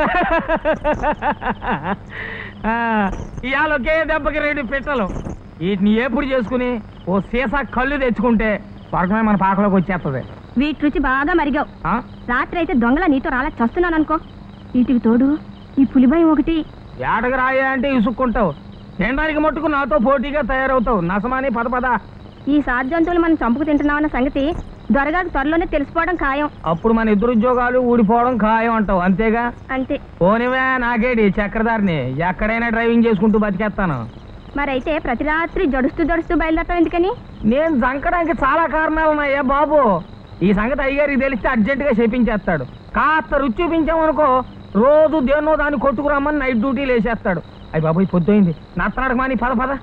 ఆ, ఇవాళ ఒకే దెబ్బకి రెండు పిట్టలు వీటిని ఎప్పుడు చేసుకుని ఓ సీసా కళ్ళు తెచ్చుకుంటే స్వర్గమే మన పాకలోకి వచ్చేస్తుంది వీటి రుచి బాగా మరిగావు ఆ? రాత్రి అయితే దొంగల నీతో రాలా చస్తున్నాను అనుకో వీటికి తోడు ఈ పులిభయం ఒకటి ఏటకు రాయా అంటే ఇసుక్కుంటావు తినడానికి మట్టుకు నాతో పోటీగా తయారవుతావు నసమాని పద పద ఈ సాధు జంతువులు మనం చంపుకు తింటున్నామన్న సంగతి దొరగాకు త్వరలోనే తెలిసిపోవడం ఖాయం అప్పుడు మన ఇద్దరు ఉద్యోగాలు ఊడిపోవడం ఖాయం అంటావు అంతేగా అంతే పోనివే నాకేడి చక్రధారిని ఎక్కడైనా డ్రైవింగ్ చేసుకుంటూ బతికేస్తాను మరైతే ప్రతి రాత్రి జడుస్తూ జడుస్తూ బయలుదేరతాం ఎందుకని నేను జంకడానికి చాలా కారణాలు ఉన్నాయా బాబు ఈ సంగతి అయ్యగారికి తెలిస్తే అర్జెంట్ గా చేపించేస్తాడు కాస్త రుచి చూపించామనుకో రోజు దేన్నో దాన్ని కొట్టుకురమ్మని నైట్ డ్యూటీలు వేసేస్తాడు అయ్యి బాబు పొద్దుయింది నత్తనాడక మాని పద పద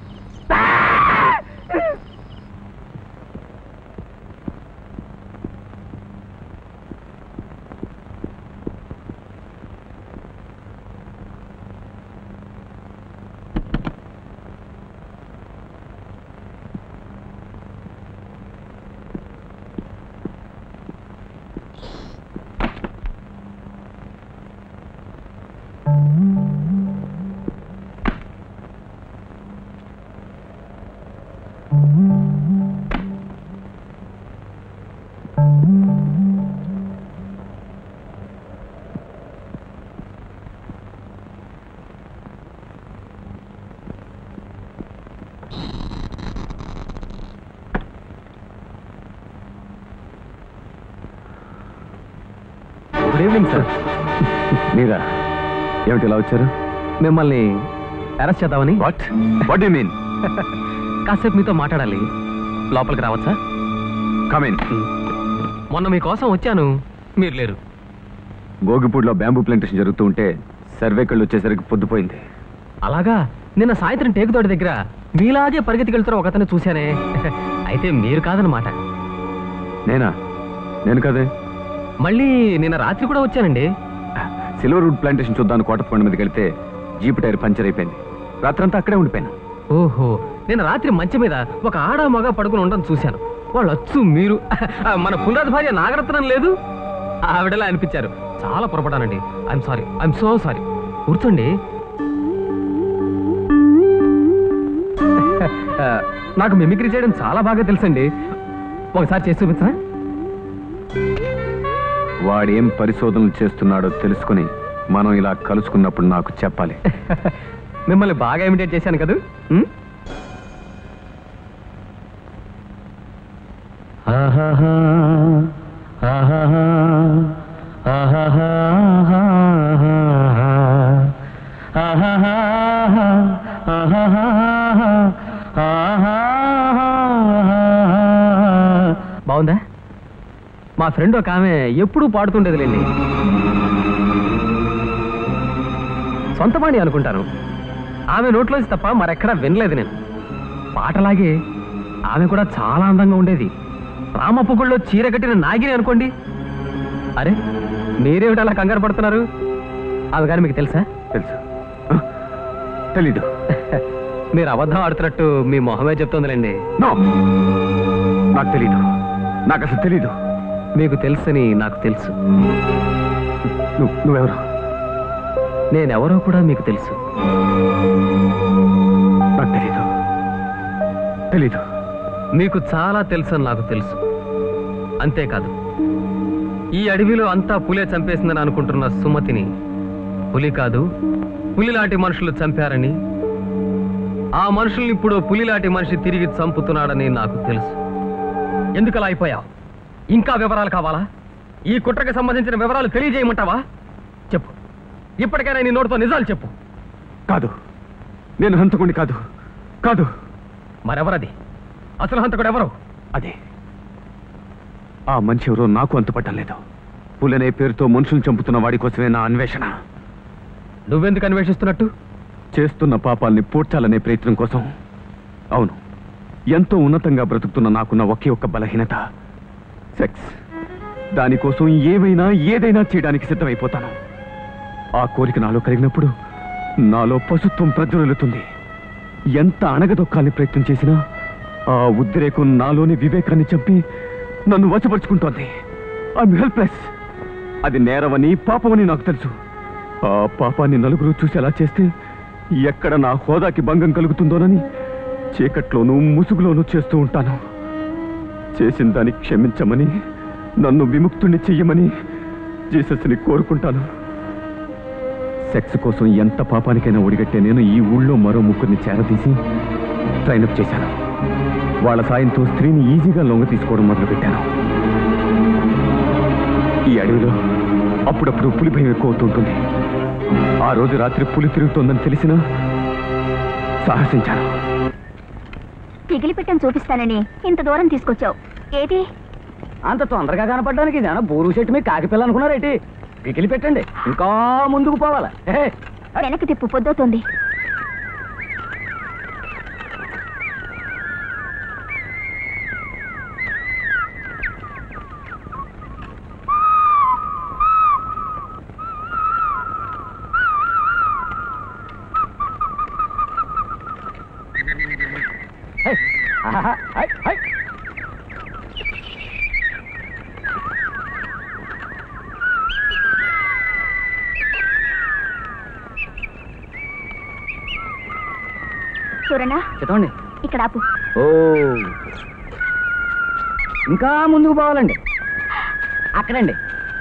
గుడ్ ఈవినింగ్ సార్ మీరా ఏమిటి ఇలా వచ్చారు మిమ్మల్ని అరెస్ట్ చేద్దామని వాట్ వాట్ యు మీన్ కాసేపు మీతో మాట్లాడాలి లోపలికి రావచ్చా కమిన్ మొన్న మీకోసం వచ్చాను మీరు లేరు గోగిపూడిలో బ్యాంబూ ప్లాంటేషన్ జరుగుతూ ఉంటే సర్వేకళ్ళు వచ్చేసరికి పొద్దుపోయింది అలాగా నిన్న సాయంత్రం టేకుతోటి దగ్గర మీలాగే పరిగెత్తికెళ్తున్న ఒక అతను చూశానే అయితే మీరు కాదనమాట నేనా నేను కదే మళ్ళీ నిన్న రాత్రి కూడా వచ్చానండి సిల్వర్ వుడ్ ప్లాంటేషన్ చూద్దాను కోటప్పకొండ మీదకి వెళ్తే జీప్ టైర్ పంచర్ అయిపోయింది రాత్రంతా అక్కడే ఉండిపోయాను ఓహో నేను రాత్రి మంచం మీద ఒక ఆడ మగ పడుకుని ఉండడం చూశాను వాళ్ళు అచ్చు మీరు మన పుల్రాజు భార్య నాగరత్నం లేదు ఆవిడలా అనిపించారు చాలా పొరపడానండి I'm sorry I'm so sorry కూర్చోండి ఆ, నాకు మిమిక్రీ చేయడం చాలా బాగా తెలుసండి ఒకసారి చేసి చూపించరా వాడేం పరిశోధనలు చేస్తున్నాడో తెలుసుకుని మనం ఇలా కలుసుకున్నప్పుడు నాకు చెప్పాలి మిమ్మల్ని బాగా ఇమిటేట్ చేశాను కదా ఉం? బాగుందా మా ఫ్రెండ్ ఒక ఆమె ఎప్పుడూ పాడుతుండేదిలేండి సొంతవాణి అనుకుంటాను ఆమె నోట్లోంచి తప్ప మరెక్కడా వినలేదు నేను పాటలాగే ఆమె కూడా చాలా అందంగా ఉండేది రామపుగుళ్ళలో చీర కట్టిన నాగిని అనుకోండి అరే మీరేమిటి అలా కంగారు పడుతున్నారు ఆమె కానీ మీకు తెలుసా తెలుసు తెలీదు మీరు అబద్ధం ఆడుతున్నట్టు మీ మొహమే చెప్తోందిలేండి నో నాకు తెలీదు నాకు అసలు తెలీదు మీకు తెలుసని నాకు తెలుసు నువ్వు నువ్వెవరు నేనెవరో కూడా మీకు తెలుసు నాకు తెలీదు తెలీదు మీకు చాలా తెలుసని నాకు తెలుసు అంతేకాదు ఈ అడవిలో అంతా పులే చంపేసిందని అనుకుంటున్న సుమతిని పులి కాదు పులిలాంటి మనుషులు చంపారని ఆ మనుషుల్ని ఇప్పుడు పులిలాంటి మనిషి తిరిగి చంపుతున్నాడని నాకు తెలుసు ఎందుకలా అయిపోయావు ఇంకా వివరాలు కావాలా ఈ కుట్రకి సంబంధించిన వివరాలు తెలియజేయమంటావా చెప్పు ఇప్పటికైనా నీ నోటితో నిజాలు చెప్పు కాదు నేను హంతకుణ్ణి కాదు కాదు మరెవరది అసలు హంతకుడు ఎవరు అదే ఆ మనిషి ఎవరో నాకు అంతుపట్టం లేదు పులనే పేరుతో మనుషులు చంపుతున్న వాడి కోసమే నా అన్వేషణ నువ్వెందుకు అన్వేషిస్తున్నట్టు చేస్తున్న పాపాల్ని పూడ్చాలనే ప్రయత్నం కోసం అవును ఎంతో ఉన్నతంగా బ్రతుకుతున్న నాకున్న ఒకే ఒక్క బలహీనత సెక్స్ దానికోసం ఏమైనా ఏదైనా చేయడానికి సిద్ధమైపోతాను ఆ కోరిక నాలో కలిగినప్పుడు నాలో పశుత్వం ప్రజ్వలుతుంది ఎంత అణగదొక్కాలని ప్రయత్నం చేసినా ఆ ఉద్రేకం నాలోని వివేకాన్ని చంపి నన్ను వశపరుచుకుంటోంది ఐఎమ్ హెల్ప్లెస్ అది నేరమని పాపమని నాకు తెలుసు ఆ పాపాన్ని నలుగురు చూసి అలా చేస్తే ఎక్కడ నా హోదాకి భంగం కలుగుతుందోనని చీకట్లోనూ ముసుగులోనూ చేస్తూ ఉంటాను చేసిన దాన్ని క్షమించమని నన్ను విముక్తుణ్ణి చెయ్యమని జీసస్ని కోరుకుంటాను సెక్స్ కోసం ఎంత పాపానికైనా ఒడిగట్టే నేను ఈ ఊళ్ళో మరో ముగ్గురిని చేరదీసి ట్రైనప్ చేశాను వాళ్ళ సాయంతో స్త్రీని ఈజీగా లొంగ తీసుకోవడం మొదలుపెట్టాను ఈ అడవిలో అప్పుడప్పుడు పులి భయం ఎక్కువ అవుతుంటుంది ఆ రోజు రాత్రి పులి తిరుగుతోందని తెలిసినా సాహసించాను పిగిలి పెట్టని చూపిస్తానని ఇంత దూరం తీసుకొచ్చావు ఏది అంత తొందరగా కనపడడానికి ఇదేనా బోరు చెట్టు మీద కాకిపిల్ల అనుకున్నారేటి పికిలి పెట్టండి ఇంకా ముందుకు పోవాలా హే, వెనక్కి తిప్పు పొద్దవుతుంది హే, ఆహా, హై, హై. చూరనా చెప్పండి ఇక్కడ ఆపు ఓ ఇంకా ముందుకు పోవాలండి అక్కడండి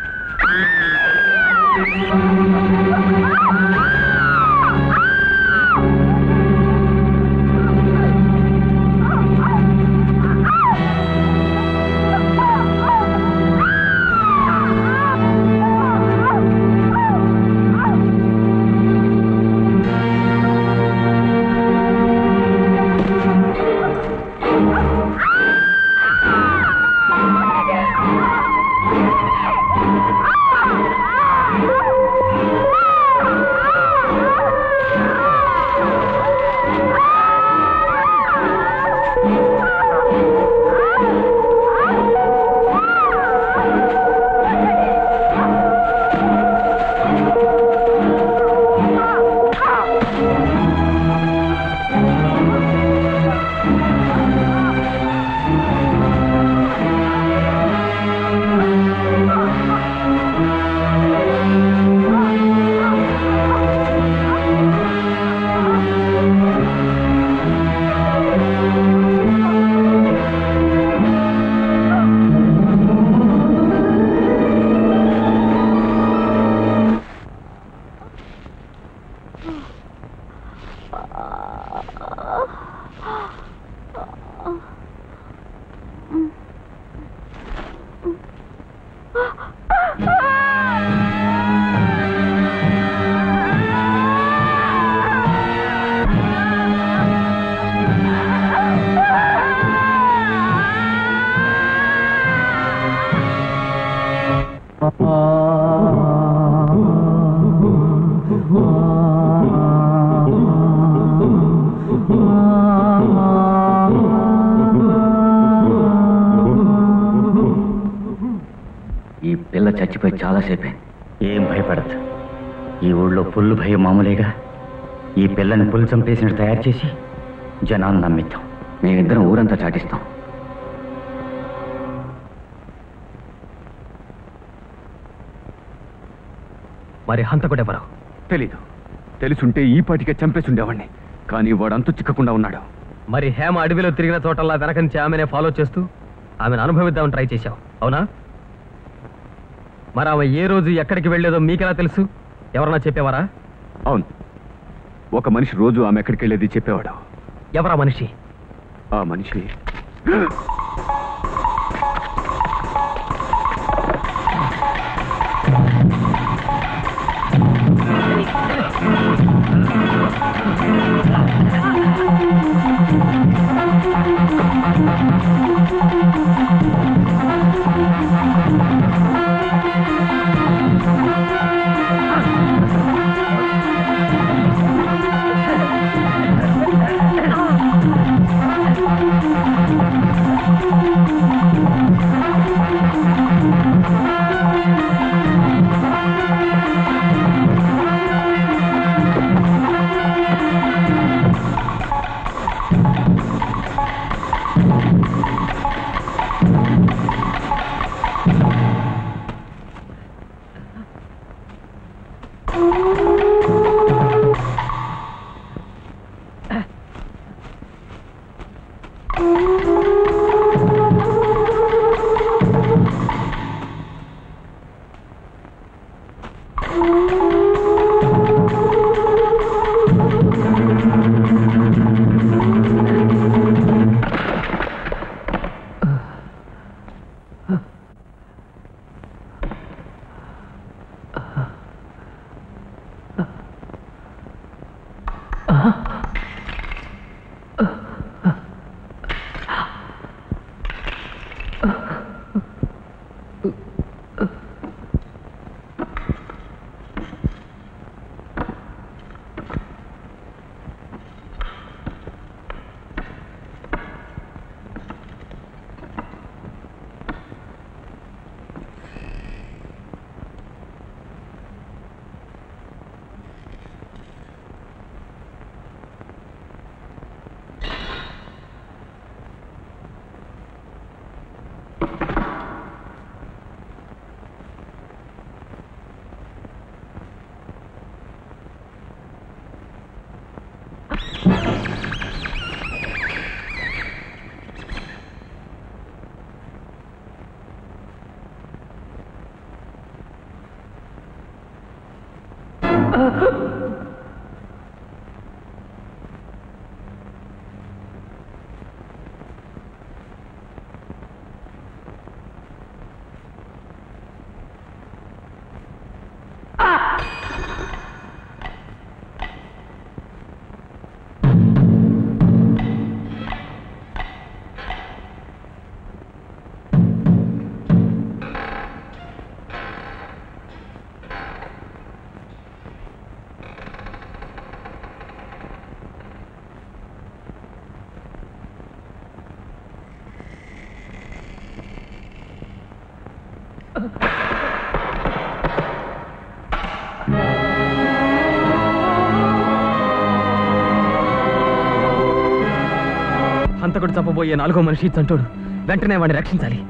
ఈ పిల్ల చచ్చిపోయి చాలాసేపే ఏం భయపడదు ఈ ఊళ్ళో పుల్లు భయం మామూలేగా ఈ పిల్లని పుల్లు చంపేసినట్టు తయారు చేసి జనాన్ని నమ్మిద్దాం మేమిద్దరం ఊరంతా చాటిస్తాం మరి హంతకుడెవరు తెలీదు తెలుసుంటే ఈ పాటికే చంపేసి ఉండేవాడిని కానీ వాడంతు చిక్కకుండా ఉన్నాడు మరి హేమ అడవిలో తిరిగిన చోటల్లా వెనక నుంచి ఆమెనే ఫాలో చేస్తూ ఆమెను అనుభవిద్దామని ట్రై చేశావు అవునా మరి ఆమె ఏ రోజు ఎక్కడికి వెళ్ళేదో మీకెలా తెలుసు ఎవరన్నా చెప్పేవారా అవును ఒక మనిషి రోజు ఆమె ఎక్కడికి వెళ్ళేది చెప్పేవాడు ఎవరా మనిషి ఆ మనిషి ఆ హంతకుడు చంపబోయే నాలుగో మనిషి చంటోడు వెంటనే వాడిని రక్షించాలి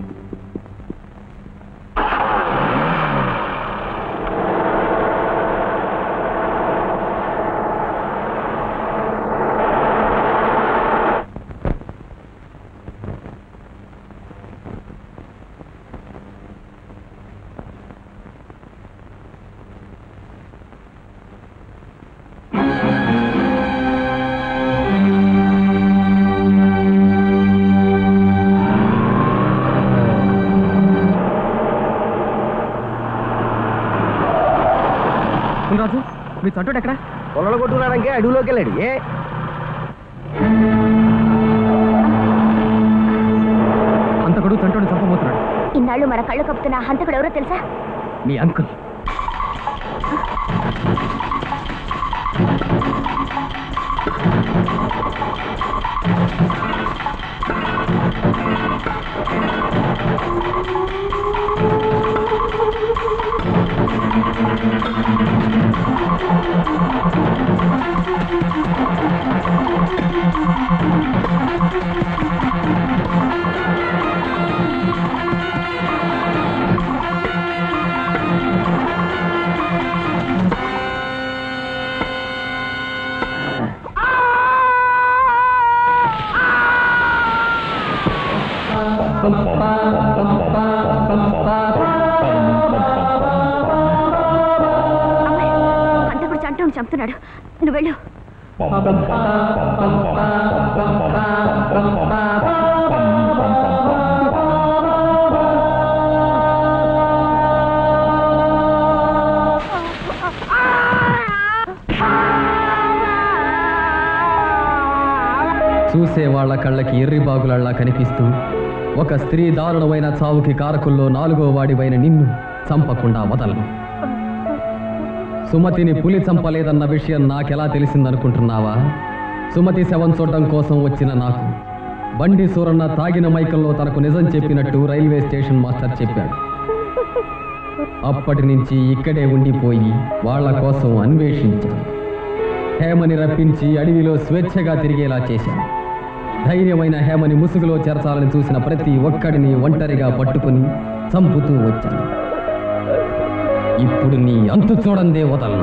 రాజు మీ చంటోడు ఎక్కడ పొలాలు కొట్టుకున్నాడంకే అడవిలోకి వెళ్ళాడు ఏ హంతకుడు చంటోడు చంపబోతున్నాడు ఇన్నాళ్ళు మన కళ్ళు కప్పుతున్న ఆ హంతకుడు ఎవరో తెలుసా మీ అంకుల్ హంతకుడు చంటోని చంపుతున్నాడు నువ్వు వెళ్ళు చూసే వాళ్ళ కళ్ళకి ఎర్రిబాగులల్లా కనిపిస్తూ ఒక స్త్రీ దారుణమైన చావుకి కారకుల్లో నాలుగో వాడివైన నిన్ను చంపకుండా వదలను సుమతిని పులి చంపలేదన్న విషయం నాకెలా తెలిసిందనుకుంటున్నావా సుమతి శవం చూడడం కోసం వచ్చిన నాకు బండి సూరన్న తాగిన మైకంలో తనకు నిజం చెప్పినట్టు రైల్వే స్టేషన్ మాస్టర్ చెప్పాడు అప్పటి నుంచి ఇక్కడే ఉండిపోయి వాళ్ళ కోసం అన్వేషించాను హేమని రప్పించి అడవిలో స్వేచ్ఛగా తిరిగేలా చేశాను ధైర్యమైన హేమని ముసుగులో చేర్చాలని చూసిన ప్రతి ఒక్కడిని ఒంటరిగా పట్టుకుని చంపుతూ వచ్చాను ఇప్పుడు నీ అంతు చూడందే వదలను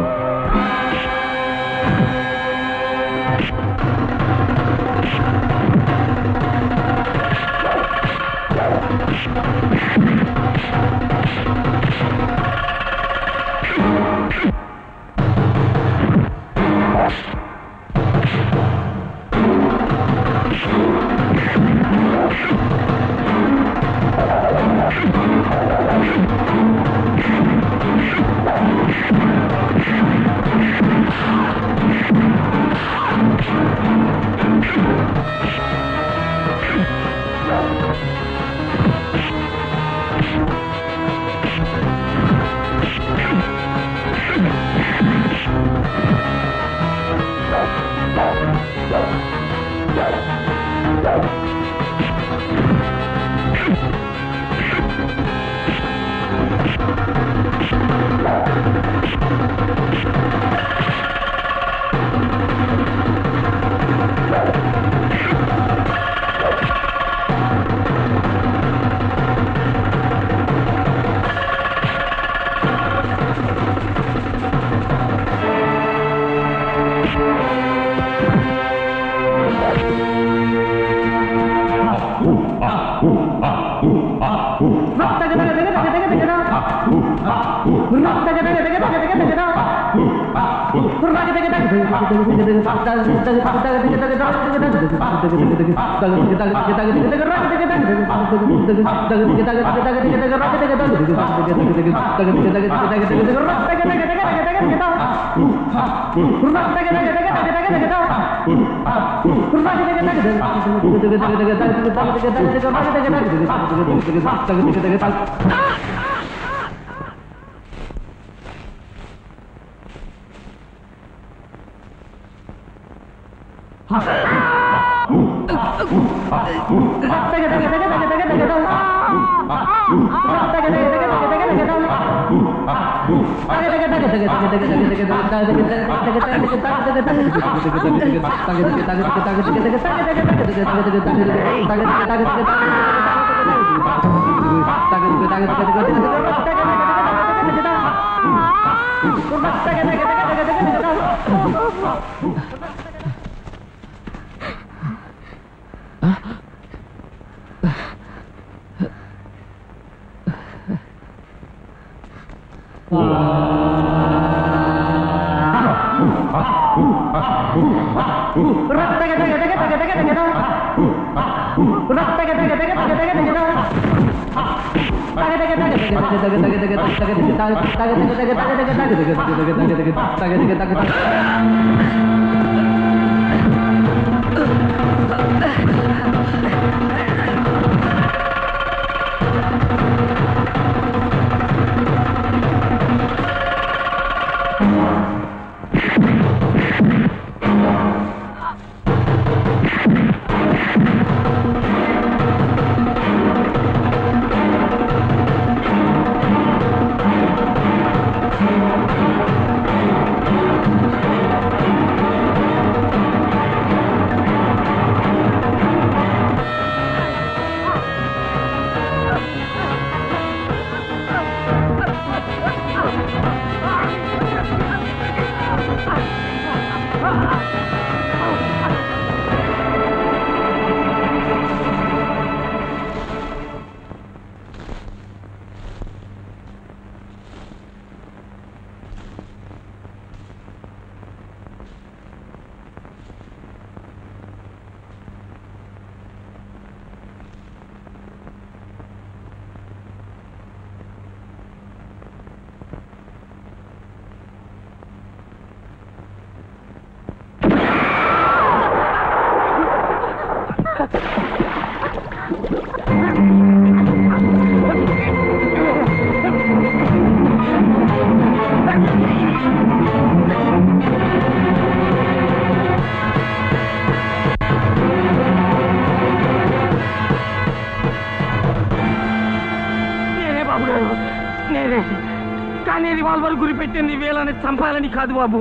నేనే బాబు గారు నేనే కానీ రివాల్వర్ గురి పెట్టింది వీళ్ళని చంపాలని కాదు బాబు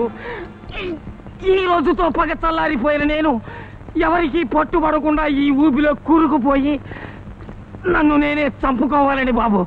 ఈ- ఈ రోజుతో పగ చల్లారిపోయిన నేను ఎవరికి పట్టుబడకుండా ఈ ఊబిలో కూరుకుపోయి నన్ను నేనే చంపుకోవాలని బాబు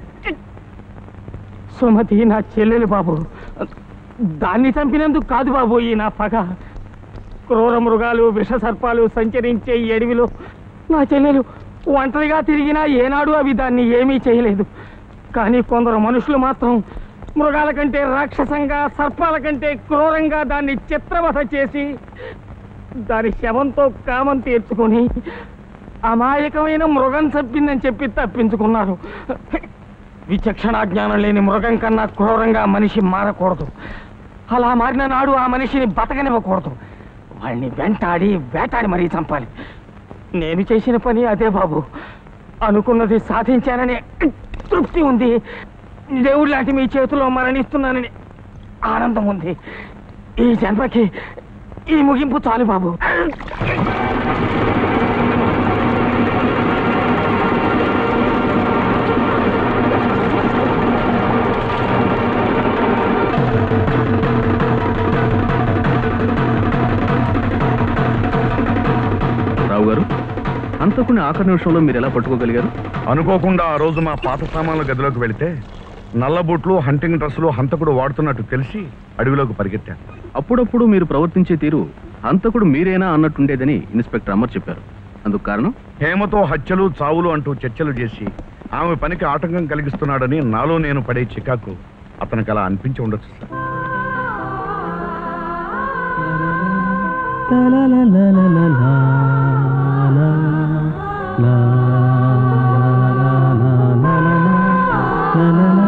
సుమతి నా చెల్లెలు బాబు దాన్ని చంపినందుకు కాదు బాబు ఈ నా పగ క్రూర మృగాలు విష సర్పాలు సంచరించే ఈ అడవిలో నా చెల్లెలు ఒంటరిగా తిరిగినా ఏనాడు అవి దాన్ని ఏమీ చేయలేదు కానీ కొందరు మనుషులు మాత్రం మృగాల కంటే రాక్షసంగా సర్పాల కంటే క్రూరంగా దాన్ని చిత్రవధ చేసి దాని శవంతో కామం తీర్చుకొని అమాయకమైన మృగం చంపిందని చెప్పి తప్పించుకున్నారు విచక్షణ జ్ఞానం లేని మృగం కన్నా క్రూరంగా మనిషి మారకూడదు అలా మారిన నాడు ఆ మనిషిని బతకనివ్వకూడదు వాడిని వెంటాడి వేటాడి మరీ చంపాలి నేను చేసిన పని అదే బాబు అనుకున్నది సాధించాననే తృప్తి ఉంది దేవుడు లాంటి మీ చేతిలో మరణిస్తున్నానని ఆనందం ఉంది ఈ జన్మకి ఈ ముగింపు చాలు బాబు రావు గారు అంతకుని ఆఖరి నిమిషంలో మీరు ఎలా పట్టుకోగలిగారు అనుకోకుండా ఆ రోజు మా పాత సామాన్ల గదిలోకి వెళితే నల్ల బూట్లు హంటింగ్ డ్రెస్సులు హంతకుడు వాడుతున్నట్టు తెలిసి అడవిలోకి పరిగెత్తాను అప్పుడప్పుడు మీరు ప్రవర్తించే తీరు హంతకుడు మీరేనా అన్నట్టుండేదని ఇన్స్పెక్టర్ అమర్ చెప్పారు అందుకు కారణం హేమతో హత్యలు చావులు అంటూ చర్చలు చేసి ఆమె పనికి ఆటంకం కలిగిస్తున్నాడని నాలో నేను పడే చికాకు అతనికి అలా అనిపించి ఉండొచ్చు సార్ లా లా లా లా లా లా లా లా లా లా లా లా లా లా లా లా లా